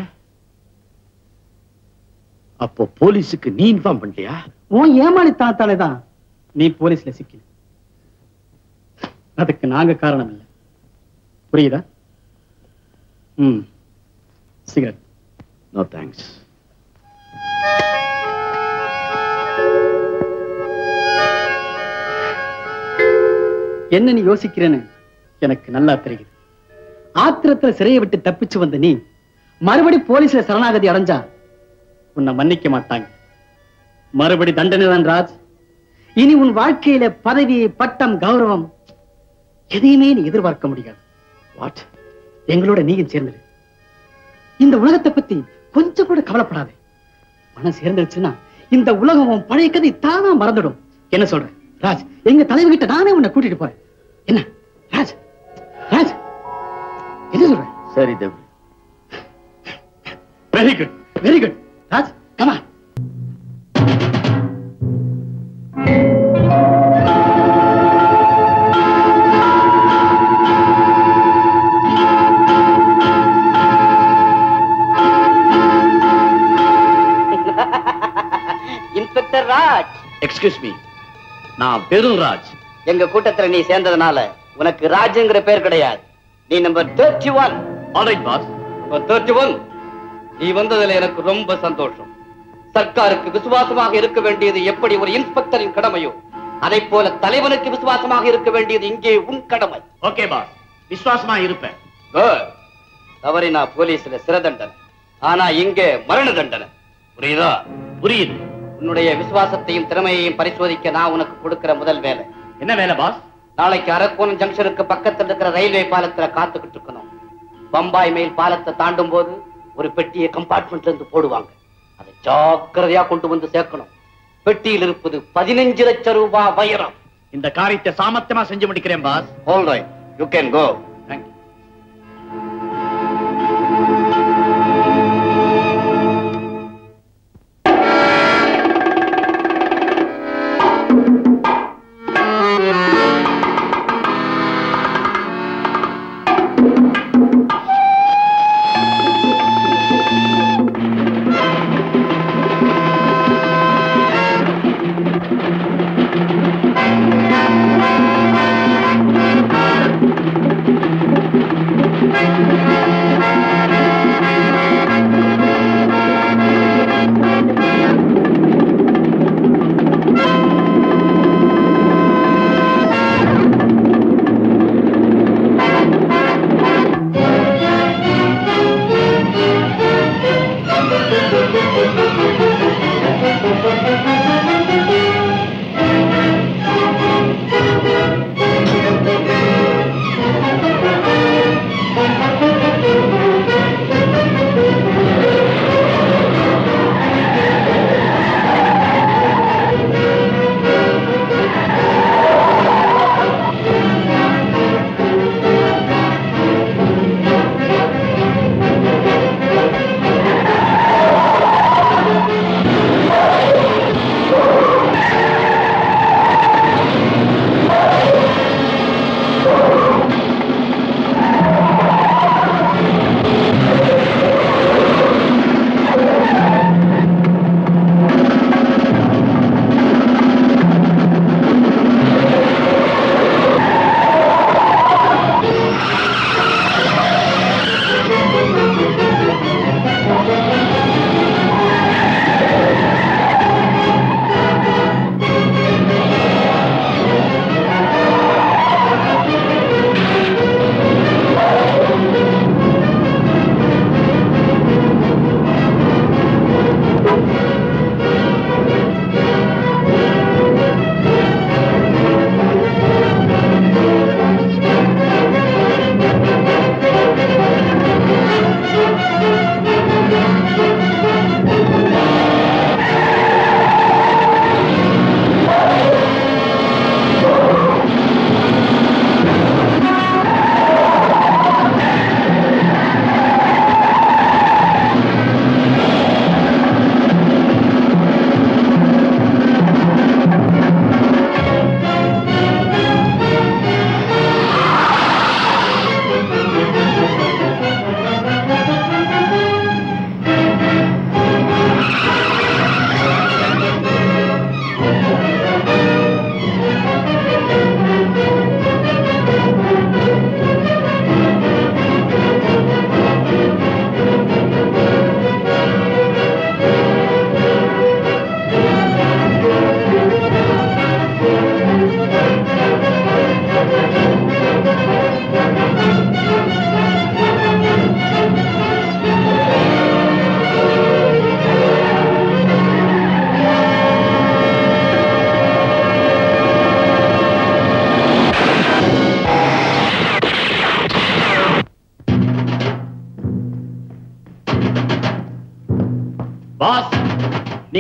அப்போ போலீஸுக்கு நீ இன்ஃபார்ம் பண்ணிட்டியா உன் ஏமாளித்தனத்தாலே தான் நீ போலீஸ்ல சிக்கி அதுக்கு நாங்க காரணம் இல்ல புரியுதா ம் சிகரெட் நோ தேங்க்ஸ் என்ன நீ யோசிக்கிறேன்னு எனக்கு நல்லா தெரியுது ஆத்திரத்துல சிறையை விட்டு தப்பிச்சு வந்த நீ மறுபடி போலீஸ்ல சரணாகதி அடைஞ்சா உன்னை மன்னிக்க மாட்டாங்க மறுபடி தண்டனை தான் ராஜ் இனி உன் வாழ்க்கையில பதவி பட்டம் கௌரவம் எதையுமே நீ எதிர்பார்க்க முடியாது வாட் எங்களோட நீயும் சேர்ந்துரு இந்த உலகத்தை பத்தி கொஞ்சம் கூட கவலைப்படாதே மனம் சேர்ந்துருச்சுன்னா இந்த உலகம் உன் பழைய கதை தானா மறந்துடும் என்ன சொல்ற ராஜ் எங்க தலைவர்கிட்ட நானே உன்னை கூட்டிட்டு போறேன் என்ன ராஜ் ராஜ் என்ன சொல்ற சரி Dev very good very good Raj கமா இன்ஸ்பெக்டர் ராஜ் எக்ஸ்கியூஸ் மீ நான் பெரும் ராஜ் எங்க கூட்டத்துல நீ சேர்ந்ததுனால உனக்கு ராஜுங்கிற பேர் கிடையாது நீ number thirty one alright boss number thirty one நீ வந்ததுல எனக்கு ரொம்ப சந்தோஷம் சர்க்காருக்கு விசுவாசமாக இருக்க வேண்டியது எப்படி ஒரு இன்ஸ்பெக்டரின் கடமையோ அதை போல தலைவனுக்கு விசுவாசமாக இருக்க வேண்டியது இங்கே உன் கடமை ஓகே பாஸ் விசுவாசமா இருப்பேன் Good. தவறினா போலீஸ்ல சிறை தண்டனை ஆனா இங்கே மரண தண்டனை புரியுதா புரியுது உன்னுடைய விசுவாசத்தையும் திறமையையும் பரிசோதிக்க நான் உனக்கு கொடுக்கிற முதல் வேலை என்ன வேலை பாஸ் நாளைக்கு அரக்கோணம் ஜங்ஷனுக்கு பக்கத்துல இருக்கிற ரயில்வே பாலத்துல காத்துக்கிட்டு இருக்கணும் பம்பாய் மேல் பாலத்தை தாண்டும் போது ஒரு பெட்டியை கம்பார்ட்மெண்ட்ல இருந்து போடுவாங்க அதை ஜாக்கிரதையா கொண்டு வந்து சேர்க்கணும் பெட்டியில் இருப்பது பதினஞ்சு லட்சம் ரூபாய் வைரம் இந்த காரியத்தை சாமர்த்தியமா செஞ்சு முடிக்கிறேன் boss all right you can go thank Thank you.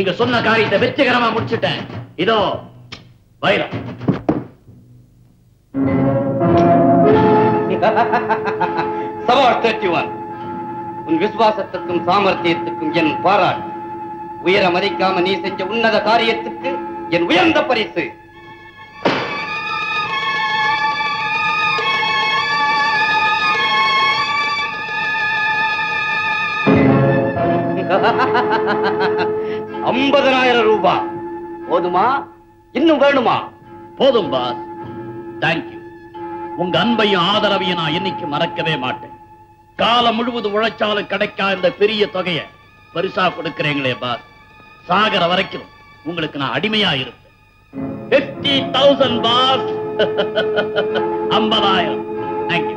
நீங்க சொன்ன காரியத்தை வெற்றிகரமா முடிச்சிட்டேன் இதோ வைரம் சவால் தேர்ட்டி ஒன் உன் விசுவாசத்துக்கும் சாமர்த்தியத்துக்கும் என் பாராட்டு உயர மதிக்காம நீ செஞ்ச உன்னத காரியத்துக்கு என் உயர்ந்த பரிசு ஐம்பதனாயிரம் ரூபாய் போதுமா இன்னும் வேணுமா போதும் பாஸ் தேங்க்யூ உங்க அன்பையும் ஆதரவையும் நான் என்னைக்கு மறக்கவே மாட்டேன் காலம் முழுவதும் உழைச்சாலும் கிடைக்கா இந்த பெரிய தொகையை பரிசா கொடுக்கிறீங்களே பாஸ் சாகர வரைக்கும் உங்களுக்கு நான் அடிமையா இருப்பேன் பிப்டி தௌசண்ட் பாஸ் ஐம்பதாயிரம் தேங்க்யூ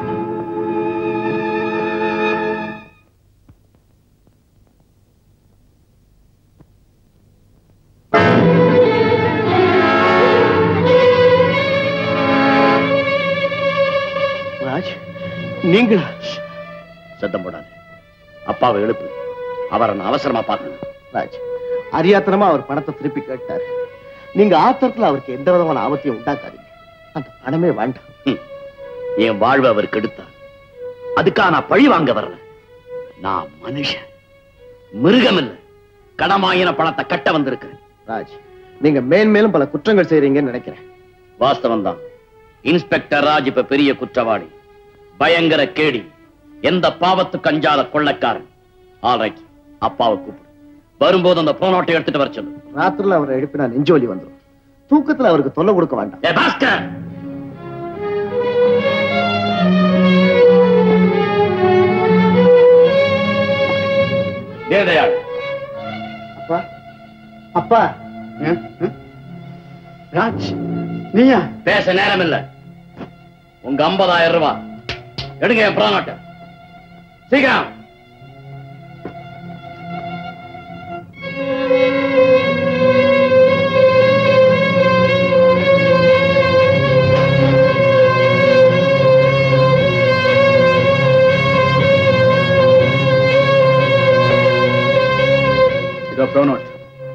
ராஜ் நீங்களா சத்தம் போடாது அப்பாவை எழுப்பு அவரை நான் அவசரமா பார்க்கணும் ராஜ் அறியாத்தனமா அவர் பணத்தை திருப்பி கேட்டார் நீங்க ஆத்திரத்துல அவருக்கு எந்த விதமான ஆபத்தையும் உண்டாக்காதீங்க அந்த பணமே வேண்டாம் ம். என் வாழ்வை அவர் கெடுத்தார் அதுக்காக நான் பழி வாங்க வரல நான் மனுஷன் மிருகம் இல்ல கடமாயின பணத்தை கட்ட வந்திருக்கிறேன் ராஜ் நீங்க மேன்மேலும் பல குற்றங்கள் செய்றீங்கன்னு நினைக்கிறேன் வாஸ்தவம் தான் இன்ஸ்பெக்டர் ராஜ் இப்ப பெரிய குற்றவாளி பயங்கர கேடி எந்த பாவத்துக்கு அஞ்சாத கொள்ளக்காரன் ஆல்ரைட் அப்பாவை கூப்பிடு வரும்போது அந்த போனோட்டை எடுத்துட்டு வர சொல்லு ராத்திரில அவரை எழுப்பினா நெஞ்சோலி வந்துடும் தூக்கத்துல அவருக்கு தொல்லை கொடுக்க வேண்டாம் ஏ பாஸ்கர் தேவதையாள் அப்பா அப்பா ராஜ் நீயா பேச நேரம் இல்ல உங்க ஐம்பதாயிரம் ரூபாய் எடுங்க என் பிராணாட்ட சீக்கிரம் இதோ ப்ரோனோட்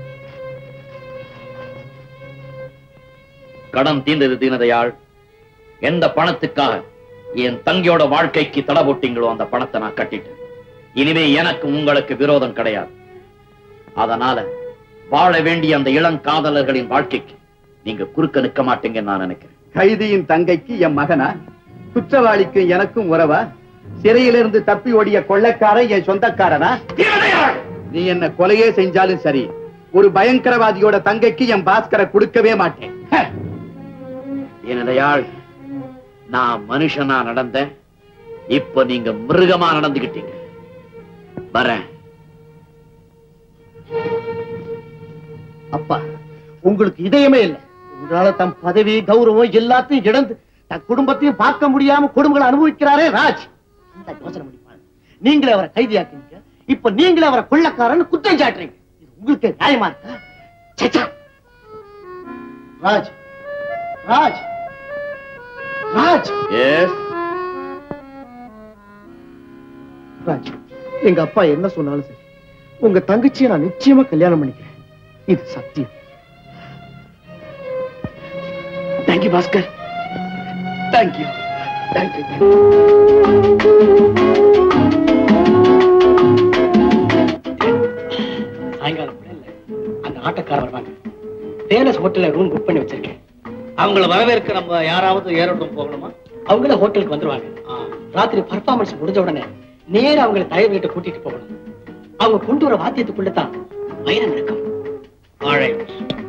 கடன் தீர்ந்தது தீனதையாள் எந்த பணத்துக்காக என் தங்கியோட வாழ்க்கைக்கு தடை போட்டீங்களோ அந்த பணத்தை நான் கட்டிட்டேன் இனிமே எனக்கு உங்களுக்கு விரோதம் கிடையாது அதனால வாழ வேண்டிய அந்த இளங்காதலர்களின் வாழ்க்கைக்கு நீங்க குறுக்க நிக்க மாட்டீங்கன்னு நான் நினைக்கிறேன் கைதியின் தங்கைக்கு என் மகனா குற்றவாளிக்கும் எனக்கும் உறவா சிறையிலிருந்து தப்பி ஓடிய கொள்ளைக்காரன் என் சொந்தக்காரனா நீ என்ன கொலையே செஞ்சாலும் சரி ஒரு பயங்கரவாதியோட தங்கைக்கு என் பாஸ்கரை கொடுக்கவே மாட்டேன் தீனதையாள் நான் மனுஷனா நடந்தேன் இப்ப நீங்க மிருகமா நடந்துகிட்டீங்க வரேன் அப்பா உங்களுக்கு இதயமே இல்லை உங்களால தம் பதவி கௌரவம் எல்லாத்தையும் இழந்து தன் குடும்பத்தையும் பார்க்க முடியாம கொடுமைகளை அனுபவிக்கிறாரே ராஜ் இந்த யோசனை பண்ணி பாருங்க நீங்களே அவரை கைதியாக்குறீங்க இப்ப நீங்களே அவரை கொள்ளக்காரன்னு குற்றம் சாட்டுறீங்க இது உங்களுக்கு நியாயமா இருக்கா சேச்சா. ராஜ் ராஜ் ராஜ் எஸ் ராஜ் எங்க அப்பா என்ன சொன்னாலும் சரி உங்க தங்கச்சியை நான் நிச்சயமா கல்யாணம் பண்ணிக்கிறேன் இது சத்தியம் தேங்க்யூ பாஸ்கர் தேங்க்யூ தேங்க்யூ சாயங்காலம் கூட இல்ல அந்த ஆட்டக்காரர் வருவாங்க பேலஸ் ஹோட்டல்ல ரூம் புக் பண்ணி வச்சிருக்கேன் அவங்கள வரவேற்க நம்ம யாராவது ஏரோட்டம் போகணுமா அவங்கள ஹோட்டலுக்கு வந்துருவாங்க ராத்திரி பர்ஃபார்மன்ஸ் முடிஞ்ச உடனே நேரா அவங்கள தயவு வீட்டை கூட்டிட்டு போகணும் அவங்க கொண்டு வர வாத்தியத்துக்குள்ள தான் வைரம் இருக்கும் Alright.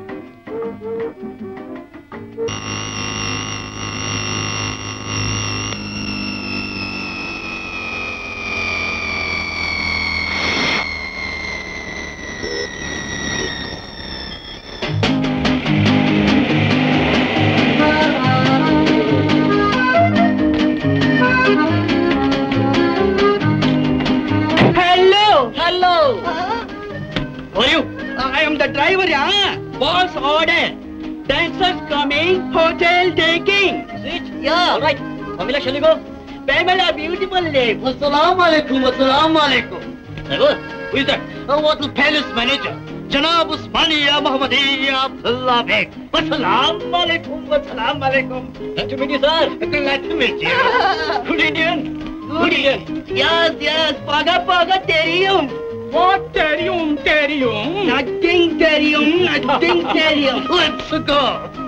Hello, hello. Who are you? I am the driver, yeah. Boss order. Dancers coming, hotel taking. Switch, yeah. All right. Pamela, shall we go? Pamela, beautiful name. Assalamu alaikum, assalamu alaikum. Good. Who is that? A hotel palace manager. जनाब उस्मानिया Mohammadia Abdullah bag अस्सलाम वालेकुम अस्सलाम वालेकुम Nice to meet you, sir. Nice to meet you. Good Indian. Good Indian. Yes, yes. பாக பாக தெரியும். What தெரியும் தெரியும்? Nothing தெரியும். Nothing தெரியும். Let's go.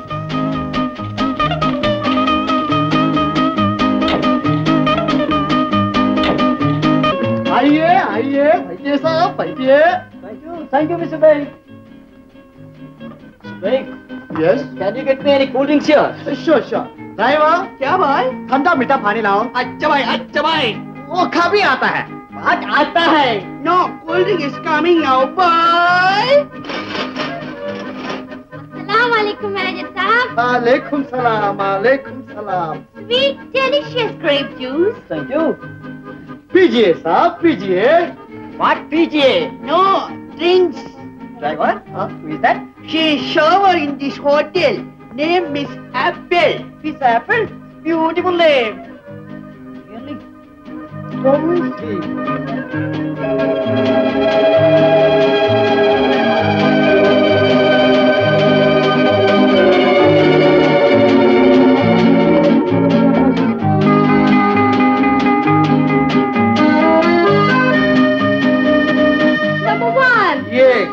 आइए आइए आइए साहब बैठिए Thank you, thank you, Mr. Beg. Beg, yes can you get me any cool drinks here? Sure sure driver क्या भाई ठंडा मीठा पानी लाओ अच्छा भाई अच्छा भाई वो कभी आता है बात आता है No, cold drink is coming now. Bye. अस्सलाम वालेकुम मैनेजर साहब वालेकुम सलाम वालेकुम सलाम sweet delicious grape juice Thank you. पीजिए साहब पीजिए What PGA? No, drinks. Driver? Huh? Who is that? She shower in this hotel. Name Miss Apple. Miss Apple? Beautiful name. Really? Number one, एक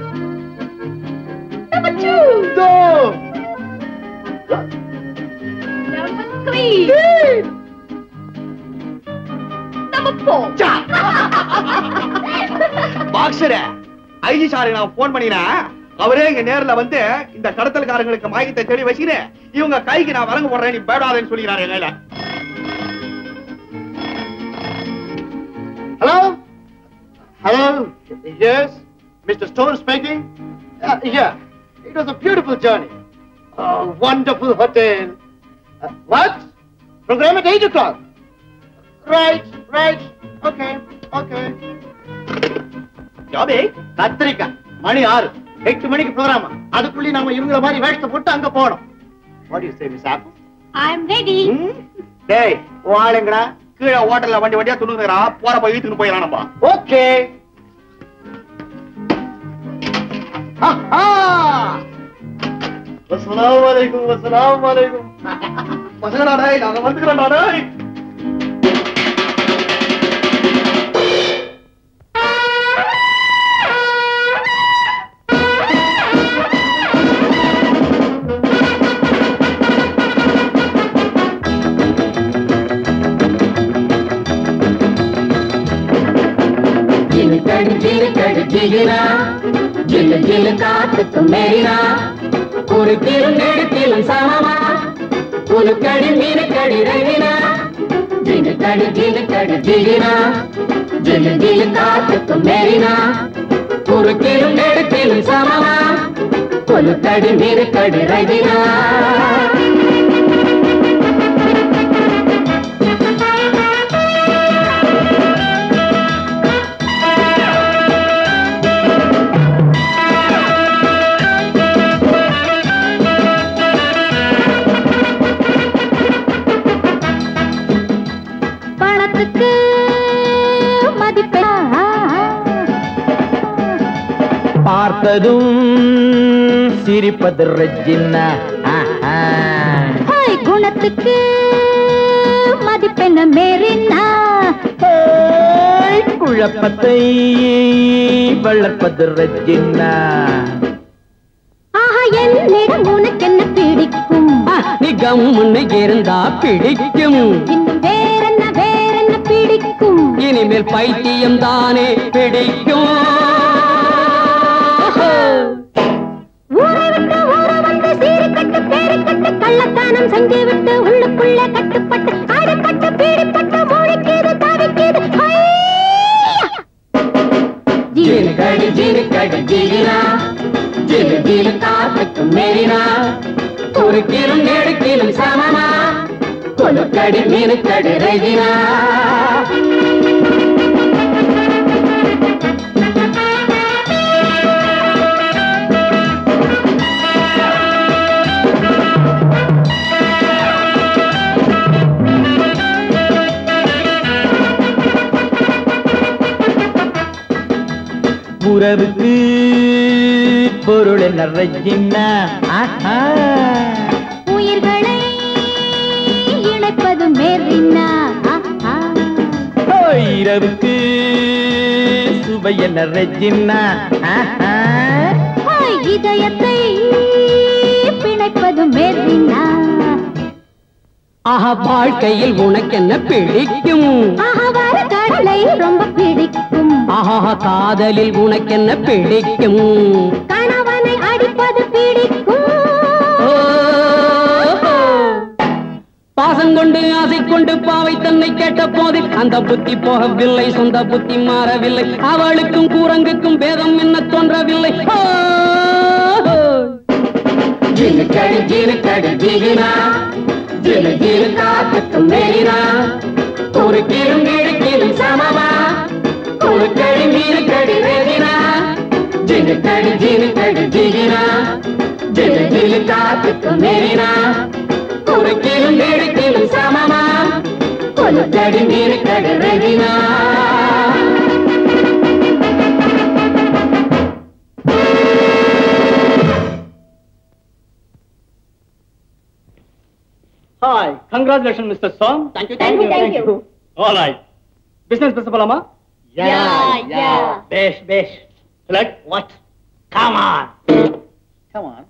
number two, दो number three, number four. பாக்ஸர IG sir நான் phone பண்ணினா அவரே இங்க நேர்ல வந்து இந்த கடத்தல்காரங்களுக்கு மாயத்தை தெளி வச்சுன்னு இவங்க கைக்கு நான் வரங்க போடுறேன் நீ பேடாதேன்னு சொல்லிக்கிறாரு என் கையில Hello? Hello? Yes? Mr. Stone speaking? Uh, yeah. It was a beautiful journey. Oh, wonderful hotel. Uh, what? Program at 8 o'clock. Right, right. Okay, okay. ஜாபே கத்திரிக்காய் மணி ஆறு எட்டு மணிக்கு ப்ரோக்ராமா அதுக்குள்ளே நாம இவங்கள மாதிரி வேஷத்தை போட்டு அங்க போனோம் வாட் யூ சே மிஸ் ஆப்பு I'm ready. டேய் உன் ஆளுங்கடா கீழே ஹோட்டல்ல வண்டி வண்டியா துணுங்குறா போற போய் இழுத்துன்னு போயிடறானப்பா ஓகே அஸ்ஸலாமு அலைக்கும் அஸ்ஸலாமு அலைக்கும் பசங்கடா டேய் நாங்க வந்துக்கிறோம்டா டேய் ஜிலுக்கடி ஜிலுக்கடி ஜிகினா ஜிலு ஜிலு காத்துக்கு மெரினா ஒரு திருநெடுத்திலும் சமமா குலுக்கடி மீனுக்கடி ரவினா ஜிலுக்கடி ஜிலுக்கடி ஜிகினா ஜிலு ஜிலு காத்துக்கு மெரினா ஒரு திருநெடுத்திலும் சமமா குலுக்கடி மீனுக்கடி ரவினா பணத்துக்கு மதிப்பே பார்த்ததும் சிரிப்பது ரெஜினா ஹாய் குணத்துக்கு மதிப்பெண்ண மேரினா குழப்பத்தை வளர்ப்பது ரெஜினா ஆஹா என்னிடம் உனக்கு என்ன பிடிக்கும் நீ கம்முன்னு இருந்தா பிடிக்கும் இன்னும் வேறென்ன வேறென்ன பிடிக்கும் இனிமேல் பைத்தியம் தானே பிடிக்கும் ஊரை விட்டு ஊரை வந்து சீரிக்கட்டு பேரிக்கட்டு கள்ளத்தானம் செஞ்சு விட்டு உள்ளுக்குள்ள கட்டுப்பட்டு அடிப்பட்டு பீடிப்பட்டு மூழ்கிது தவிக்கிது ஜிலுக்கடி ஜிலுக்கடி ஜிகினா ஜிலு ஜிலு காத்துக்கு மெரினா குறுக்கிலும் நெடுக்கிலும் சமமா கொலுக்கடி மீனுக்கடி ரெஜினா உறவுக்கு பொருள் என்ன ரெஜினா ஆஹா. உயிர்களை இணைப்பது மெரினா ஆஹா. ஓ, இரவுக்கு சுவை என்ன ரெஜினா ஆஹா. ஹாய், இதயத்தை பிணைப்பது மெரினா ஆஹா வாழ்க்கையில் உனக்கு என்ன பிடிக்கும் ஆஹா வர கடலை ரொம்ப பிடிக்கும் ஆஹா காதலில் உனக்கு என்ன பிடிக்கும் கணவனை அடிப்பது பிடிக்கும் பாசம் கொண்டு ஆசை கொண்டு பாவை தன்னை கேட்ட போது அந்த புத்தி போகவில்லை சொந்த புத்தி மாறவில்லை அவளுக்கும் கூரங்குக்கும் பேதம் என்ன தோன்றவில்லை ஓ! ஜிலுக்கடி ஜிலுக்கடி ஜிகினா ஜிலு ஜிலு காத்துக்கும் மெரினா ஒரு கீழும் இடுக்கிலும் சமமா ஒரு கடி மீறு கடி ரெதினா ஜிலுக்கடி ஜிலுக்கடி ஜிகினா ஜிலு ஜிலு காத்துக்கும் மெரினா ஒரு கீழும் இடுக்கிலும் சமமா ஒரு கடி மீறு கடி ரெதினா hi congratulation mister Chang thank you Thank you, thank you. All right business பேச போலாமா Yeah, yeah. பேஷ் பேஷ் let what come on come on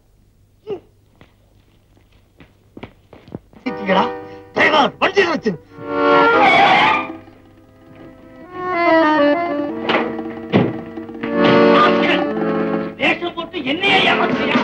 சிக்கிங்களா டிரைவர் வண்டி நிறுத்து வேஷம் போட்டு என்னையே ஏமாத்துறியா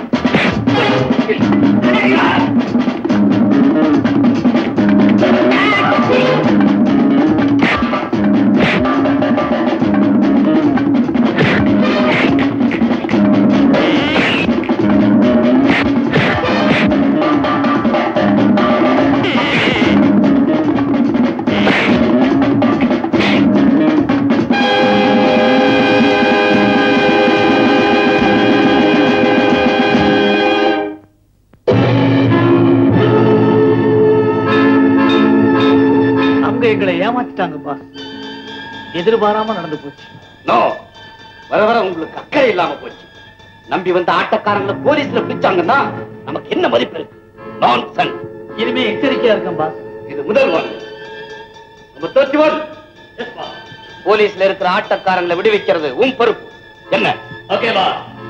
அவங்க எங்களை ஏமாத்திட்டாங்க பாஸ் எதிர்பாராம நடந்து போச்சு நோ வர வர உங்களுக்கு அக்கறை இல்லாம போச்சு நம்பி வந்த ஆட்டக்காரங்களை போலீஸ்ல பிடிச்சாங்கன்னா நமக்கு என்ன மதிப்பு இருக்கு நான்சென்ஸ் இனிமே எச்சரிக்கையா இருக்கேன் பாஸ் இது முதல் ஒன் நம்பர் தேர்ட்டி ஒன் போலீஸ்ல இருக்கிற ஆட்டக்காரங்களை விடுவிக்கிறது உன் பொறுப்பு என்ன ஓகேவா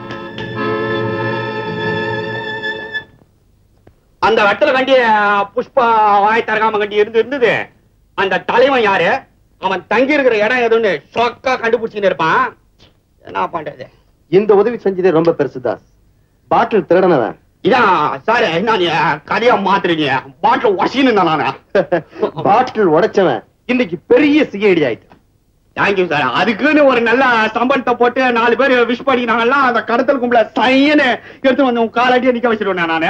அந்த வெட்டல கண்டி புஷ்பா வாய் தரகாம கண்டி இருந்து இருந்தது அந்த தலைவன் யாரு அவன் தங்கி இருக்கிற இடம் எதுன்னு சொக்கா கண்டுபிடிச்சுன்னு இருப்பான் என்ன பண்றது இந்த உதவி செஞ்சதே ரொம்ப பெருசு தாஸ் பாட்டில் திருடனவன் இதான் சார் என்ன நீ கதையா மாத்துறீங்க பாட்டில் வசின்னு நானு பாட்டில் உடைச்சவன் இன்னைக்கு பெரிய சிஐடி ஆயிட்டு தேங்க்யூ சார் அதுக்குன்னு ஒரு நல்ல சம்பளத்தை போட்டு நாலு பேர் விஷ் பண்ணினாங்கன்னா அந்த கடத்தல் கும்பல சையன்னு எடுத்து வந்து உன் காலாட்டியே நிக்க வச்சிருவேன் நானு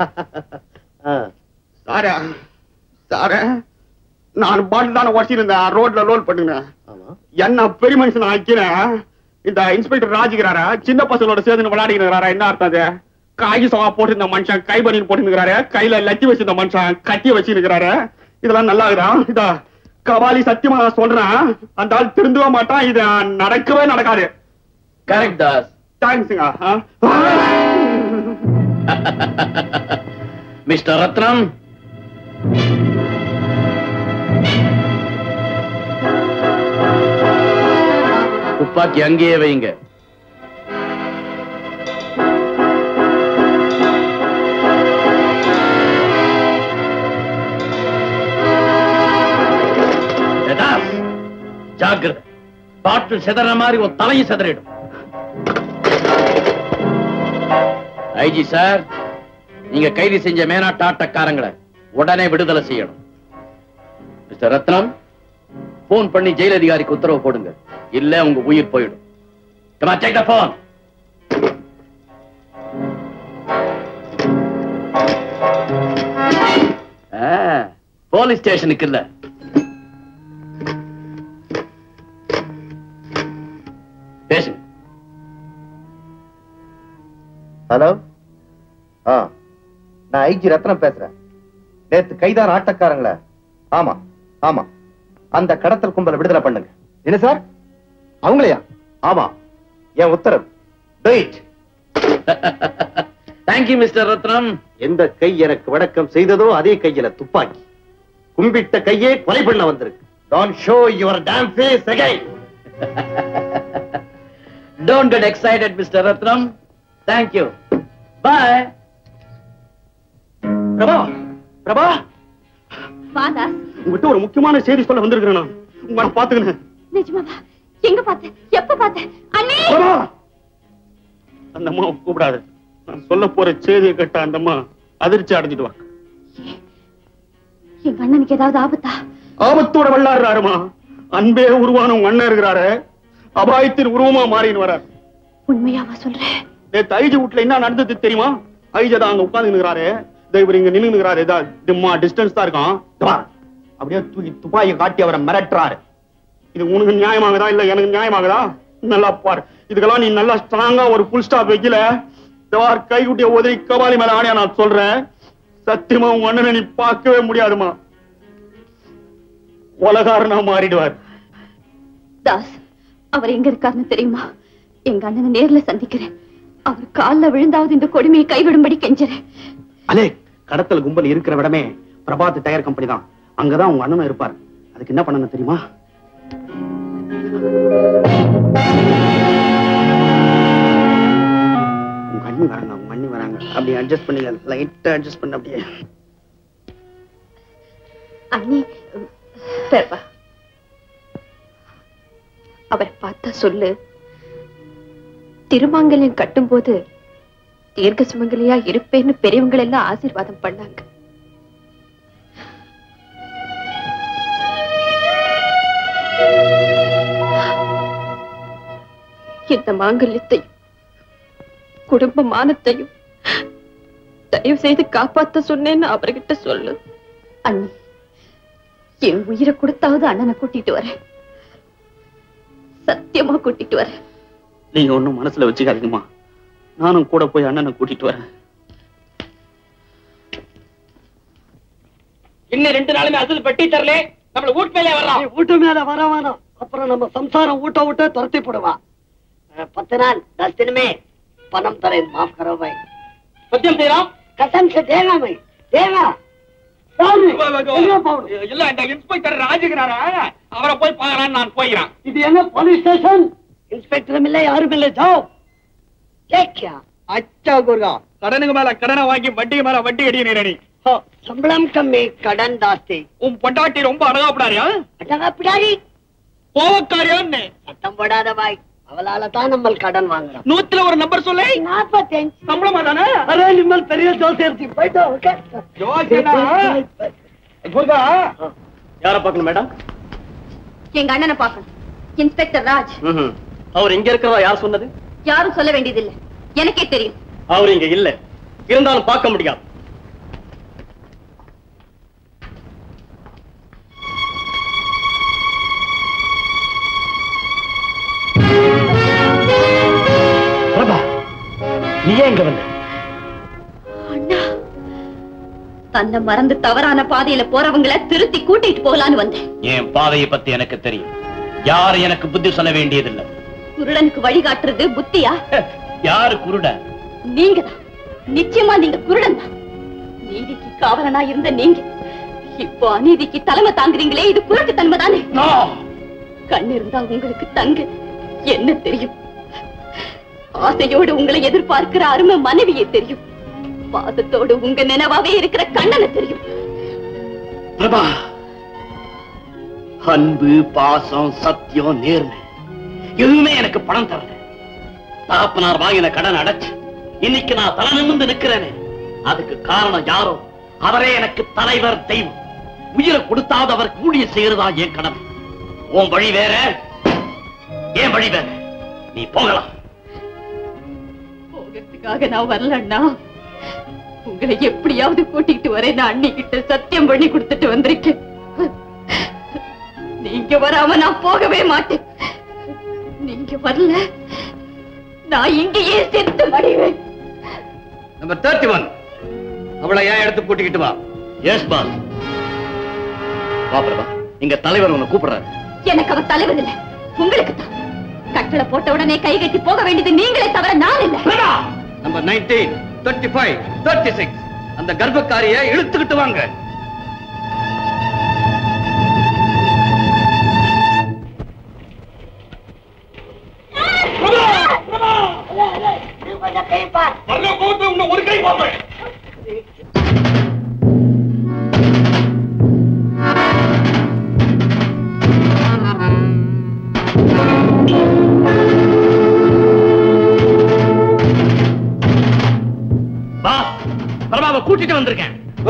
சார சார நான் பாட்டில் தானே வச்சிருந்தேன் ரோட்ல லோல் பண்ணுங்க என்ன பெரிய மனுஷன் ஆக்கிறேன் இந்த இன்ஸ்பெக்டர் ராஜுகிறாரா சின்ன பசங்களோட சேர்ந்து விளையாடிக்கிறாரா என்ன அர்த்தம் அது காய்கறி சவா போட்டு இந்த மனுஷன் கை பண்ணி போட்டுக்கிறாரு கையில லத்தி வச்சு இந்த மனுஷன் கட்டி வச்சிருக்கிறாரு இதெல்லாம் நல்லா இருக்குதா இதா கபாலி சத்தியமா நான் சொல்றேன் அந்த ஆள் திருந்தவே மாட்டான் இது நடக்கவே நடக்காது கரெக்ட் தாஸ் தேங்க்ஸுங்க மிஸ்டர் ரத்னம் துப்பாக்கி அங்கேயே வைங்க தாஸ், ஜாக்கிரதை பாட்டில் செதற மாதிரி ஒரு தலையும் செதறிடும் ஐஜி சார் நீங்க கைது செஞ்ச மேனாட்டு ஆட்டக்காரங்களை உடனே விடுதலை செய்யணும் மிஸ்டர் ரத்னம் போன் பண்ணி ஜெயில் அதிகாரிக்கு உத்தரவு போடுங்க இல்ல உங்க உயிர் போயிடும் Come on, take the phone. ஆ, போலீஸ் ஸ்டேஷனுக்கு இல்ல பேசுங்க ஹலோ ஆ நான் ஐஜி ரத்னம் பேசுறேன் நேத்து கைதான ஆட்டக்காரங்கள ஆமா ஆமா அந்த கடத்தல் கும்பலை விடுதலை பண்ணுங்க என்ன சார் அவங்களையா ஆமா என் உத்தரவு வெயிட் தேங்க்யூ மிஸ்டர் ரத்னம் எந்த கை எனக்கு வணக்கம் செய்ததோ அதே கையில துப்பாக்கி கும்பிட்ட கையே கொலை பண்ண வந்திருக்கு don't show your damn face again don't get excited mister Rathnam thank you bye Prabha Prabha வாதா உங்ககிட்ட ஒரு முக்கியமான செய்தி சொல்ல வந்திருக்கிறேன் நான் உங்களை பாத்துக்கிறேன் நிஜமாவா எங்க பார்த்த எப்ப பார்த்த அண்ணே பிரபா அந்த அம்மா கூப்பிடாது நான் சொல்ல போற செய்தியை கேட்ட அந்த அம்மா அதிர்ச்சி அடைஞ்சிட்டு வா எங்க அண்ணனுக்கு ஏதாவது ஆபத்தா ஆபத்தோட வெள்ளாடுறாருமா அன்பே உருவான உங்க அண்ணன் இருக்கிறாரு அபாயத்தின் உருவமா மாறின்னு வரார் உண்மையாவா சொல்ற நேத்து ஐஜி வீட்டுல என்ன நடந்தது தெரியுமா ஐஜா தான் அங்க உட்கார்ந்து நிக்கிறாரு இதோ இவர் இங்க நின்னு நிக்கிறாரு இதா டிம்மா டிஸ்டன்ஸ் தான் இருக்கும் இதோ பாரு. அப்படியே தூக்கி துப்பாக்கி காட்டி அவரை மிரட்டுறாரு இது உனக்கு நியாயமாகுதா இல்ல எனக்கு நியாயமாகுதா நல்லா பாரு இதுக்கெல்லாம் நீ நல்லா ஸ்ட்ராங்கா ஒரு புல் ஸ்டாப் வைக்கல இதவார் கைகுட்டிய உதவி கபாலி மேல ஆணையா நான் சொல்றேன் சத்தியமா உங்க அண்ணனை நீ பார்க்கவே முடியாதுமா உலகாரனா மாறிடுவார் தாஸ் அவர் எங்க இருக்காருன்னு தெரியுமா எங்க அண்ணனை நேர்ல சந்திக்கிறேன் அவர் கால்ல விழுந்தாவது இந்த கொடுமையை கைவிடும்படி கெஞ்சுறேன் அலே கடத்தல் கும்பல் இருக்கிற விடமே பிரபாத் டயர் கம்பெனி தான் அங்கதான் உங்க அண்ணனும் இருப்பார் அதுக்கு என்ன பண்ணணும் தெரியுமா உங்க அண்ணி வராங்க உங்க அண்ணி வராங்க அப்படியே அட்ஜஸ்ட் பண்ணி லைட்டா அட்ஜஸ்ட் பண்ண அப்படியே அண்ணி பெருப்பா அவரை பார்த்தா சொல்லு திருமாங்கல்யம் கட்டும்போது தீர்க்க சுமங்கலியா இருப்பேன்னு பெரியவங்க எல்லாம் ஆசீர்வாதம் பண்ணாங்க இந்த மாங்கல்யத்தையும் குடும்ப மானத்தையும் தயவு செய்து காப்பாத்த சொன்னேன்னு அவர்கிட்ட சொல்லு அண்ணி என் உயிரை கொடுத்தாவது அண்ணனை கூட்டிட்டு வரேன் சத்தியமா கூட்டிட்டு வரேன் நீங்க ஒண்ணும் மனசுல வச்சுக்காதீங்கம்மா நானும் கூட போய் அண்ணனை கூட்டிட்டு வரேன் இன்னும் ரெண்டு நாளுமே அசல் பெட்டி தரல நம்மள வீட்டு மேலே வர்றான் வீட்டு மேல வர வேணாம் அப்புறம் நம்ம சம்சாரம் ஊட்ட விட்டு துரத்தி போடுவா அஹ், பத்து நாள் दस दिन में पनम तरह माफ करो भाई சத்தியம் செய்யலாம் कसम से देगा भाई देगा இல்ல இந்த இன்ஸ்பெக்டர் ராஜுகிறாரா அவரை போய் பாக்குறான்னு நான் போயிறான் இது என்ன போலீஸ் ஸ்டேஷன் இன்ஸ்பெக்டரும் இல்ல யாரும் இல்ல ஜாओ கேக்கியா அச்சா குருகா கடனுக்கு மேல கடனை வாங்கி வட்டிக்கு மேல வட்டி அடி நீ சம்பளம் கம்மி கடன் ஜாஸ்தி உன் பொண்டாட்டி ரொம்ப அழகாப்படாரியா அடங்கா பிடாரி கோவக்காரியான்னு சத்தம் போடாத பாய் அவளால தான் நம்ம கடன் வாங்குறோம் நூத்துல ஒரு நம்பர் சொல்லு நாற்பத்தஞ்சு சம்பளமா தானே அரே நிம்மல் பெரிய ஜோசியர்த்தி போயிட்டோ ஓகே குருகா யார பாக்கணும் மேடம் எங்க அண்ணனை பார்க்கணும் இன்ஸ்பெக்டர் ராஜ் அவர் இங்க இருக்கிறதா யார் சொன்னது யாரும் சொல்ல வேண்டியதில்லை எனக்கே தெரியும் அவர் இங்க இல்ல இருந்தாலும் பார்க்க முடியாது பிரபா நீ ஏன் இங்க வந்த அண்ணா தன்னை மறந்து தவறான பாதையில போறவங்களை திருத்தி கூட்டிட்டு போகலான்னு வந்தேன் என் பாதையை பத்தி எனக்கு தெரியும் யார் எனக்கு புத்தி சொல்ல வேண்டியதில்லை குருடனுக்கு வழிகாட்டுறது புத்தியா யாரு குருட நீங்க தான் நிச்சயமா நீங்க குருடன் தான் நீதிக்கு காவலனா இருந்த நீங்க இப்போ அநீதிக்கு தலைமை தாங்குறீங்களே இது குருட்டு தன்மை தானே கண் இருந்தா உங்களுக்கு தங்கு என்ன தெரியும் ஆசையோடு உங்களை எதிர்பார்க்கிற அருமை மனைவியே தெரியும் பாசத்தோடு உங்க நினைவாவே இருக்கிற கண்ணனை தெரியும் பிரபா அன்பு பாசம் சத்தியம் நேர்மை எதுவுமே எனக்கு பணம் தரல தகப்பனார் வாங்கின கடன் அடைச்சு இன்னைக்கு நான் தலை நிமிர்ந்து நிக்கிறேனே அதுக்கு காரணம் யாரோ அவரே எனக்கு தலைவர் தெய்வம் உயிரை கொடுத்தாவது அவர் கூடிய செய்யறதா என் கடமை உன் வழி வேற என் வழி வேற நீ போகலாம் போகிறதுக்காக நான் வரல அண்ணா உங்களை எப்படியாவது கூட்டிட்டு வரேன் நான் அண்ணி கிட்ட சத்தியம் பண்ணி கொடுத்துட்டு வந்திருக்கேன் நீங்க வராம நான் போகவே மாட்டேன் நீங்க வரல நான் இங்கேயே செத்து மடிவேன் நம்பர் தேர்ட்டி ஒன் அவளை ஏன் எடுத்து கூட்டிக்கிட்டு வா எஸ் பாஸ் வா பிரபா இங்க தலைவர் உன்னை கூப்பிடுறாரு எனக்கு அவர் தலைவர் இல்ல உங்களுக்கு தான் கட்டளை போட்ட உடனே கை கட்டி போக வேண்டியது நீங்களே தவிர நான் இல்ல number nineteen thirty five thirty six அந்த கர்ப்பக்காரியை இழுத்துக்கிட்டு வாங்க ஒரு கை பார்ப்பேன் பாஸ் பிரபாவை கூட்டிட்டு வந்திருக்கேன்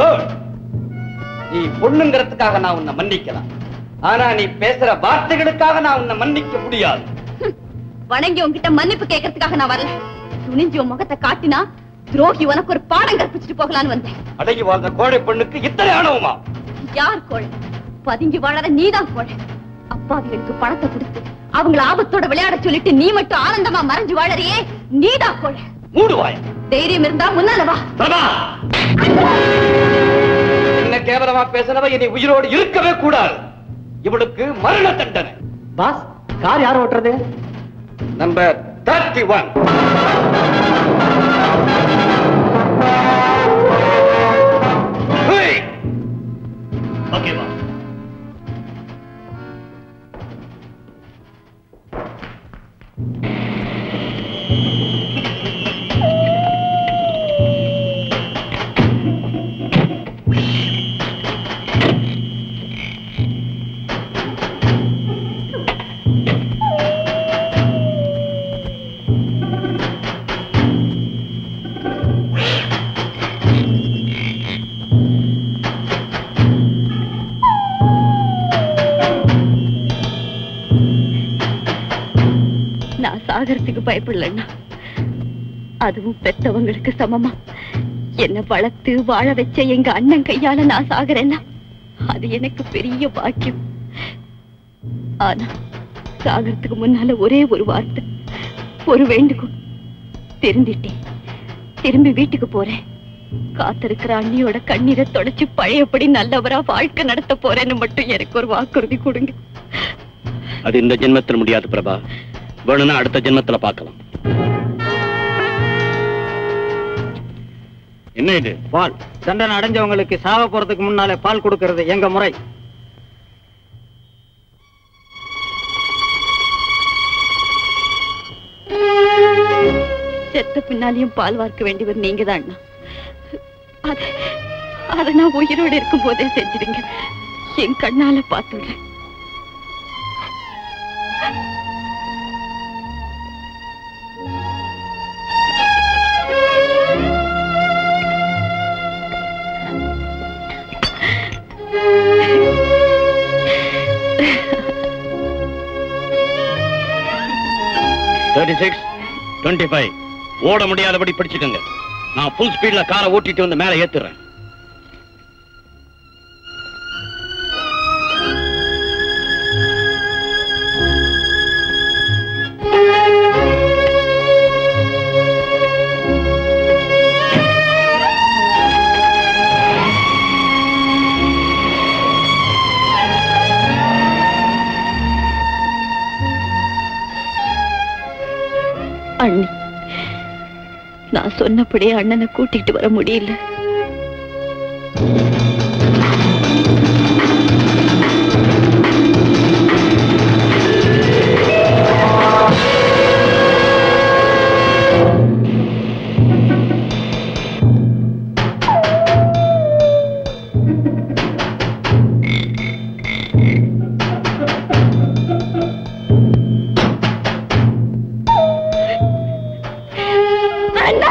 நீ பொண்ணுங்கிறதுக்காக நான் உன்னை மன்னிக்கலாம் ஆனா நீ பேசுற வார்த்தைகளுக்காக நான் உன்னை மன்னிக்க முடியாது வணங்கி உன்கிட்ட மன்னிப்பு கேட்கறதுக்காக நான் வரல துணிஞ்சு உன் முகத்தை காட்டினா துரோகி உனக்கு ஒரு பாடம் கற்பிச்சுட்டு போகலான்னு வந்தேன் அடங்கி வாழ்ந்த கோழை பெண்ணுக்கு இத்தனை ஆணவமா யார் கோழை பதுங்கி வாழற நீதான் கோழை அப்பாவிகளுக்கு பணத்தை கொடுத்து அவங்கள ஆபத்தோட விளையாட சொல்லிட்டு நீ மட்டும் ஆனந்தமா மறைஞ்சு வாழறியே நீதான் கோழை மூடுவாய் தைரியம் இருந்தா முன்னால வா பிரபா என்ன கேவலமா பேசுனவ இனி உயிரோடு இருக்கவே கூடாது இவளுக்கு மரண தண்டனை பாஸ் கார் யார் ஓட்டுறது நம்பர் தேர்ட்டி ஒன் ஓகேவா நான் சாகறதுக்கு பயப்படலன்னா அதுவும் பெத்தவங்களுக்கு சமமா என்ன வளர்த்து வாழ வச்ச எங்க அண்ணன் கையால நான் சாகுறேன்னா அது எனக்கு பெரிய பாக்கியம் ஆனா சாகறதுக்கு முன்னால ஒரே ஒரு வார்த்தை ஒரு வேண்டுகோள் திருந்திட்டேன் திரும்பி வீட்டுக்கு போறேன் காத்திருக்கிற அண்ணியோட கண்ணீரை தொடச்சு பழையபடி நல்லவரா வாழ்க்கை நடத்த போறேன்னு மட்டும் எனக்கு ஒரு வாக்குறுதி கொடுங்க அது இந்த ஜென்மத்தில் முடியாது பிரபா வேணும்னா அடுத்த ஜென்மத்துல பார்க்கலாம் என்ன இது பால் தண்டனை அடைஞ்சவங்களுக்கு சாக போறதுக்கு முன்னாலே பால் கொடுக்கிறது எங்க முறை செத்த பின்னாலையும் பால் வார்க்க வேண்டியவர் நீங்க தான் அண்ணா அத அத நான் உயிரோட இருக்கும் போதே செஞ்சிடுங்க என் கண்ணால பார்த்துடுறேன் தேர்ட்டி சிக்ஸ் டுவெண்ட்டி ஃபைவ் ஓட முடியாதபடி பிடிச்சுக்கோங்க நான் ஃபுல் ஸ்பீட்ல காரை ஓட்டிட்டு வந்து மேலே ஏத்துறேன் அண்ணி நான் சொன்னபடியே அண்ணனை கூட்டிட்டு வர முடியல அண்ணா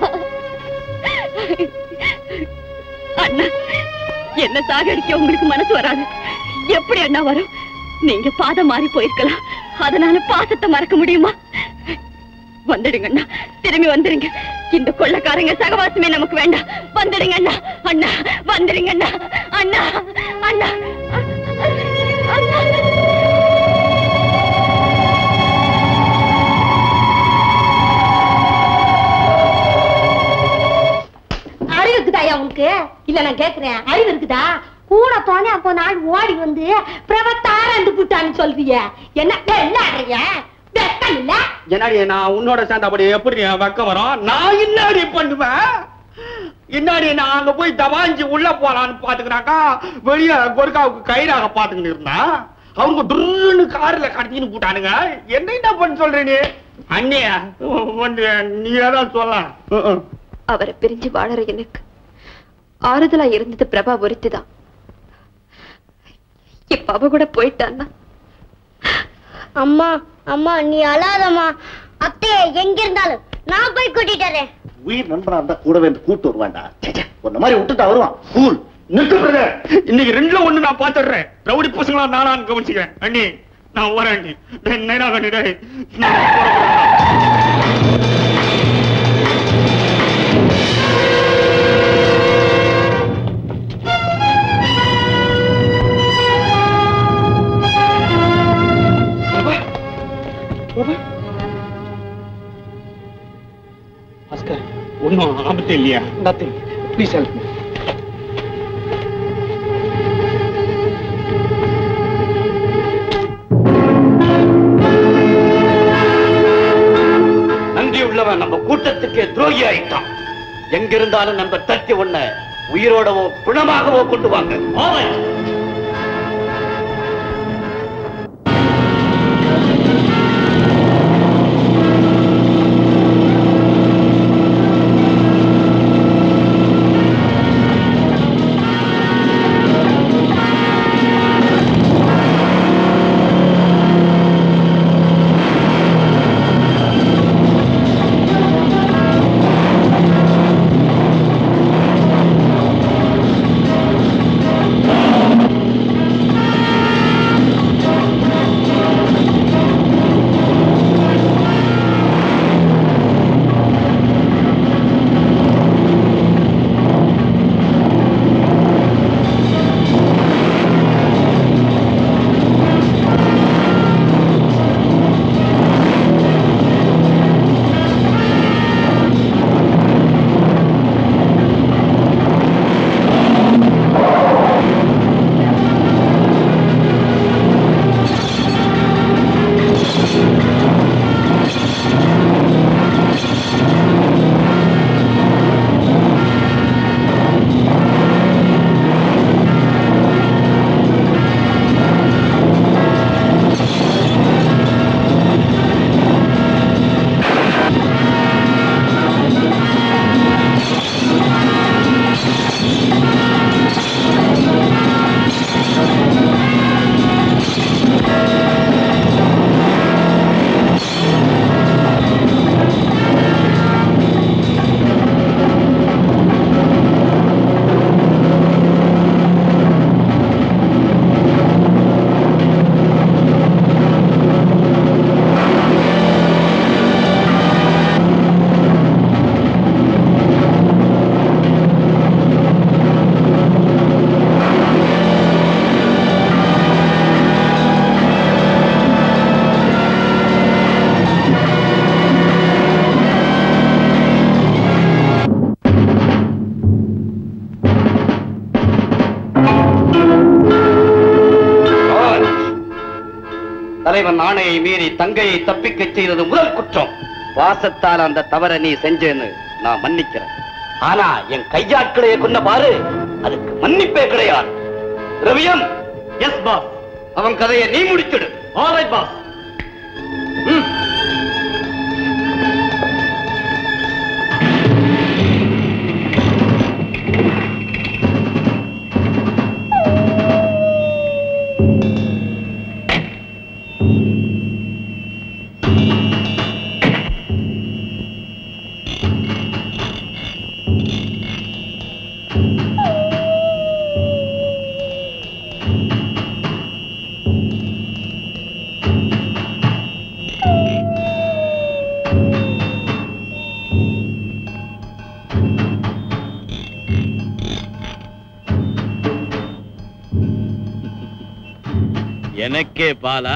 அண்ணா என்ன சாகடிக்க உங்களுக்கு மனசு வராது எப்படி அண்ணா வரும் நீங்க பாதம் மாறி போயிருக்கலாம் அதனால பாசத்தை மறக்க முடியுமா வந்துடுங்க அண்ணா திரும்பி வந்துடுங்க இந்த கொள்ளக்காரங்க சகவாசமே நமக்கு வேண்டாம் வந்துடுங்க அண்ணா அண்ணா வந்துடுங்க அண்ணா அண்ணா அண்ணா அண்ணா அறிவு இருக்குதாயா உனக்கு இல்ல நான் கேக்குறேன் அறிவு இருக்குதா கூட போனே அப்போ நாள் ஓடி வந்து பிரபத்தாரண்டு புட்டான்னு சொல்றிய என்ன விளையாடுறிய வெக்கம் இல்ல என்னடி நான் உன்னோட சேர்ந்து அப்படி எப்படி என் வெக்கம் வரும் நான் என்னடி பண்ணுவேன் என்னடி நான் அங்க போய் தவாஞ்சி உள்ள போலான்னு பாத்துக்கிறாக்கா வெளிய கொர்காவுக்கு கயிறாக பாத்துக்கிட்டு இருந்தா அவங்க டுன்னு கார்ல கடத்தின்னு போட்டானுங்க என்ன என்ன பண்ண சொல்ற நீ அண்ணிய வந்து நீ ஏதாவது சொல்லலாம் ம், ம். அவரை பிரிஞ்சு வாழற எனக்கு ஆறுதலா இருந்தது பிரபா ஒருத்திதான் இப்ப அவ கூட போயிட்டான்னா அம்மா அம்மா நீ அழாதம்மா அத்தையே எங்க இருந்தாலும் நான் போய் கூட்டிட்டு வரேன் உயிர் நண்பனா இருந்தா கூடவே இருந்து கூட்டு வருவான்டா ச்சே, ச்சே, உன்ன மாதிரி விட்டுட்டா வருவான் கூல் நிறுத்து brother. இன்னைக்கு ரெண்டுல ஒண்ணு நான் பாத்துடுறேன் ரவுடி பசங்களா நானான்னு கவனிச்சுக்கிறேன் அண்ணி நான் வரேன் அண்ணி டேய், நேரா கண்ணி டேய். நான் போறேன். பாஸ்கர் ஒண்ணும் ஆபத்து இல்லையா நத்திங் ப்ளீஸ் ஹெல்ப் மீ நன்றி உள்ளவன் நம்ம கூட்டத்துக்கே துரோகி ஆயிட்டான் எங்க இருந்தாலும் நம்ம தட்டி ஒண்ண உயிரோடவோ பிணமாகவோ கொண்டு வாங்க ஆமாம். தலைவன் ஆணையை மீறி தங்கையை தப்பிக்கச் செய்தது முதல் குற்றம் வாசத்தால் அந்த தவறை நீ செஞ்சேன்னு நான் மன்னிக்கிறேன் ஆனா என் கையாட்களையே கொன்ன பாரு அதுக்கு மன்னிப்பே கிடையாது ரவியம் எஸ் பாஸ் அவன் கதையை நீ முடிச்சிடு ஆல்ரைட் பாஸ் எனக்கே பாலா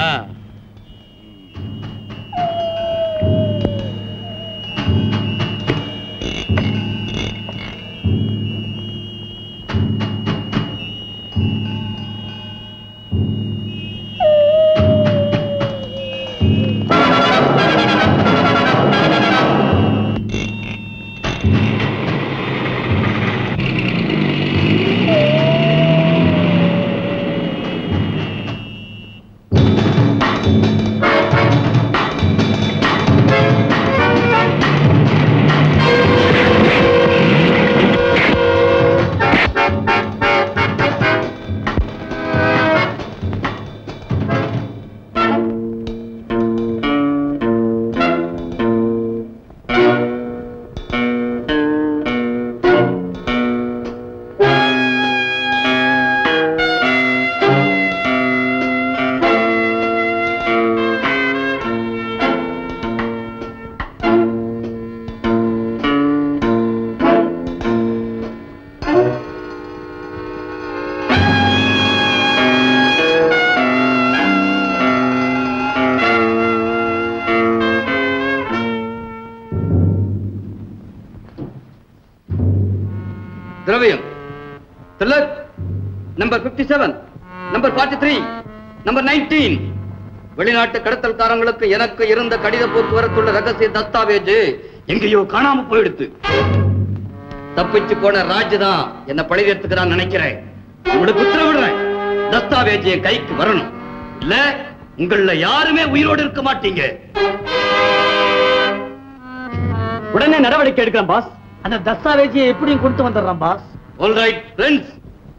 ஆ குட்லக் நம்பர் 57 நம்பர் 43 நம்பர் 19 வெளிநாட்டு கடத்தல்காரங்களுக்கு எனக்கு இருந்த கடித போக்குவரத்துள்ள ரகசிய தஸ்தாவேஜ் எங்கேயோ காணாம போயிடுத்து தப்பிச்சு போன ராஜ் தான் என்ன பழிதெடுத்துக்கு நான் நினைக்கிறேன் உங்களுக்கு உத்தரவிடுறேன் தஸ்தாவேஜ் என் கைக்கு வரணும் இல்ல உங்கள யாருமே உயிரோடு இருக்க மாட்டீங்க உடனே நடவடிக்கை எடுக்கிறேன் பாஸ் அந்த தஸ்தாவேஜியை எப்படியும் கொடுத்து வந்துடுறான் பாஸ் ஆல் ரைட் ஃப்ரெண்ட்ஸ்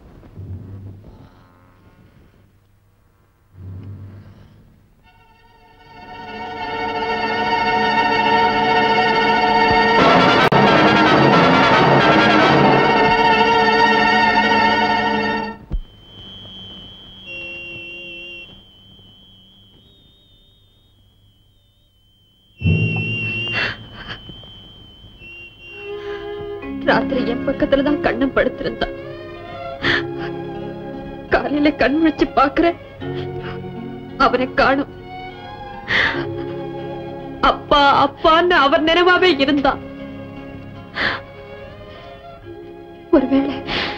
ராத்திரி என் பக்கத்துல தான் கண்ணம் படுத்திருந்தா காலையில கண் முழிச்சு பாக்குறேன் அவரை காணும் அப்பா அப்பான்னு அவர் நினைவாவே இருந்தா ஒருவேளை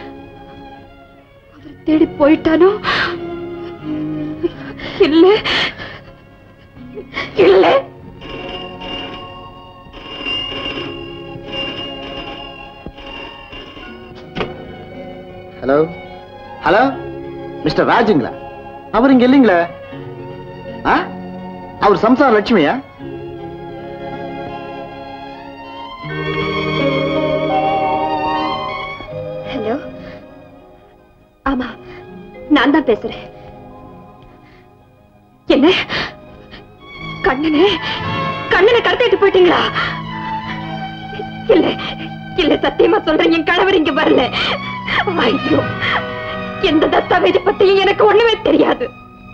அவர் தேடி போயிட்டானோ இல்ல இல்ல ஹலோ ஹலோ மிஸ்டர் ராஜுங்களா அவர் இங்க இல்லைங்களே ஆ அவர் சம்சார லட்சுமியா ஹலோ ஆமா நான் தான் பேசுறேன் என்ன கண்ணனே கண்ணனை கடத்திட்டு போயிட்டீங்களா இல்ல இல்ல சத்தியமா சொல்றேன் என் கணவர் இங்க வரல ஐயோ எந்த தஸ்தாவேஜ் பத்தியும் எனக்கு ஒண்ணுமே தெரியாது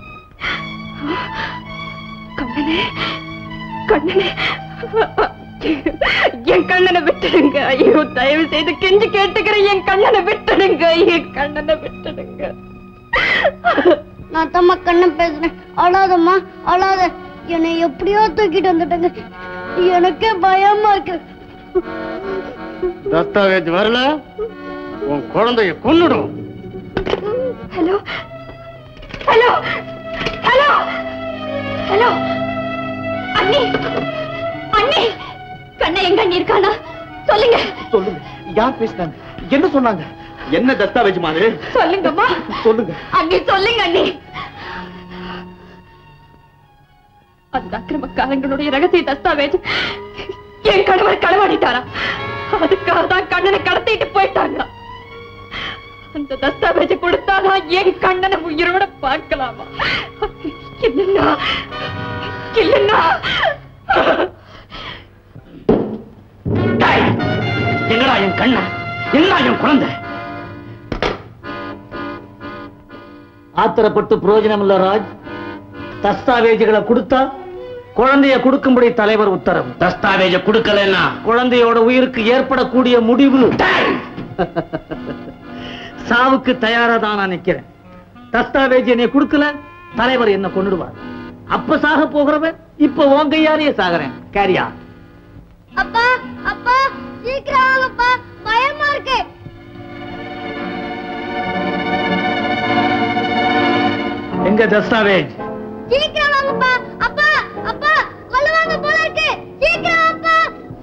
கண்ணனே கண்ணனே என் கண்ணனை விட்டுடுங்க ஐயோ தயவு செய்து கெஞ்சி கேட்டுக்கிறேன் என் கண்ணனை விட்டுடுங்க என் கண்ணனை விட்டுடுங்க நான் தம்மா கண்ணன் பேசுறேன் அழாதம்மா அழாத என்னை எப்படியோ தூக்கிட்டு வந்துட்டங்க எனக்கே பயமா இருக்கு தஸ்தாவேஜ் வரல உன் குழந்தைய கொன்னுடும் ஹலோ ஹலோ ஹலோ ஹலோ அண்ணி அண்ணி கண்ணை எங்க அண்ணி இருக்கானா சொல்லுங்க சொல்லுங்க யார் பேசினாங்க என்ன சொன்னாங்க என்ன தஸ்தாவேஜ் மாதிரி சொல்லுங்கம்மா சொல்லுங்க அண்ணி சொல்லுங்க அண்ணி அந்த அக்கிரமக்காரங்களுடைய ரகசிய தஸ்தாவேஜ் என் கணவர் களவாடிட்டாரா அதுக்காக தான் கண்ணனை கடத்திட்டு போயிட்டாங்க அந்த தஸ்தாவேஜ் கொடுத்தாதான் என் கண்ணனை உயிரோட பார்க்கலாமா இல்லைன்னா இல்லைன்னா என்னடா என் கண்ணா என்ன என் குழந்தை ஆத்திரப்பட்டு பிரயோஜனம் இல்ல ராஜ் தஸ்தாவேஜுகளை கொடுத்தா குழந்தைய கொடுக்கும்படி தலைவர் உத்தரவு தஸ்தாவேஜ கொடுக்கலன்னா குழந்தையோட உயிருக்கு ஏற்படக்கூடிய முடிவு சாவுக்கு தயாரா தான் நான் நிக்கிறேன் தஸ்தாவேஜ் என்னை கொடுக்கல தலைவர் என்ன கொண்டுடுவார் அப்ப சாக போகிறவன் இப்ப உன் கையாலேயே சாகுறேன் கேரியா அப்பா அப்பா சீக்கிரம் வாங்கப்பா பயமா இருக்கு எங்க தஸ்தாவேஜ் சீக்கிரம் வாங்கப்பா அப்பா அப்பா கொல்லுவாங்க போல இருக்கு சீக்கிரம் அப்பா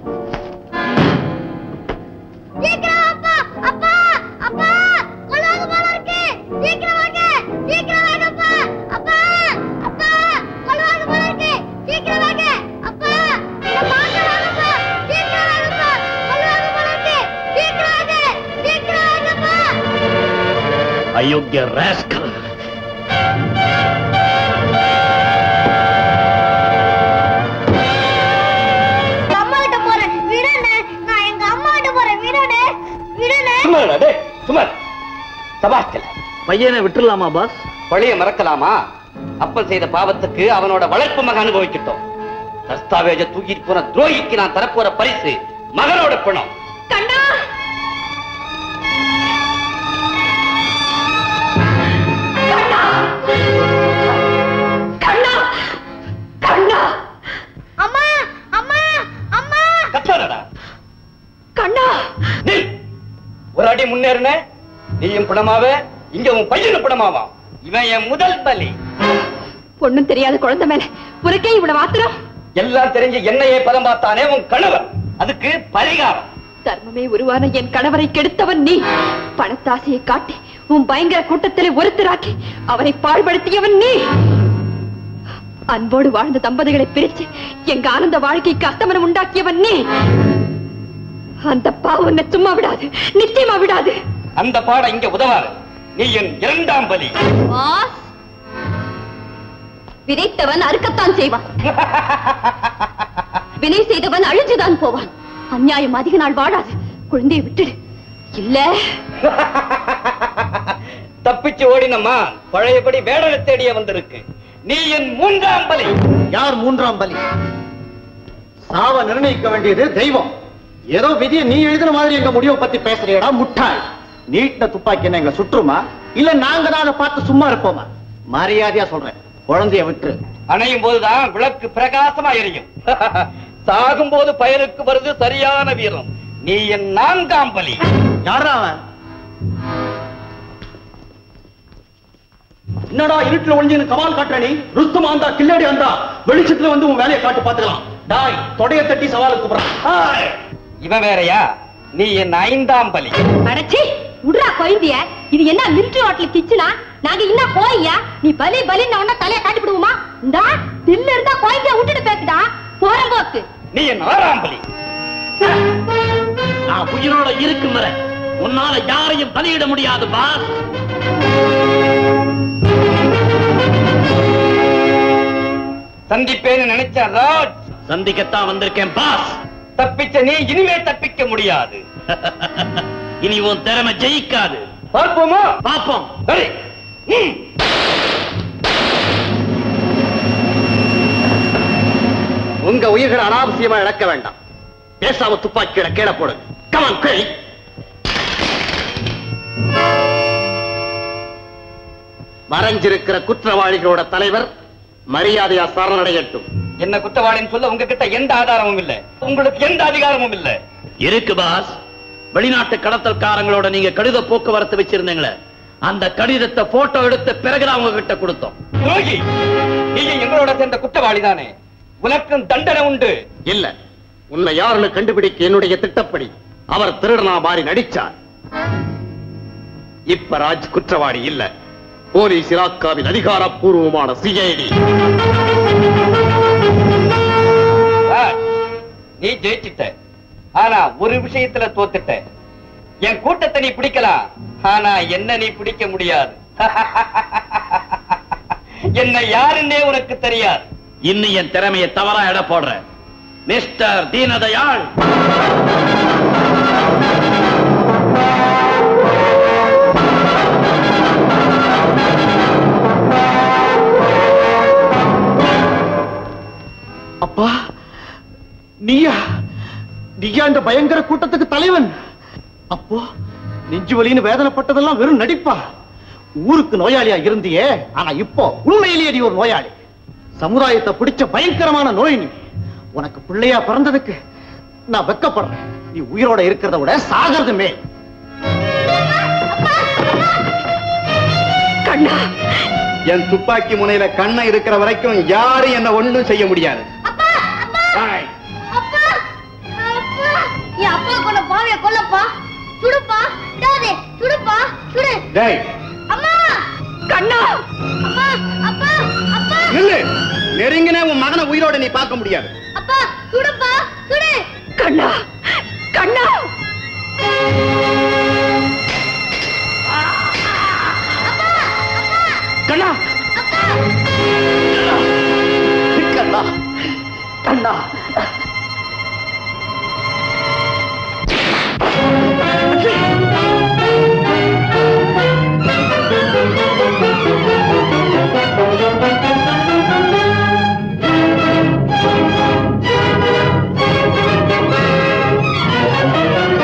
சீக்கிரம் அப்பா அப்பா அப்பா கொல்லுவாங்க போல இருக்கு சீக்கிரம் வாங்க சீக்கிரம் வாங்கப்பா அப்பா அப்பா கொல்லுவாங்க போல இருக்கு சீக்கிரம் வாங்க அப்பா என்ன பார்க்க வாங்கப்பா சீக்கிரம் வாங்கப்பா கொல்லுவாங்க போல இருக்கு சீக்கிரம் வாங்க சீக்கிரம் வாங்கப்பா அயோக்கிய ராஸ்கல் எங்க அம்மா கிட்ட போறேன் விடுனே நான் எங்க அம்மா கிட்ட போறேன் விடுனே விடுனே சும்மா டேய் சும்மா சபாஸ்கல பையனை விட்டுறலாமா பாஸ் பழிய மறக்கலாமா அப்பன் செய்த பாவத்துக்கு அவனோட வளர்ப்பு மகன் அனுபவிக்கட்டும் தஸ்தாவேஜ தூக்கிட்டு போன துரோகிக்கு நான் தரப்போற பரிசு மகனோட பணம் கண்ணா கண்ணா கண்ணா அம்மா அம்மா அம்மா கத்தாரடா கண்ணா நில் ஒரு அடி முன்னேறின நீயும் கூட படமாவே இங்க உன் பையனு படமாவா இவன் என் முதல் பலி ஒண்ணும் தெரியாத குழந்தை மேல உனக்கே இவ்வளவு ஆத்திரம் எல்லாம் தெரிஞ்சு என்னையே பதம் பார்த்தானே உன் கணவர் அதுக்கு பரிகாரம் தர்மமே உருவான என் கணவரை கெடுத்தவன் நீ பணத்தாசையை காட்டி உன் பயங்கர கூட்டத்திலே ஒருத்தராக்கி அவரை பாழ்படுத்தியவன் நீ அன்போடு வாழ்ந்த தம்பதிகளை பிரிச்சு எங்க ஆனந்த வாழ்க்கைக்கு அஸ்தமனம் உண்டாக்கியவன் நீ அந்த பாவம் உன்னை சும்மா விடாது நிச்சயமா விடாது அந்த பாடம் இங்க உதவாது நீ என் இரண்டாம் பலி பாஸ் விதைத்தவன் அறுக்கத்தான் செய்வான் வினை செய்தவன் அழிஞ்சுதான் போவான் அநியாயம் அதிக நாள் வாழாது குழந்தையை விட்டுடு இல்ல தப்பிச்சு ஓடினம்மா பழையபடி வேடனை தேடிய வந்திருக்கு நீ என் மூன்றாம் பலி யார் மூன்றாம் பலி சாவ நிர்ணயிக்க வேண்டியது தெய்வம் ஏதோ விதியை நீ எழுதின மாதிரி எங்க முடிவை பத்தி பேசுறியடா முட்டாள் நீட்டின துப்பாக்கி என்ன எங்க சுற்றுமா இல்ல நாங்க தான் அதை பார்த்து சும்மா இருப்போமா மரியாதையா சொல்றேன் குழந்தைய விட்டுரு அணையும் போதுதான் விளக்கு பிரகாசமா எரியும் சாகும் போது பயனுக்கு வருது சரியான வீரம் நீ என் நான்காம் பலி யாரா அவன் என்னடா இருட்டுல ஒளிஞ்சு கமால் காட்டுற நீ ருஸ்துமா வந்தா கில்லாடி வந்தா வெளிச்சத்துல வந்து உன் வேலையை காட்டு பாத்துக்கலாம் டாய் தொடைய தட்டி சவாலுக்கு கூப்பிடுறான் இவன் வேறயா நீ என் ஐந்தாம் பலி அடச்சி விடுறா குழந்தைய இது என்ன மிலிட்டரி ஹோட்டல் கிச்சனா நாங்க இன்னும் போய்யா நீ பலி பலின்னு உடனே தலைய காட்டி விடுவோமா இந்தா தில்லு இருந்தா குழந்தைய விட்டுட்டு பேசுடா போறம்போக்கு நீ என் ஆறாம் பலி நான் உயிரோட இருக்கும் வரை உன்னால யாரையும் பலியிட முடியாது பாஸ் சந்திப்பேன்னு நினைச்ச ராஜ் சந்திக்கத்தான் வந்திருக்கேன் பாஸ் தப்பிச்ச நீ இனிமே தப்பிக்க முடியாது இனி உன் திறமை ஜெயிக்காது பார்ப்போமா பாப்போம் சரி ம். உங்க உயிர்களை அனாவசியமா இழக்க வேண்டாம் பேசாம துப்பாக்கியில கீழே போடுங்க கமான் குய் மறைஞ்சிருக்கிற குற்றவாளிகளோட தலைவர் மரியாதையா சரணடையட்டும் என்ன குற்றவாளின்னு சொல்ல உங்ககிட்ட எந்த ஆதாரமும் இல்ல உங்களுக்கு எந்த அதிகாரமும் இல்ல இருக்கு பாஸ் வெளிநாட்டு கடத்தல்காரங்களோட நீங்க கடித போக்குவரத்து வச்சிருந்தீங்களே அந்த கடிதத்தை போட்டோ எடுத்த பிறகுதான் உங்ககிட்ட கொடுத்தோம் துரோகி நீ எங்களோட சேர்ந்த குற்றவாளி தானே உனக்கும் தண்டனை உண்டு இல்ல உன்னை யாருன்னு கண்டுபிடிக்க என்னுடைய திட்டப்படி அவர் திருடனா மாறி நடிச்சார் இப்ப ராஜ் குற்றவாளி இல்ல போலீஸ் இலாக்காவின் அதிகாரப்பூர்வமான சிஐடி ராஜ், நீ ஜெயிச்சிட்ட ஆனா ஒரு விஷயத்துல தோத்துட்ட என் கூட்டத்தை நீ பிடிக்கலாம் ஆனா என்ன நீ பிடிக்க முடியாது என்ன யாருன்னே உனக்கு தெரியாது இன்னும் என் திறமையை தவறா எடை போடுறேன் மிஸ்டர் தீனதயாள் அப்பா நீயா நீயா இந்த பயங்கர கூட்டத்துக்கு தலைவன் அப்போ நெஞ்சு வலின்னு வேதனைப்பட்டதெல்லாம் வெறும் நடிப்பா ஊருக்கு நோயாளியா இருந்தியே ஆனா இப்போ உண்மையிலேயே நீ ஒரு நோயாளி சமுதாயத்தை பிடிச்ச பயங்கரமான நோய் நீ உனக்கு பிள்ளையா பிறந்ததுக்கு நான் வெக்கப்படுறேன் நீ உயிரோட இருக்கிறத விட சாகிறது மேல் கண்ணா என் துப்பாக்கி முனையில கண்ணை இருக்கிற வரைக்கும் யாரும் என்ன ஒண்ணும் செய்ய முடியாது அப்பா அப்பா என் அப்பா கொல்ல பாவிய கொல்லப்பா சுடுப்பா டேய் சுடுப்பா சுடு டேய் அம்மா கண்ணா அப்பா அப்பா அப்பா நில்லு நெருங்கின உன் மகனை உயிரோட நீ பார்க்க முடியாது அப்பா சுடுப்பா சுடு கண்ணா கண்ணா கண்ணா கண்ணா கண்ணா அப்பா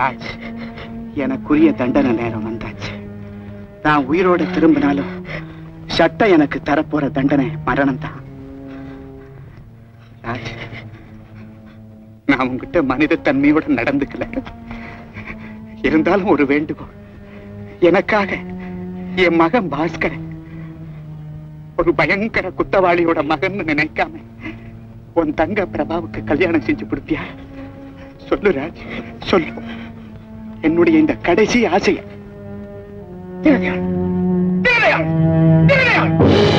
ராஜ் எனக்குரிய தண்டனை நேரம் வந்தாச்சு நான் உயிரோட திரும்பினாலும் சட்டம் எனக்கு தரப்போற தண்டனை மரணம் தான் ராஜ் நான் உங்ககிட்ட மனித தன்மையோட நடந்துக்கல இருந்தாலும் ஒரு வேண்டுகோள் எனக்காக என் மகன் பாஸ்கரன் ஒரு பயங்கர குத்தவாளியோட மகன் நினைக்காம உன் தங்க பிரபாவுக்கு கல்யாணம் செஞ்சு கொடுத்தியா சொல்லு ராஜ் சொல்லு என்னுடைய இந்த கடைசி ஆசையை தேவையான தேவையான தேவையான